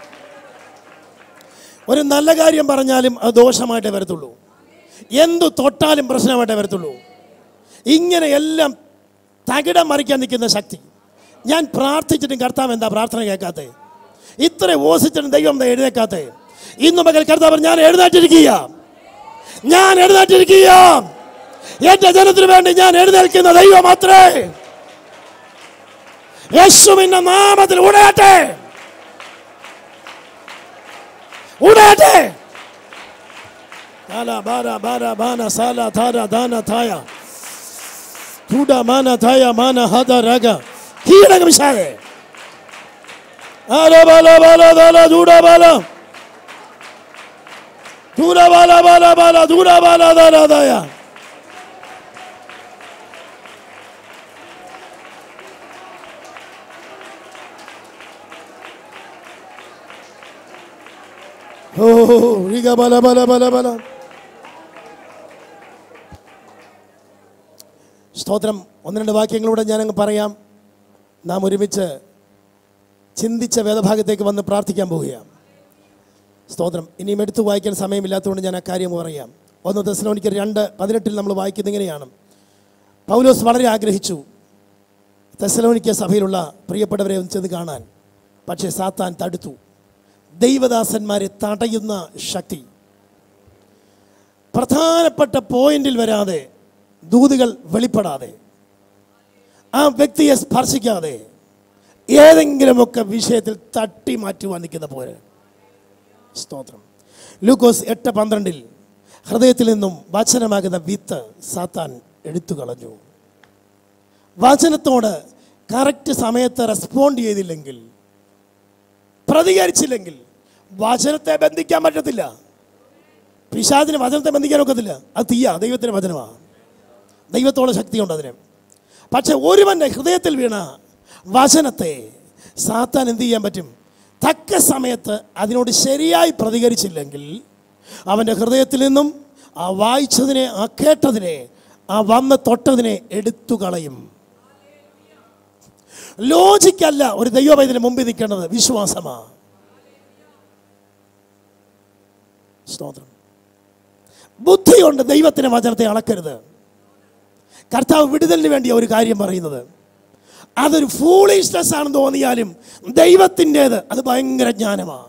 ഒരു നല്ല കാര്യം പറഞ്ഞാലും അത് ദോഷമായിട്ടേ വരത്തുള്ളൂ എന്തു തൊട്ടാലും പ്രശ്നമായിട്ടേ വരത്തുള്ളൂ ഇങ്ങനെ എല്ലാം തകിടം മറിക്കാൻ നിൽക്കുന്ന ശക്തി ഞാൻ പ്രാർത്ഥിച്ചിട്ടും കർത്താവ് എന്താ പ്രാർത്ഥന കേൾക്കാത്തേ ഇത്ര ഓസിച്ചിട്ടും ദൈവം എന്താ എഴുന്നേക്കാത്തേ ഇന്ന് മകൾ കർത്താവ് ഞാൻ എഴുന്നേറ്റിരിക്കുക ഞാൻ എഴുന്നേറ്റിരിക്കുക എന്റെ ജനത്തിന് വേണ്ടി ഞാൻ എഴുന്നേൽക്കുന്ന ദൈവം അത്രേ യേശുവിന്റെ നാമത്തിൽ ഉടയട്ടെ ഉടയട്ടെ ബാല ബാല ബാല ബാന സാല ധാര ദാന ധായ ധൂട മാന ധായ മാന ഹദ രഗ കീടക വിശാഖേ ആല ബാല ബാല ദാല ധൂട ബാല ധൂര ബാല ബാല ബാല ധൂര ബാല ദാല ധായ ഓ റിഗ ബല ബല ബല ബല സ്തോത്രം ഒന്ന് രണ്ട് വാക്യങ്ങളൂടെ ഞാനങ്ങ് പറയാം നാം ഒരുമിച്ച് ചിന്തിച്ച വേദഭാഗത്തേക്ക് വന്ന് പ്രാർത്ഥിക്കാൻ പോവുകയാണ് സ്തോത്രം ഇനിയും എടുത്തു വായിക്കാൻ സമയമില്ലാത്തതുകൊണ്ട് ഞാൻ ആ കാര്യം പറയാം ഒന്ന് ദശലോനിക്ക് രണ്ട് പതിനെട്ടിൽ നമ്മൾ വായിക്കുന്നത് ഇങ്ങനെയാണ് പൗലോസ് വളരെ ആഗ്രഹിച്ചു തെസലോനിക്ക സഭയിലുള്ള പ്രിയപ്പെട്ടവരെ ഒന്ന് ചെന്ന് കാണാൻ പക്ഷേ സാത്താൻ തടുത്തു ദൈവദാസന്മാരെ തടയുന്ന ശക്തി പ്രധാനപ്പെട്ട പോയിന്റിൽ വരാതെ ദൂതുകൾ വെളിപ്പെടാതെ ആ വ്യക്തിയെ സ്പർശിക്കാതെ ഏതെങ്കിലുമൊക്കെ വിഷയത്തിൽ തട്ടി മാറ്റുവാൻ നിൽക്കുന്ന പോലെ സ്തോത്രം ലൂക്കോസ് എട്ട് പന്ത്രണ്ടിൽ ഹൃദയത്തിൽ നിന്നും വചനമാകുന്ന വിത്ത് സാത്താൻ എടുത്തു കളഞ്ഞു വചനത്തോട് കറക്റ്റ് സമയത്ത് റെസ്പോണ്ട് ചെയ്തില്ലെങ്കിൽ പ്രതികരിച്ചില്ലെങ്കിൽ വചനത്തെ ബന്ധിക്കാൻ പറ്റത്തില്ല പിശാചിന് വചനത്തെ ബന്ധിക്കാൻ ഒക്കത്തില്ല അത് തീയ ദൈവത്തിൻ്റെ വചനമാണ് ദൈവത്തോടെ ശക്തിയുണ്ട് അതിന് പക്ഷെ ഒരുവൻ്റെ ഹൃദയത്തിൽ വീണ വചനത്തെ സാത്താൻ എന്ത് ചെയ്യാൻ പറ്റും തക്ക സമയത്ത് അതിനോട് ശരിയായി പ്രതികരിച്ചില്ലെങ്കിൽ അവൻ്റെ ഹൃദയത്തിൽ നിന്നും ആ വായിച്ചതിനെ ആ കേട്ടതിനെ ആ വന്ന് തൊട്ടതിനെ എടുത്തു കളയും ലോജിക്കല്ല ഒരു ദൈവവൈദ്യന് മുമ്പിൽ നിൽക്കേണ്ടത് വിശ്വാസമാ സ്തോത്രം ബുദ്ധിയുണ്ട് ദൈവത്തിന്റെ വചനത്തെ അളക്കരുത് കർത്താവ് വിടുതലിന് വേണ്ടി ഒരു കാര്യം പറയുന്നത് അതൊരു ഫൂളിഷ്നെസ് ആണെന്ന് തോന്നിയാലും ദൈവത്തിൻ്റെത് അത് ഭയങ്കര ജ്ഞാനമാണ്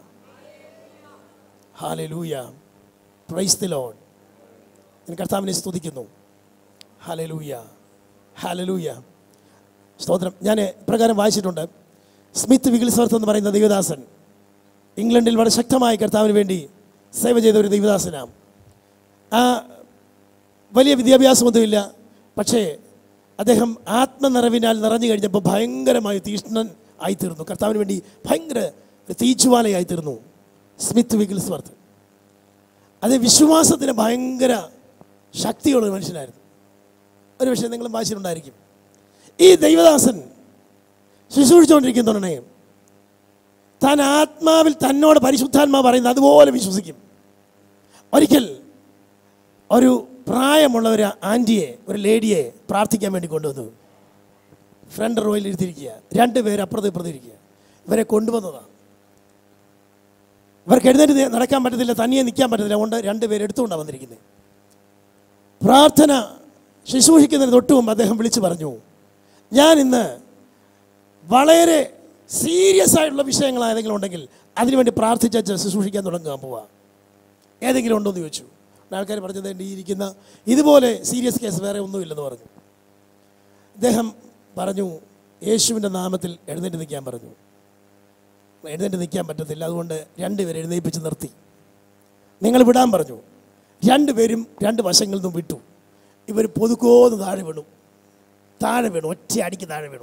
ഹാലലൂയ പ്രൈസ് ദി ലോഡ് ഞാൻ കർത്താവിനെ സ്തുതിക്കുന്നു ഹാലലൂയ ഹാലലൂയ സ്തോത്രം ഞാൻ പ്രകാരം വായിച്ചിട്ടുണ്ട് സ്മിത്ത് വിഗിൽസ്വർത്ത് എന്ന് പറയുന്ന ദൈവദാസൻ ഇംഗ്ലണ്ടിൽ വളരെ ശക്തമായി കർത്താവിന് വേണ്ടി സേവ ചെയ്ത ഒരു ദൈവദാസനാണ് ആ വലിയ വിദ്യാഭ്യാസമൊന്നുമില്ല പക്ഷേ അദ്ദേഹം ആത്മനിറവിനാൽ നിറഞ്ഞു കഴിഞ്ഞപ്പോൾ ഭയങ്കരമായി തീഷ്ണൻ ആയിത്തീർന്നു കർത്താവിന് വേണ്ടി ഭയങ്കര ഒരു തീച്ചുവാലയായി തീർന്നു സ്മിത്ത് വിഗിൽസ്വർത്ത് അത് വിശ്വാസത്തിന് ഭയങ്കര ശക്തിയുള്ള ഒരു മനുഷ്യനായിരുന്നു ഒരു പക്ഷേ നിങ്ങളും വായിച്ചിട്ടുണ്ടായിരിക്കും ഈ ദൈവദാസൻ ശുശ്രൂഷിച്ചുകൊണ്ടിരിക്കുന്നുടനെ താൻ ആത്മാവിൽ തന്നോട് പരിശുദ്ധാത്മാ പറയുന്നത് അതുപോലെ വിശ്വസിക്കും ഒരിക്കൽ ഒരു പ്രായമുള്ള ഒരു ആൻറ്റിയെ ഒരു ലേഡിയെ പ്രാർത്ഥിക്കാൻ വേണ്ടി കൊണ്ടുവന്നു ഫ്രണ്ട് റോയിൽ ഇരുത്തിയിരിക്കുക രണ്ട് പേര് അപ്പുറത്ത് ഇപ്പുറത്ത് ഇരിക്കുക ഇവരെ കൊണ്ടുവന്നതാണ് ഇവർക്ക് എഴുന്നേറ്റ് നി- നടക്കാൻ പറ്റത്തില്ല തനിയെ നിൽക്കാൻ പറ്റത്തില്ല അതുകൊണ്ട് രണ്ട് പേര് എടുത്തുകൊണ്ടാണ് വന്നിരിക്കുന്നത് പ്രാർത്ഥന ശുശ്രൂഷിക്കുന്നതിന് തൊട്ട് മുമ്പ് അദ്ദേഹം വിളിച്ചു പറഞ്ഞു ഞാൻ ഇന്ന് വളരെ സീരിയസ് ആയിട്ടുള്ള വിഷയങ്ങൾ ഏതെങ്കിലും ഉണ്ടെങ്കിൽ അതിനുവേണ്ടി പ്രാർത്ഥിച്ച ശുശ്രൂഷിക്കാൻ തുടങ്ങാൻ പോവാ ഏതെങ്കിലും ഉണ്ടോ എന്ന് ചോദിച്ചു ആൾക്കാർ പറഞ്ഞത് എൻ്റെ ഈ ഇരിക്കുന്ന ഇതുപോലെ സീരിയസ് കേസ് വേറെ ഒന്നുമില്ലെന്ന് പറഞ്ഞു അദ്ദേഹം പറഞ്ഞു യേശുവിൻ്റെ നാമത്തിൽ എഴുന്നേറ്റ് നിൽക്കാൻ പറഞ്ഞു എഴുന്നേറ്റ് നിൽക്കാൻ പറ്റത്തില്ല അതുകൊണ്ട് രണ്ടുപേരെ എഴുന്നേൽപ്പിച്ച് നിർത്തി നിങ്ങൾ വിടാൻ പറഞ്ഞു രണ്ടുപേരും രണ്ട് വശങ്ങളിൽ നിന്നും വിട്ടു ഇവർ പൊതുക്കോന്ന് താഴെ വീണു താഴെ വീണു ഒറ്റ അടിക്ക് താഴെ വീണു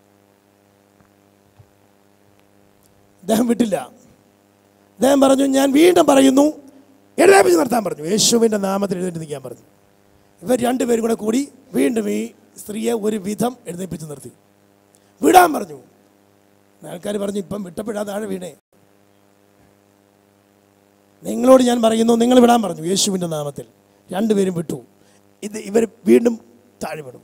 അദ്ദേഹം വിട്ടില്ല അദ്ദേഹം പറഞ്ഞു ഞാൻ വീണ്ടും പറയുന്നു എഴുന്നേപ്പിച്ച് നിർത്താൻ പറഞ്ഞു യേശുവിൻ്റെ നാമത്തിൽ എഴുന്നേറ്റ് നിൽക്കാൻ പറഞ്ഞു ഇവർ രണ്ടുപേരും കൂടെ കൂടി വീണ്ടും ഈ സ്ത്രീയെ ഒരു വിധം എഴുന്നേപ്പിച്ച് നിർത്തി വിടാൻ പറഞ്ഞു ആൾക്കാർ പറഞ്ഞു ഇപ്പം വിട്ടപ്പോഴാ താഴെ വീണേ നിങ്ങളോട് ഞാൻ പറയുന്നു നിങ്ങൾ വിടാൻ പറഞ്ഞു യേശുവിൻ്റെ നാമത്തിൽ രണ്ടുപേരും വിട്ടു ഇത് ഇവർ വീണ്ടും താഴെ വീണു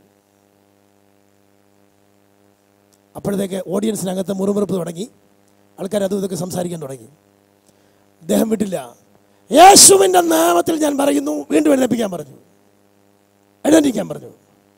അപ്പോഴത്തേക്ക് ഓഡിയൻസിനകത്ത് മുറുമുറുപ്പ് തുടങ്ങി ആൾക്കാർ അതും ഇതൊക്കെ സംസാരിക്കാൻ തുടങ്ങി അദ്ദേഹം വിട്ടില്ല യേശുവിൻ്റെ നാമത്തിൽ ഞാൻ പറയുന്നു വീണ്ടും എഴുന്നേപ്പിക്കാൻ പറഞ്ഞു എഴുന്നേറ്റിക്കാൻ പറഞ്ഞു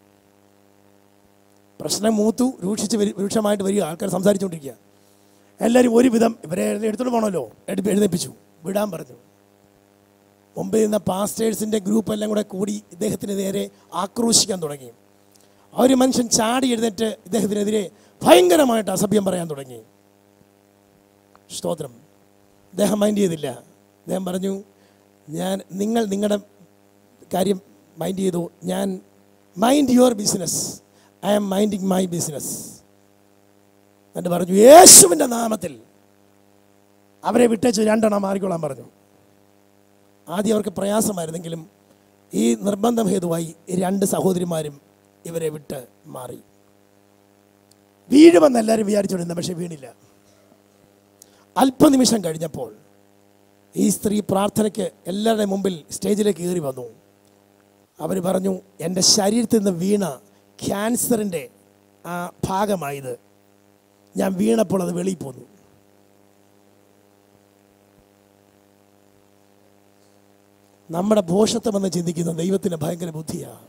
പ്രശ്നം മൂത്തു രൂക്ഷിച്ച് വരി രൂക്ഷമായിട്ട് വരിക ആൾക്കാർ സംസാരിച്ചുകൊണ്ടിരിക്കുക എല്ലാവരും ഒരുവിധം ഇവരെ എടുത്തോണ്ട് പോകണമല്ലോ എടുപ്പ് എഴുന്നേപ്പിച്ചു വിടാൻ പറഞ്ഞു മുമ്പ് നിന്ന പാസ്റ്റേഴ്സിൻ്റെ ഗ്രൂപ്പ് എല്ലാം കൂടെ കൂടി ഇദ്ദേഹത്തിന് നേരെ ആക്രോശിക്കാൻ തുടങ്ങി ആ ഒരു മനുഷ്യൻ ചാടി എഴുന്നേറ്റ് ഇദ്ദേഹത്തിനെതിരെ ഭയങ്കരമായിട്ട് അസഭ്യം പറയാൻ തുടങ്ങി സ്തോത്രം അദ്ദേഹം മൈൻഡ് ചെയ്തില്ല അദ്ദേഹം പറഞ്ഞു ഞാൻ നിങ്ങൾ നിങ്ങളുടെ കാര്യം മൈൻഡ് ചെയ്തു ഞാൻ mind your business I am minding my business എന്നിട്ട് പറഞ്ഞു യേശുവിൻ്റെ നാമത്തിൽ അവരെ വിട്ടേച്ച് രണ്ടെണ്ണം മാറിക്കൊള്ളാൻ പറഞ്ഞു ആദ്യം അവർക്ക് പ്രയാസമായിരുന്നെങ്കിലും ഈ നിർബന്ധം ഹേതുവായി ഈ രണ്ട് സഹോദരിമാരും ഇവരെ വിട്ട് മാറി വീഴുമെന്ന് എല്ലാവരും വിചാരിച്ചുകൊണ്ടിരുന്ന പക്ഷെ വീണില്ല അല്പനിമിഷം കഴിഞ്ഞപ്പോൾ ഈ സ്ത്രീ പ്രാർത്ഥനയ്ക്ക് എല്ലാവരുടെയും മുമ്പിൽ സ്റ്റേജിലേക്ക് കയറി വന്നു അവർ പറഞ്ഞു എൻ്റെ ശരീരത്തിൽ നിന്ന് വീണ ക്യാൻസറിൻ്റെ ആ ഭാഗമായത് ഞാൻ വീണപ്പോൾ അത് വെളിയിൽ പോന്നു നമ്മുടെ ഭോഷത്വമെന്ന് ചിന്തിക്കുന്ന ദൈവത്തിന് ഭയങ്കര ബുദ്ധിയാണ്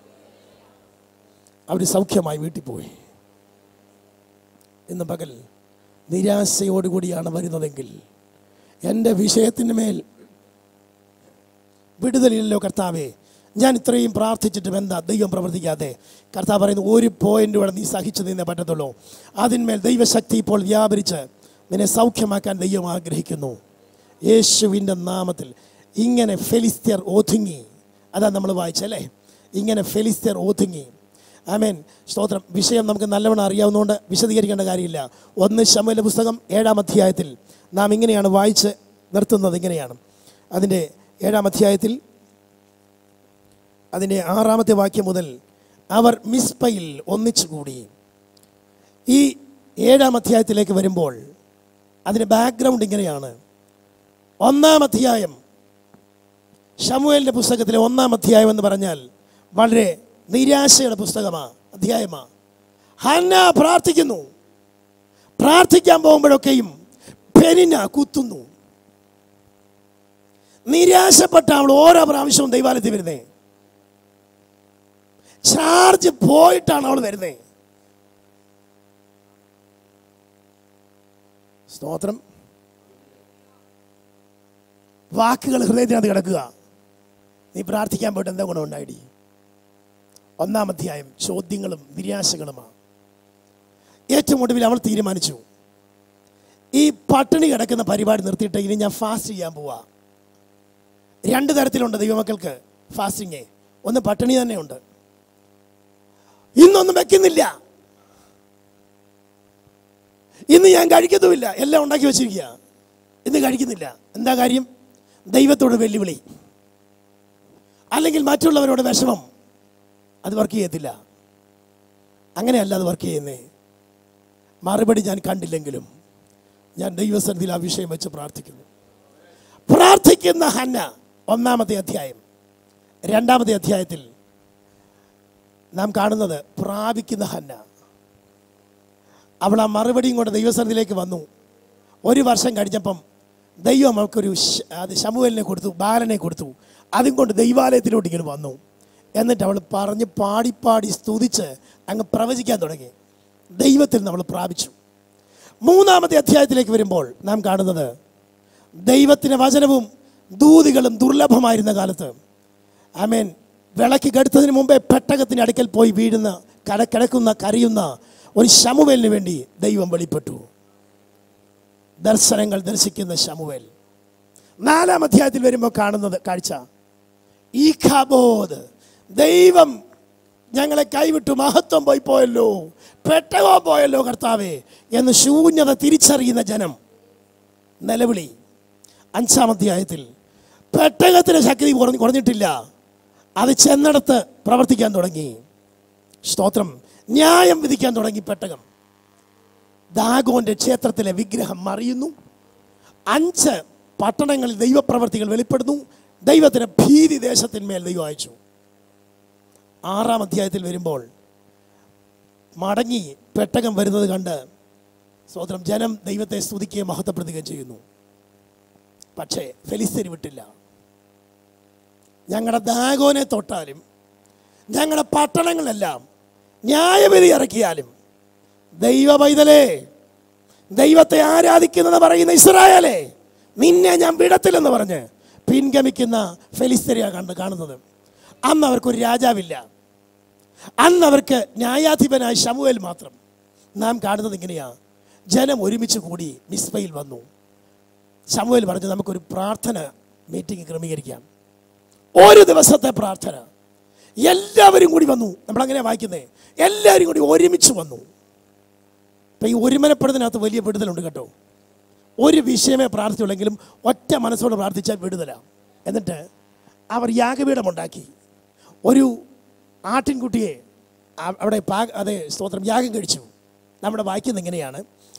അവർ സൗഖ്യമായി വീട്ടിൽ പോയി ഇന്ന് പകൽ നിരാശയോടുകൂടിയാണ് വരുന്നതെങ്കിൽ എൻ്റെ വിഷയത്തിന് മേൽ വിടുതലില്ലല്ലോ കർത്താവേ ഞാൻ ഇത്രയും പ്രാർത്ഥിച്ചിട്ടും എന്താ ദൈവം പ്രവർത്തിക്കാതെ കർത്താവ് പറയുന്നു ഒരു പോയിന്റ് കൂടെ നീ സഹിച്ചു നിന്നേ പറ്റത്തുള്ളൂ അതിന്മേൽ ദൈവശക്തി ഇപ്പോൾ വ്യാപരിച്ച് നിന്നെ സൗഖ്യമാക്കാൻ ദൈവം ആഗ്രഹിക്കുന്നു യേശുവിൻ്റെ നാമത്തിൽ ഇങ്ങനെ ഫെലിസ്ത്യർ ഒതുങ്ങി അതാ നമ്മൾ വായിച്ചല്ലേ ഇങ്ങനെ ഫെലിസ്ത്യർ ഒതുങ്ങി ആമേൻ സ്തോത്രം വിഷയം നമുക്ക് നല്ലവണ്ണം അറിയാവുന്നതുകൊണ്ട് വിശദീകരിക്കേണ്ട കാര്യമില്ല ഒന്ന് ശമല പുസ്തകം ഏഴാം അധ്യായത്തിൽ നാം ഇങ്ങനെയാണ് വായിച്ച് നിർത്തുന്നത് ഇങ്ങനെയാണ് അതിൻ്റെ ഏഴാം അധ്യായത്തിൽ അതിൻ്റെ ആറാമത്തെ വാക്യം മുതൽ അവർ മിസ്പയിൽ ഒന്നിച്ചു കൂടി ഈ ഏഴാം അധ്യായത്തിലേക്ക് വരുമ്പോൾ അതിൻ്റെ ബാക്ക്ഗ്രൗണ്ട് ഇങ്ങനെയാണ് ഒന്നാം അധ്യായം ഷമുവേലിൻ്റെ പുസ്തകത്തിലെ ഒന്നാം അധ്യായം എന്ന് പറഞ്ഞാൽ വളരെ നിരാശയുടെ പുസ്തകമാ അധ്യായമാ ഹന്ന പ്രാർത്ഥിക്കുന്നു പ്രാർത്ഥിക്കാൻ പോകുമ്പോഴൊക്കെയും പെനിന കുത്തുന്നു നിരാശപ്പെട്ട അവൾ ഓരോ പ്രാവശ്യവും ദൈവാലയത്തിൽ വരുന്നേ ചാർജ് പോയിട്ടാണ് അവൾ വരുന്നേ സ്തോത്രം വാക്കുകൾ ഹൃദയത്തിനകത്ത് കിടക്കുക നീ പ്രാർത്ഥിക്കാൻ പോയിട്ട് എന്താ ഗുണമുണ്ടായിടി ഒന്നാം അധ്യായം ചോദ്യങ്ങളും നിരാശകളുമാണ് ഏറ്റവും ഒടുവിൽ അവൾ തീരുമാനിച്ചു ഈ പട്ടിണി കിടക്കുന്ന പരിപാടി നിർത്തിയിട്ട് ഇനി ഞാൻ ഫാസ്റ്റ് ചെയ്യാൻ പോവാ രണ്ട് തരത്തിലുണ്ട് ദൈവമക്കൾക്ക് ഫാസ്റ്റിങ് ഒന്ന് പട്ടിണി തന്നെയുണ്ട് ഇന്നൊന്നും വെക്കുന്നില്ല ഇന്ന് ഞാൻ കഴിക്കത്തുമില്ല എല്ലാം ഉണ്ടാക്കി വെച്ചിരിക്കുക ഇന്ന് കഴിക്കുന്നില്ല എന്താ കാര്യം ദൈവത്തോട് വെല്ലുവിളി അല്ലെങ്കിൽ മറ്റുള്ളവരോട് വിഷമം അത് വർക്ക് ചെയ്യത്തില്ല അങ്ങനെയല്ല അത് വർക്ക് ചെയ്യുന്നേ മറുപടി ഞാൻ കണ്ടില്ലെങ്കിലും ഞാൻ ദൈവസന്നിധിയിൽ ആ വിഷയം വെച്ച് പ്രാർത്ഥിക്കുന്നു പ്രാർത്ഥിക്കുന്ന ഹന്ന ഒന്നാമത്തെ അധ്യായം രണ്ടാമത്തെ അധ്യായത്തിൽ നാം കാണുന്നത് പ്രാപിക്കുന്ന ഹന്ന അവൾ ആ മറുപടിയും കൊണ്ട് ദൈവസന്നിധിയിലേക്ക് വന്നു ഒരു വർഷം കഴിഞ്ഞപ്പം ദൈവം അവൾക്കൊരു ശ- അത് ശമുവലിനെ കൊടുത്തു ബാലനെ കൊടുത്തു അതും കൊണ്ട് ദൈവാലയത്തിലോട്ട് ഇങ്ങനെ വന്നു എന്നിട്ട് അവൾ പറഞ്ഞ് പാടി പാടി സ്തുതിച്ച് അങ്ങ് പ്രവചിക്കാൻ തുടങ്ങി ദൈവത്തിൽ നമ്മൾ പ്രാപിച്ചു മൂന്നാമത്തെ അധ്യായത്തിലേക്ക് വരുമ്പോൾ നാം കാണുന്നത് ദൈവത്തിൻ്റെ വചനവും ദൂതികളും ദുർലഭമായിരുന്ന കാലത്ത് ആമേൻ വിളക്ക് കെടുത്തതിന് മുമ്പേ പെട്ടകത്തിന് അടുക്കൽ പോയി വീഴുന്ന കട കിടക്കുന്ന കരയുന്ന ഒരു ശമുവേലിന് വേണ്ടി ദൈവം വെളിപ്പെട്ടു ദർശനങ്ങൾ ദർശിക്കുന്ന ശമുവേൽ നാലാം അധ്യായത്തിൽ വരുമ്പോൾ കാണുന്നത് കാഴ്ച ഈ ഖബോധ് ദൈവം ഞങ്ങളെ കൈവിട്ടു മഹത്വം പോയി പോയല്ലോ പെട്ടകോ പോയല്ലോ കർത്താവേ എന്ന് ശൂന്യത തിരിച്ചറിയുന്ന ജനം നിലവിളി അഞ്ചാം അധ്യായത്തിൽ പെട്ടകത്തിന് ശക്തി കുറഞ്ഞ് കുറഞ്ഞിട്ടില്ല അത് ചെന്നിടത്ത് പ്രവർത്തിക്കാൻ തുടങ്ങി സ്തോത്രം ന്യായം വിധിക്കാൻ തുടങ്ങി പെട്ടകം ദാഗോന്റെ ക്ഷേത്രത്തിലെ വിഗ്രഹം മറിയുന്നു അഞ്ച് പട്ടണങ്ങളിൽ ദൈവപ്രവർത്തികൾ വെളിപ്പെടുന്നു ദൈവത്തിന് ഭീതി ദേശത്തിന്മേൽ ദൈവം അയച്ചു ആറാം അധ്യായത്തിൽ വരുമ്പോൾ മടങ്ങി പെട്ടകം വരുന്നത് കണ്ട് സ്വതന്ത്രം ജനം ദൈവത്തെ സ്തുതിക്കുകയും മഹത്വപ്പെടുത്തുകയും ചെയ്യുന്നു പക്ഷേ ഫെലിസ്തീന് വിട്ടില്ല ഞങ്ങളുടെ ദാഗോനെ തൊട്ടാലും ഞങ്ങളുടെ പട്ടണങ്ങളെല്ലാം ന്യായവിധി ഇറക്കിയാലും ദൈവ പൈതലേ ദൈവത്തെ ആരാധിക്കുന്നത് പറയുന്ന ഇസ്രായേലേ നിന്നെ ഞാൻ വിടത്തില്ലെന്ന് പറഞ്ഞ് പിൻഗമിക്കുന്ന ഫെലിസ്തരിയ കണ്ട് കാണുന്നത് അന്ന് അവർക്കൊരു രാജാവില്ല അന്ന് അവർക്ക് ന്യായാധിപനായ ശമുവേൽ മാത്രം നാം കാണുന്നത് ഇങ്ങനെയാ ജനം ഒരുമിച്ച് കൂടി മിസ്ബയിൽ വന്നു ശമുവേൽ പറഞ്ഞു നമുക്കൊരു പ്രാർത്ഥന മീറ്റിംഗ് ക്രമീകരിക്കാം ഒരു ദിവസത്തെ പ്രാർത്ഥന എല്ലാവരും കൂടി വന്നു നമ്മളങ്ങനെ വായിക്കുന്നേ എല്ലാവരും കൂടി ഒരുമിച്ച് വന്നു ഇപ്പം ഈ ഒരുമനപ്പെടുന്നതിനകത്ത് വലിയ വിടുതലുണ്ട് കേട്ടോ ഒരു വിഷയമേ പ്രാർത്ഥിച്ചുള്ളെങ്കിലും ഒറ്റ മനസ്സോട് പ്രാർത്ഥിച്ചാൽ വിടുതലാണ് എന്നിട്ട് അവർ യാഗപീഠമുണ്ടാക്കി ഒരു ആട്ടിൻകുട്ടിയെ അ- അവിടെ പാ അതെ സ്തോത്രം യാഗം കഴിച്ചു നമ്മുടെ വായിക്കുന്നത് ഇങ്ങനെയാണ്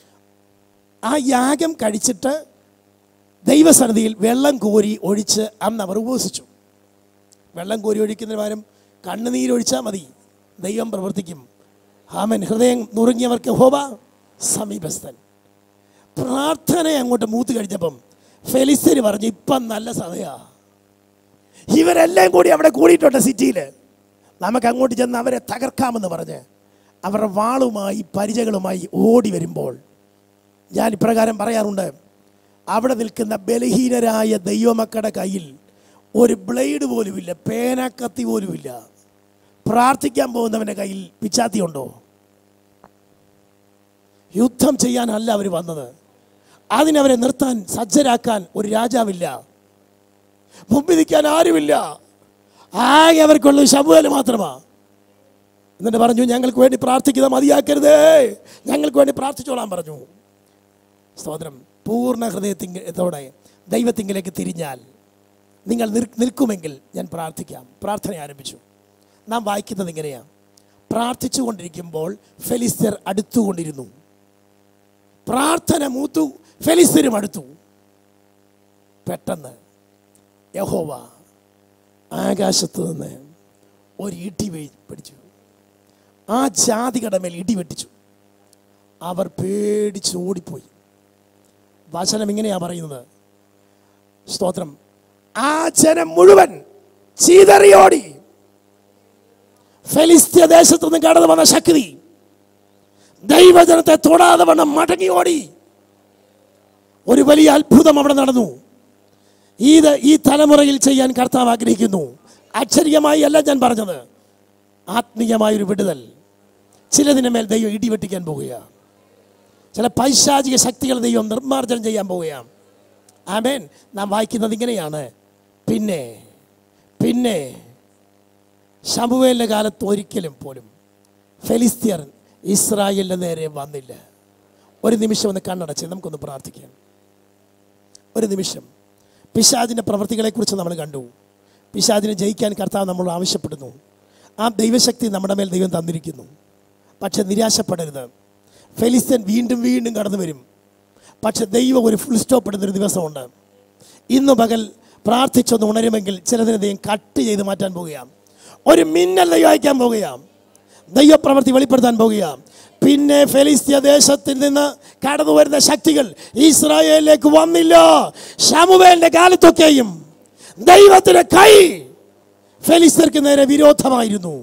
ആ യാഗം കഴിച്ചിട്ട് ദൈവസന്നിധിയിൽ വെള്ളം കോരി ഒഴിച്ച് അന്ന് അവർ ഉപവസിച്ചു വെള്ളം കോരി ഒഴിക്കുന്നതിന് പകരം കണ്ണുനീരൊഴിച്ചാൽ മതി ദൈവം പ്രവർത്തിക്കും ആമൻ ഹൃദയം നുറുങ്ങിയവർക്ക് ഹോബ സമീപസ്ഥൻ പ്രാർത്ഥന അങ്ങോട്ട് മൂത്ത് കഴിഞ്ഞപ്പം ഫെലിസ്തീന് പറഞ്ഞു ഇപ്പം നല്ല സമയാ ഇവരെല്ലാം കൂടി അവിടെ കൂടിയിട്ടുണ്ട് സിറ്റിയിൽ നമുക്ക് അങ്ങോട്ട് ചെന്ന് അവരെ തകർക്കാമെന്ന് പറഞ്ഞ് അവരുടെ വാളുമായി പരിചകളുമായി ഓടി വരുമ്പോൾ ഞാൻ ഇപ്രകാരം പറയാറുണ്ട് അവിടെ നിൽക്കുന്ന ബലഹീനരായ ദൈവമക്കളുടെ കയ്യിൽ ഒരു ബ്ലേഡ് പോലുമില്ല പേനക്കത്തി പോലുമില്ല പ്രാർത്ഥിക്കാൻ പോകുന്നവൻ്റെ കയ്യിൽ പിച്ചാത്തി ഉണ്ടോ യുദ്ധം ചെയ്യാനല്ല അവർ വന്നത് അതിനവരെ നിർത്താൻ സജ്ജരാക്കാൻ ഒരു രാജാവില്ല മുമ്പിൽ നിൽക്കാൻ ആരുമില്ല ആകെ അവർക്കുള്ള ശബുവേല് മാത്രമാ എന്നിട്ട് പറഞ്ഞു ഞങ്ങൾക്ക് വേണ്ടി പ്രാർത്ഥിക്കുക മതിയാക്കരുതേ ഞങ്ങൾക്ക് വേണ്ടി പ്രാർത്ഥിച്ചോളാൻ പറഞ്ഞു സ്തോത്രം പൂർണ്ണ ഹൃദയത്തിങ്കത്തോടെ ദൈവത്തിങ്കിലേക്ക് തിരിഞ്ഞാൽ നിങ്ങൾ നിർ- നിൽക്കുമെങ്കിൽ ഞാൻ പ്രാർത്ഥിക്കാം പ്രാർത്ഥന ആരംഭിച്ചു നാം വായിക്കുന്നത് ഇങ്ങനെയാണ് പ്രാർത്ഥിച്ചുകൊണ്ടിരിക്കുമ്പോൾ ഫെലിസ്തർ അടുത്തുകൊണ്ടിരുന്നു പ്രാർത്ഥന മൂത്തു ഫെലിസ്തരും അടുത്തു പെട്ടെന്ന് യഹോവ ആകാശത്ത് നിന്ന് ഒരു ഇടി വീ- പിടിച്ചു ആ ജാതികളുടെ മേൽ ഇടി വെട്ടിച്ചു അവർ പേടിച്ച് ഓടിപ്പോയി വചനം ഇങ്ങനെയാ പറയുന്നത് സ്തോത്രം ആ ജനം മുഴുവൻ ചീതറിയോടി ഫെലിസ്ത്യ ദേശത്തു നിന്ന് കടന്നു വന്ന ശക്തി ദൈവജനത്തെ തൊടാതെ വണ്ണം മടങ്ങി ഓടി ഒരു വലിയ അത്ഭുതം അവിടെ നടന്നു ഇത് ഈ തലമുറയിൽ ചെയ്യാൻ കർത്താവ് ആഗ്രഹിക്കുന്നു അക്ഷരികമായി അല്ല ഞാൻ പറഞ്ഞത് ആത്മീയമായൊരു വിടുതൽ ചിലതിന് മേൽ ദൈവം ഇടിവെട്ടിക്കാൻ പോവുകയാണ് ചില പൈശാചിക ശക്തികൾ ദൈവം നിർമ്മാർജ്ജനം ചെയ്യാൻ പോവുകയാണ് ആമേൻ നാം വായിക്കുന്നത് ഇങ്ങനെയാണ് പിന്നെ പിന്നെ ശമുവേലിൻ്റെ കാലത്ത് ഒരിക്കലും പോലും ഫെലിസ്തീയർ ഇസ്രായേലിൻ്റെ നേരെ വന്നില്ല ഒരു നിമിഷം ഒന്ന് കണ്ണടച്ച് നമുക്കൊന്ന് പ്രാർത്ഥിക്കാം ഒരു നിമിഷം പിശാജിൻ്റെ പ്രവൃത്തികളെക്കുറിച്ച് നമ്മൾ കണ്ടു പിശാജിനെ ജയിക്കാൻ കർത്താവ് നമ്മൾ ആവശ്യപ്പെടുന്നു ആ ദൈവശക്തി നമ്മുടെ മേൽ ദൈവം തന്നിരിക്കുന്നു പക്ഷെ നിരാശപ്പെടരുത് ഫെലിസ്തീൻ വീണ്ടും വീണ്ടും കടന്നു വരും പക്ഷെ ദൈവം ഒരു ഫുൾ സ്റ്റോപ്പ് ഇടുന്നൊരു ദിവസമുണ്ട് ഇന്ന് പകൽ പ്രാർത്ഥിച്ചൊന്ന് ഉണരുമെങ്കിൽ ചിലതിനെ ദൈവം കട്ട് ചെയ്ത് മാറ്റാൻ പോവുകയാണ് ഒരു മിന്നൽ ദൈവം അയക്കാൻ പോവുകയാണ് ദൈവപ്രവൃത്തി വെളിപ്പെടുത്താൻ പോവുകയാണ് പിന്നെ ഫെലിസ്തീയ ദേശത്തിൽ നിന്ന് കടന്നു വരുന്ന ശക്തികൾ ഇസ്രായേലിലേക്ക് വന്നില്ല ഷമുവേലിന്റെ കാലത്തൊക്കെയും ദൈവത്തിന്റെ കൈ ഫെലിസ്തർക്ക് നേരെ വിരോധമായിരുന്നു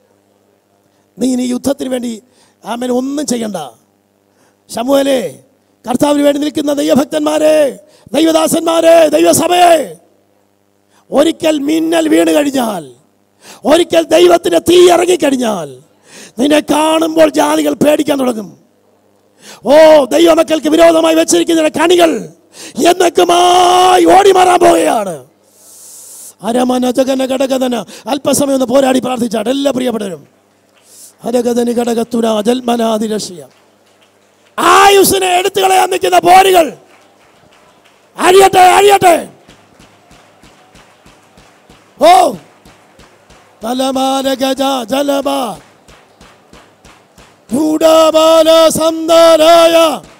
നീ ഇനി യുദ്ധത്തിന് വേണ്ടി ആമൻ ഒന്നും ചെയ്യണ്ട ശമുവേലേ കർത്താവിന് വേണ്ടി നിൽക്കുന്ന ദൈവഭക്തന്മാരെ ദൈവദാസന്മാരെ ദൈവസഭയെ ഒരിക്കൽ മിന്നൽ വീണ് കഴിഞ്ഞാൽ ഒരിക്കൽ ദൈവത്തിന്റെ തീ ഇറങ്ങിക്കഴിഞ്ഞാൽ നിന്നെ കാണുമ്പോൾ ജാതികൾ പേടിക്കാൻ തുടങ്ങും ഓ ദൈവമക്കൾക്ക് വിരോധമായി വെച്ചിരിക്കുന്ന കണികൾ എന്നൊക്കെമായി ഓടി മാറാൻ പോവുകയാണ് അരമന ജഗന ഘടകതന അല്പസമയം ഒന്ന് പോരാടി പ്രാർത്ഥിച്ചാട്ട് എല്ലാ പ്രിയപ്പെട്ടവരും ഹരഗതനി ഘടകത്തുന ജൽമനാതിരക്ഷ്യ ആയുസിനെ എടുത്തു കളയാൻ നിൽക്കുന്ന പോരുകൾ അഴിയട്ടെ അഴിയട്ടെ ഓ തലമാല ഗജ ജലബ ഭൂഡബാല സന്ദരായ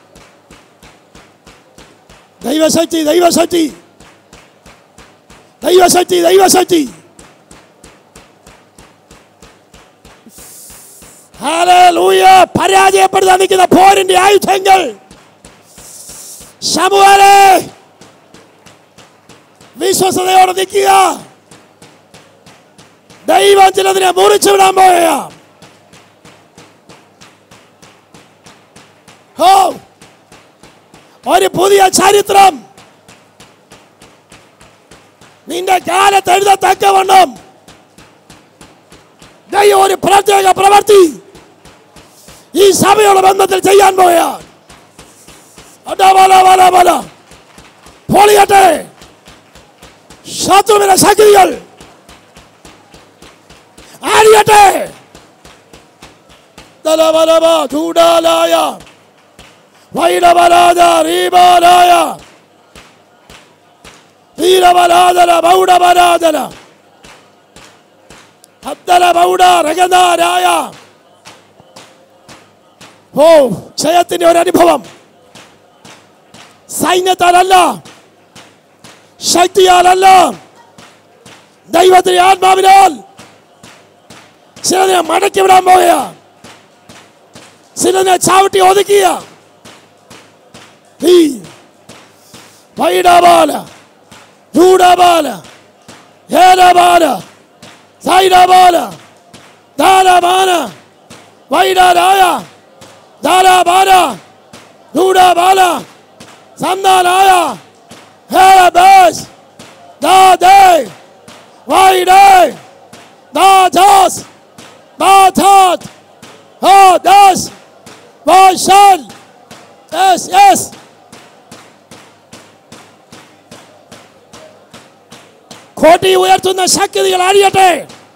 ദൈവശക്തി ദൈവശക്തി ദൈവശക്തി ദൈവശക്തി ഹല്ലേലൂയ പരാജയപ്പെടുത്താൻ നിൽക്കുന്ന പോരിന്റെ ആയുധങ്ങൾ ശമുവേലേ വിശ്വസതയോടെ നിൽക്കുക ദൈവം ചിലതിനെ മുറിച്ചു വിടാൻ പോവുകയാ ഹോ ഒരു പുതിയ ചരിത്രം നിന്റെ കാലത്ത് എഴുതത്തക്കവണ്ണം ദൈവം ഒരു പ്രത്യേക പ്രവർത്തി ഈ സഭയുടെ ബന്ധത്തിൽ ചെയ്യാൻ പോയാ പൊളിയട്ടെ ശത്രുവിന്റെ ശക്തികൾ ആടിയട്ടെ ദലബലബ ചൂടാലായ വൈഡബലാദ റീബാലായ ധീരബലാദല ബൗഡബലാദല അദ്ദല ബൗഡ രഗനാരായ ഓ ക്ഷയത്തിന്റെ ഒരു അനുഭവം സൈന്യത്താലല്ല ശക്തിയാലല്ല ദൈവത്തിന്റെ ആത്മാവിനാൽ ചിലതിനെ മടക്കി വിടാൻ പോവുക ചിലതിനെ ചാവട്ടി ഒതുക്കുക ഈ വൈഡബാല ചൂടബാല ഏലബാല സൈഡബാല ദാലബാല വൈഡാലായ ദാലാബാല ചൂടബാല സന്ദാലായ ഹേലബേസ് ദാദേ വൈഡേ ദാജാസ് ദാഥാത് ഹാദാസ് വാഷാൽ Yes, yes. കോട്ടി ഉയർത്തുന്ന ശക്തികൾ അഴിയട്ടെ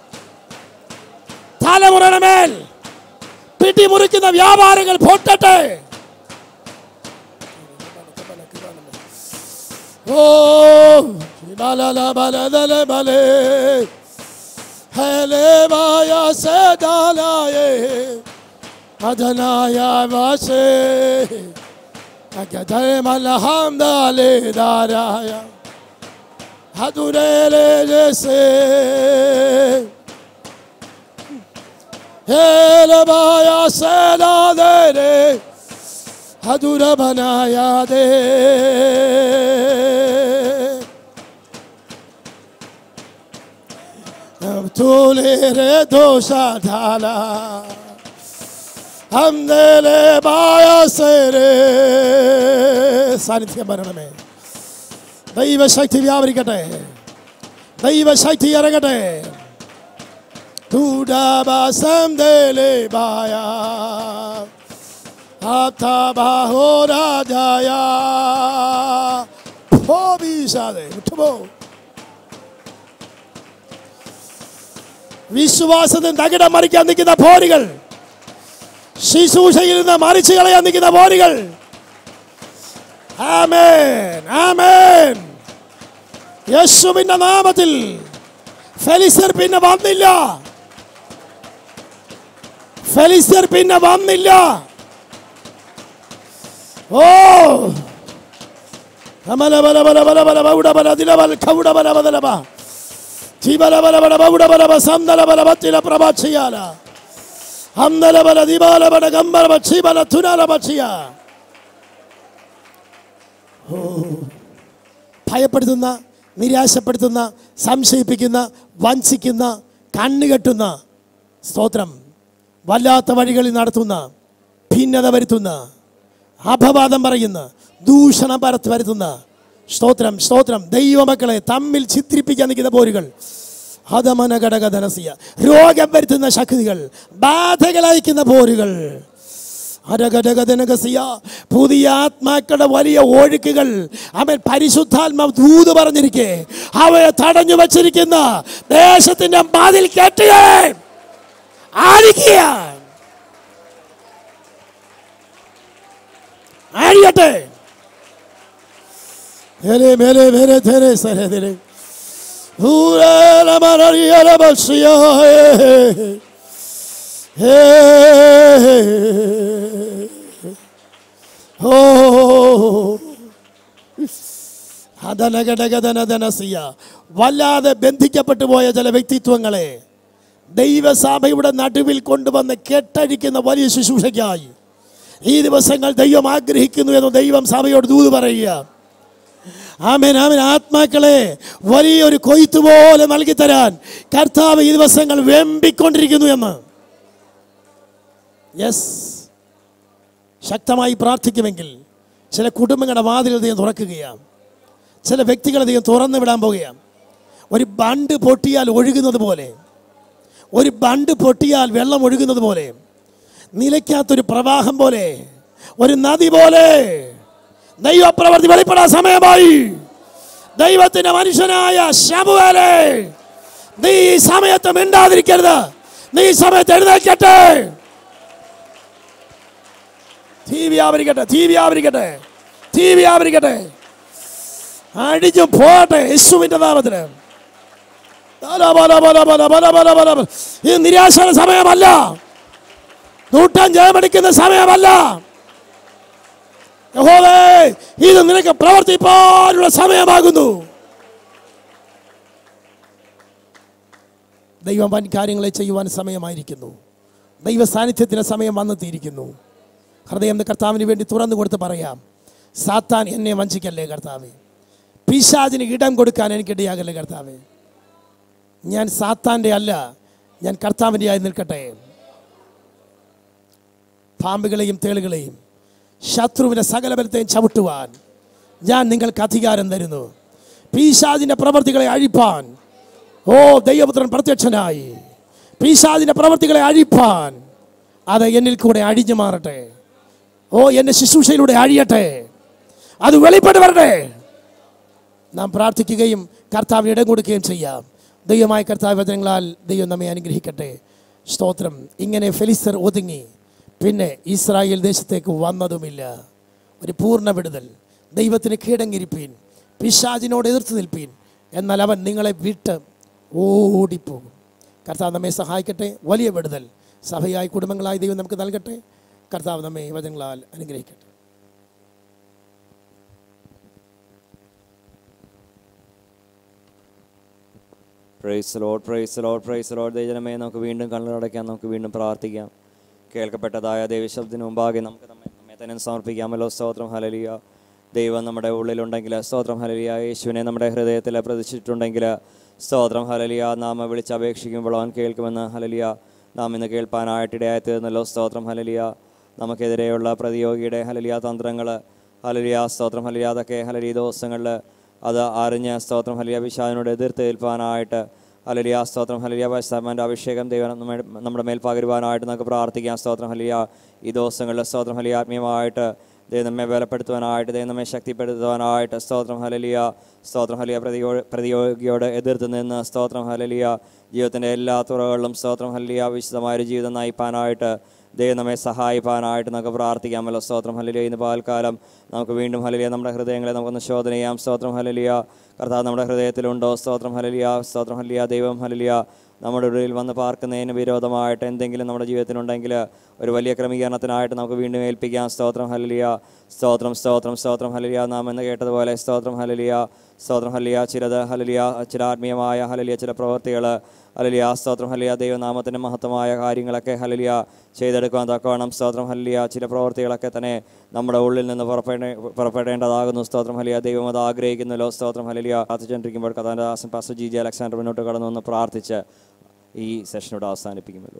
തലമുറയുടെ മേൽ പിടിമുറിക്കുന്ന വ്യാപാരങ്ങൾ പൊട്ടട്ടെ ഓ ബലല ബലദല ബലേ ഹലേ മായ സദാലായേ അദനായ വാസേ അഗദം അൽഹംദലേ ദാരായ ഹദുരേലേ ജസേ ഹേലബായ സലാദരേ അതുരവനായാതെ തോലേരെ ദോഷാധാല അന്തേലെ ബായസേരെ സാന്നിധ്യം വരണമേ ദൈവശക്തി വ്യാപരിക്കട്ടെ ദൈവശക്തി ഇറങ്ങട്ടെ Tudabasan dele baya Atabahora jaya Pobisade Tubo വിശ്വാസത്തിൽ തകിടം മറിക്കാൻ നിൽക്കുന്ന പോരികൾ ശിശൂഷയിൽ നിന്ന് മറിച്ചു കളയാൻ നിൽക്കുന്ന പോരികൾ ആമേൻ ആമേൻ യേശുവിന്റെ നാമത്തിൽ ഫെലിസർ പിന്നെ വന്നില്ല ഫെലിസർ പിന്നെ വന്നില്ല ഓ അമല ബല ബല ബല ബല ബൗഡ ബല ദില ബല ഖൗഡ ബല ബല ബ ജീബല ബല ബല ബൗഡ ബല ബ സംദല ബല ബത്തില പ്രഭ ചെയ്യാല ഹംദല ബല ദിബാല ബല ഗംബല ബ ചീബല തുനാല ബ ചെയ്യാ ഭയപ്പെടുത്തുന്ന നിരാശപ്പെടുത്തുന്ന സംശയിപ്പിക്കുന്ന വഞ്ചിക്കുന്ന കണ്ണുകെട്ടുന്ന സ്തോത്രം വല്ലാത്ത വഴികളിൽ നടത്തുന്ന ഭിന്നത വരുത്തുന്ന അപവാദം പറയുന്ന ദൂഷണം പരത്ത് വരുത്തുന്ന സ്തോത്രം സ്തോത്രം ദൈവമക്കളെ തമ്മിൽ ചിത്രിപ്പിക്കാൻ നിൽക്കുന്ന പോരുകൾ ഹതമന ഘടകധനസിയ രോഗം വരുത്തുന്ന ശക്തികൾ ബാധകൾ അയക്കുന്ന പോരുകൾ അരകടകതനകസിയ പുതിയ ആത്മാക്കളുടെ വലിയ ഒഴുക്കുകൾ അവൻ പരിശുദ്ധാത്മാവ് ദൂത് പറഞ്ഞിരിക്കെ അവയെ തടഞ്ഞു വച്ചിരിക്കുന്ന ദേശത്തിന്റെ മതിൽ കെട്ടുകളെ ആഴിക്കുക ആഴിയട്ടെ മേലെ മേലെ മേലെ ധരെ സരെ ധരെ ഓ ഹതനഘടകധനധനസിയ വല്ലാതെ ബന്ധിക്കപ്പെട്ടു പോയ ചില വ്യക്തിത്വങ്ങളെ ദൈവസഭയുടെ നടുവിൽ കൊണ്ടുവന്ന് കെട്ടഴിക്കുന്ന വലിയ ശുശ്രൂഷയ്ക്കായി ഈ ദിവസങ്ങൾ ദൈവം ആഗ്രഹിക്കുന്നു എന്ന് ദൈവം സഭയോട് ദൂത് പറയുക ആമേൻ ആമേൻ ആത്മാക്കളെ വലിയൊരു കൊയ്ത്ത് പോലെ നൽകി തരാൻ കർത്താവ് ഈ ദിവസങ്ങൾ വെമ്പിക്കൊണ്ടിരിക്കുന്നു എന്ന് യെസ് ശക്തമായി പ്രാർത്ഥിക്കുമെങ്കിൽ ചില കുടുംബങ്ങളുടെ വാതിൽ ദൈവം തുറക്കുകയാണ് ചില വ്യക്തികളെ ദൈവം തുറന്നു വിടാൻ പോവുകയാണ് ഒരു ബണ്ട് പൊട്ടിയാൽ ഒഴുകുന്നത് പോലെ ഒരു ബണ്ട് പൊട്ടിയാൽ വെള്ളം ഒഴുകുന്നത് പോലെ നിലയ്ക്കാത്തൊരു പ്രവാഹം പോലെ ഒരു നദി പോലെ ദൈവപ്രവർത്തി വെളിപ്പെടാൻ സമയമായി ദൈവത്തിന്റെ മനുഷ്യനായ ശമുവേലെ നീ ഈ സമയത്ത് മിണ്ടാതിരിക്കരുത് നീ ഈ സമയത്ത് എഴുന്നേൽക്കട്ടെ തീ വ്യാപരിക്കട്ടെ തീ വ്യാപരിക്കട്ടെ തീ വ്യാപരിക്കട്ടെ അടിച്ചു പോട്ടെ യേശുവിന്റെ നാമത്തിന് ബല, ബല, ബല, ബല, ബല, ബല, ബല, ബല. ഇത് നിരാശയുടെ സമയമല്ല നൂറ്റാൻ ജയമടിക്കുന്ന സമയമല്ല യഹോവേ ഇത് നിനക്ക് പ്രവർത്തിപ്പാനുള്ള സമയമാകുന്നു ദൈവം വൻ കാര്യങ്ങളെ ചെയ്യുവാൻ സമയമായിരിക്കുന്നു ദൈവ സാന്നിധ്യത്തിന് സമയം വന്നെത്തിയിരിക്കുന്നു ഹൃദയം കർത്താവിന് വേണ്ടി തുറന്നു കൊടുത്ത് പറയാം സാത്താൻ എന്നെ വഞ്ചിക്കല്ലേ കർത്താവേ പിശാചിന് ഇടം കൊടുക്കാൻ എനിക്കിടയാകല്ലേ കർത്താവേ ഞാൻ സാത്താൻ്റെ അല്ല ഞാൻ കർത്താവിൻ്റെ ആയി നിൽക്കട്ടെ പാമ്പുകളെയും തേളുകളെയും ശത്രുവിൻ്റെ സകല ബലത്തെയും ചവിട്ടുവാൻ ഞാൻ നിങ്ങൾക്ക് അധികാരം തരുന്നു പീശാജിൻ്റെ പ്രവർത്തികളെ അഴിപ്പാൻ ഓ ദൈവപുത്രൻ പ്രത്യക്ഷനായി പീശാജിൻ്റെ പ്രവർത്തികളെ അഴിപ്പാൻ അത് എന്നിൽ കൂടെ അഴിഞ്ഞു മാറട്ടെ ഓ എൻ്റെ ശുശ്രൂഷയിലൂടെ അഴിയട്ടെ അത് വെളിപ്പെട്ട് വരട്ടെ നാം പ്രാർത്ഥിക്കുകയും കർത്താവിന് ഇടം കൊടുക്കുകയും ചെയ്യാം ദൈവമായ കർത്താവ് വചനങ്ങളാൽ ദൈവം നമ്മെ അനുഗ്രഹിക്കട്ടെ സ്തോത്രം ഇങ്ങനെ ഫെലിസ്തർ ഒതുങ്ങി പിന്നെ ഇസ്രായേൽ ദേശത്തേക്ക് വന്നതുമില്ല ഒരു പൂർണ്ണ വിടുതൽ ദൈവത്തിന് കീടങ്ങിരിപ്പീൻ പിശാചിനോട് എതിർത്ത് നിൽപ്പീൻ എന്നാൽ അവൻ നിങ്ങളെ വിട്ട് ഓടിപ്പോകും കർത്താവ് നമ്മെ സഹായിക്കട്ടെ വലിയ വിടുതൽ സഭയായി കുടുംബങ്ങളായി ദൈവം നമുക്ക് നൽകട്ടെ കർത്താവ് നമ്മെ വചനങ്ങളാൽ അനുഗ്രഹിക്കട്ടെ praise lord praise lord praise lord ദൈവജനമേ നമുക്ക് വീണ്ടും കണ്ണുകളടയ്ക്കാം നമുക്ക് വീണ്ടും പ്രാർത്ഥിക്കാം കേൾക്കപ്പെട്ടതായ ദൈവശബ്ദത്തിന് മുമ്പാകെ നമുക്ക് നമ്മെ നമ്മെ തന്നെ സമർപ്പിക്കാമല്ലോ സ്തോത്രം ഹലലിയ ദൈവം നമ്മുടെ ഉള്ളിലുണ്ടെങ്കിൽ സ്തോത്രം ഹലലിയ യേശുവിനെ നമ്മുടെ ഹൃദയത്തിൽ പ്രതിഷ്ഠിച്ചിട്ടുണ്ടെങ്കിൽ സ്തോത്രം ഹലലിയ നാം വിളിച്ചപേക്ഷിക്കുമ്പോൾ അവൻ കേൾക്കുമെന്ന് ഹലലിയ നാം ഇന്ന് കേൾപ്പാനായിട്ട് ഇടയായി തീർന്നല്ലോ സ്തോത്രം ഹലലിയ നമുക്കെതിരെയുള്ള പ്രതിയോഗിയുടെ ഹലലിയ തന്ത്രങ്ങൾ ഹലലിയ സ്തോത്രം ഹലലിയ അതൊക്കെ ഹലലിയ ദിവസങ്ങളിൽ അത് അറിഞ്ഞ് സ്തോത്രം ഹലിയ വിശാദിനോട് എതിർത്ത് ഏൽപ്പാനായിട്ട് ഹലലിയ സ്തോത്രം ഹലിയ പരിശുദ്ധാത്മാൻ്റെ അഭിഷേകം ദൈവം നമ്മെ- നമ്മുടെ മേൽ പകരുവാനായിട്ട് നമുക്ക് പ്രാർത്ഥിക്കാം സ്തോത്രം ഹലിയ ഈ ദിവസങ്ങളിൽ സ്തോത്രം ഹലിയ ആത്മീയമായിട്ട് ദൈവം നമ്മെ ബലപ്പെടുത്തുവാനായിട്ട് ദൈവം നമ്മെ ശക്തിപ്പെടുത്തുവാനായിട്ട് സ്തോത്രം ഹലലിയ സ്തോത്രം ഹലിയ പ്രതിയോ പ്രതിയോഗിയോട് എതിർത്ത് നിന്ന് സ്തോത്രം ഹലലിയ ജീവിതത്തിൻ്റെ എല്ലാ തുറകളിലും സ്തോത്രം ഹലിയ വിശുദ്ധമായ ഒരു ജീവിതം നയിപ്പാനായിട്ട് ദൈവം നമ്മെ സഹായിപ്പാനായിട്ട് നമുക്ക് പ്രാർത്ഥിക്കാമല്ലോ സ്തോത്രം ഹലിയ ഇന്ന് പകൽക്കാലം നമുക്ക് വീണ്ടും ഹലിയ നമ്മുടെ ഹൃദയങ്ങളെ നമുക്കൊന്ന് ശോധന ചെയ്യാം സ്തോത്രം ഹലിയ കർത്താവ് നമ്മുടെ ഹൃദയത്തിലുണ്ടോ സ്തോത്രം ഹലിയ സ്തോത്രം ഹലിയ ദൈവം ഹലിയ നമ്മുടെ ഉള്ളിൽ വന്ന് പാർക്കുന്നതിന് വിരോധമായിട്ട് എന്തെങ്കിലും നമ്മുടെ ജീവിതത്തിലുണ്ടെങ്കിൽ ഒരു വലിയ ക്രമീകരണത്തിനായിട്ട് നമുക്ക് വീണ്ടും ഏൽപ്പിക്കാം സ്തോത്രം ഹലിയ സ്തോത്രം സ്തോത്രം സ്തോത്രം ഹലിയ നാം എന്ന് കേട്ടതുപോലെ സ്തോത്രം ഹലിയ സ്തോത്രം ഹലിയ ചിലത് ഹലിയ ചില ആത്മീയമായ ഹലിയ ചില പ്രവൃത്തികൾ ഹലിയ സ്തോത്രം ഹലിയ ദൈവനാമത്തിൻ്റെ മഹത്വമായ കാര്യങ്ങളൊക്കെ ഹലിയ ചെയ്തെടുക്കുവാൻ തക്കവണ്ണം സ്തോത്രം ഹലിയ ചില പ്രവൃത്തികളൊക്കെ തന്നെ നമ്മുടെ ഉള്ളിൽ നിന്ന് പുറപ്പെടേ പുറപ്പെടേണ്ടതാകുന്നു സ്തോത്രം ഹലിയ ദൈവം അത് ആഗ്രഹിക്കുന്നല്ലോ സ്തോത്രം ഹലിയ പ്രാർത്ഥിച്ചുകൊണ്ടിരിക്കുമ്പോൾ കഥാൻ്റെ ദാസൻ പാസ്റ്റർ ജി ജി അലക്സാണ്ടർ മുന്നോട്ട് കടന്നു വന്ന് പ്രാർത്ഥിച്ച് ഈ സെഷനോട് അവസാനിപ്പിക്കുമല്ലോ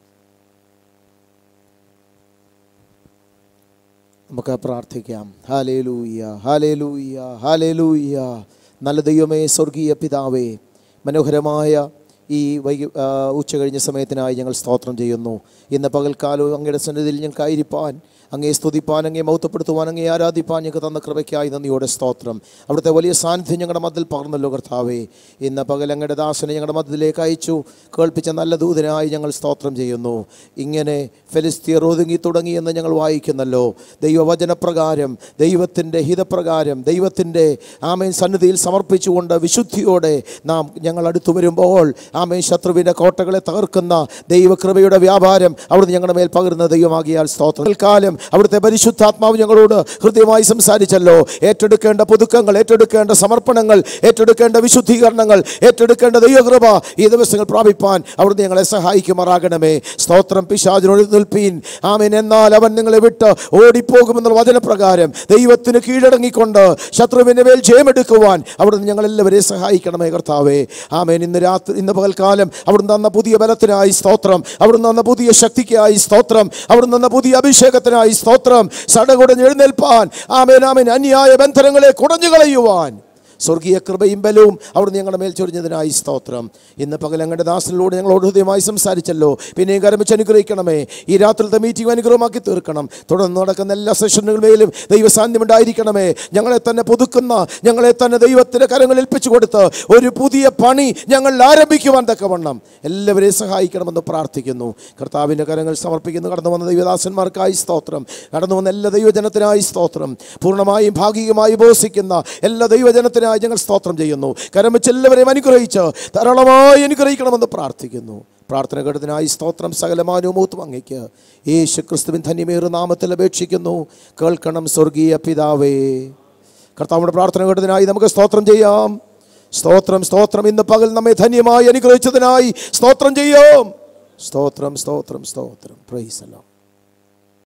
നമുക്ക് പ്രാർത്ഥിക്കാം ഹാലേലൂയ ഹാലേലൂയ ഹാലേലൂയ നല്ല ദൈവമേ സ്വർഗീയ പിതാവേ മനോഹരമായ ഈ വൈകി ആ, ഉച്ച കഴിഞ്ഞ സമയത്തിനായി ഞങ്ങൾ സ്തോത്രം ചെയ്യുന്നു ഇന്ന് പകൽക്കാലവും അങ്ങയുടെ സന്നിധിയിൽ ഞങ്ങൾക്കായിരിക്കാൻ അങ്ങേ സ്തുതിപ്പാൻ അങ്ങേ മൗത്തപ്പെടുത്തുവാൻ അങ്ങേ ആരാധിപ്പാൻ ഞങ്ങൾക്ക് തന്ന കൃപയ്ക്കായി നന്ദിയോടെ സ്തോത്രം അവിടുത്തെ വലിയ സാന്നിധ്യം ഞങ്ങളുടെ മതിൽ പകർന്നല്ലോ കർത്താവേ ഇന്ന് പകൽ അങ്ങയുടെ ദാസനെ ഞങ്ങളുടെ മതിലേക്ക് അയച്ചു കേൾപ്പിച്ച നല്ല ദൂതനായി ഞങ്ങൾ സ്തോത്രം ചെയ്യുന്നു ഇങ്ങനെ ഫെലിസ്തീർ ഒതുങ്ങി തുടങ്ങിയെന്ന് ഞങ്ങൾ വായിക്കുന്നല്ലോ ദൈവവചനപ്രകാരം ദൈവത്തിൻ്റെ ഹിതപ്രകാരം ദൈവത്തിൻ്റെ ആമേൻ സന്നിധിയിൽ സമർപ്പിച്ചുകൊണ്ട് വിശുദ്ധിയോടെ നാം ഞങ്ങൾ അടുത്തു വരുമ്പോൾ ആമേൻ ശത്രുവിൻ്റെ കോട്ടകളെ തകർക്കുന്ന ദൈവകൃപയുടെ വ്യാപാരം അവിടുന്ന് ഞങ്ങളുടെ മേൽ പകരുന്ന ദൈവമാകിയാൽ സ്തോത്രം കാലം അവിടുത്തെ പരിശുദ്ധാത്മാവ് ഞങ്ങളോട് ഹൃദ്യമായി സംസാരിച്ചല്ലോ ഏറ്റെടുക്കേണ്ട പുതുക്കങ്ങൾ ഏറ്റെടുക്കേണ്ട സമർപ്പണങ്ങൾ ഏറ്റെടുക്കേണ്ട വിശുദ്ധീകരണങ്ങൾ ഏറ്റെടുക്കേണ്ട ദൈവകൃപ ഈ ദിവസങ്ങൾ പ്രാപിപ്പാൻ അവിടുന്ന് ഞങ്ങളെ സഹായിക്കുമാറാകണമേ സ്തോത്രം പിശാചിനോട് നിൽപ്പീൻ ആമേൻ എന്നാൽ അവൻ നിങ്ങളെ വിട്ട് ഓടിപ്പോകുമെന്നുള്ള വചനപ്രകാരം ദൈവത്തിന് കീഴടങ്ങിക്കൊണ്ട് ശത്രുവിൻ്റെ മേൽ ജയമെടുക്കുവാൻ അവിടുന്ന് ഞങ്ങളെല്ലാവരെയും സഹായിക്കണമേ കർത്താവേ ആമേൻ ഇന്ന് രാത്രി ഇന്ന് പകൽക്കാലം അവിടുന്ന് തന്ന പുതിയ ബലത്തിനായി സ്തോത്രം അവിടുന്ന് തന്ന പുതിയ ശക്തിക്കായി സ്തോത്രം അവിടുന്ന് തന്ന പുതിയ അഭിഷേകത്തിനായി സ്തോത്രം സടകുടഞ്ഞ് എഴുന്നേൽപ്പാൻ ആമേൻ ആമേൻ അന്യായ ബന്ധനങ്ങളെ കുടഞ്ഞു കളയുവാൻ സ്വർഗീയ കൃപയും ബലവും അവിടുന്ന് ഞങ്ങളുടെ മേൽ ചൊരിഞ്ഞതിനായി സ്തോത്രം ഇന്ന് പകൽ ഞങ്ങളുടെ ദാസനിലൂടെ ഞങ്ങളോട് ഹൃദയമായി സംസാരിച്ചല്ലോ പിന്നെയും കരമിച്ച് അനുഗ്രഹിക്കണമേ ഈ രാത്രിയിലത്തെ മീറ്റിംഗ് അനുഗ്രഹമാക്കി തീർക്കണം തുടർന്ന് നടക്കുന്ന എല്ലാ സെഷനുകളിലും ദൈവസാന്നിധ്യം ഉണ്ടായിരിക്കണമേ ഞങ്ങളെ തന്നെ പുതുക്കുന്ന ഞങ്ങളെ തന്നെ ദൈവത്തിൻ്റെ കരങ്ങൾ ഏൽപ്പിച്ചു കൊടുത്ത് ഒരു പുതിയ പണി ഞങ്ങൾ ആരംഭിക്കുവാൻ തക്കവണ്ണം എല്ലാവരെയും സഹായിക്കണമെന്ന് പ്രാർത്ഥിക്കുന്നു കർത്താവിൻ്റെ കരങ്ങൾ സമർപ്പിക്കുന്നു കടന്നു വന്ന ദൈവദാസന്മാർക്കായി സ്തോത്രം കടന്നു വന്ന എല്ലാ ദൈവജനത്തിനായി സ്തോത്രം പൂർണ്ണമായും ഭാഗികമായി ഉപസിക്കുന്ന എല്ലാ ദൈവജനത്തിനായി ഞങ്ങൾ സ്തോത്രം ചെയ്യുന്നു കരമിച്ച് എല്ലാവരെയും അനുഗ്രഹിച്ച് ധാരാളമായി അനുഗ്രഹിക്കണമെന്ന് പ്രാർത്ഥിക്കുന്നു പ്രാർത്ഥന ഘട്ടത്തിനായി സ്തോത്രം സകലമാനുമൂത്തും അങ്ങയ്ക്ക് യേശു ക്രിസ്തുവിൻ ധന്യമേറു നാമത്തിൽ അപേക്ഷിക്കുന്നു കേൾക്കണം സ്വർഗീയ പിതാവേ കർത്താവിൻ്റെ പ്രാർത്ഥന ഘട്ടത്തിനായി നമുക്ക് സ്തോത്രം ചെയ്യാം സ്തോത്രം സ്തോത്രം ഇന്ന് പകൽ നമ്മെ ധന്യമായി അനുഗ്രഹിച്ചതിനായി സ്തോത്രം ചെയ്യാം സ്തോത്രം സ്തോത്രം സ്തോത്രം പ്രൈസലോ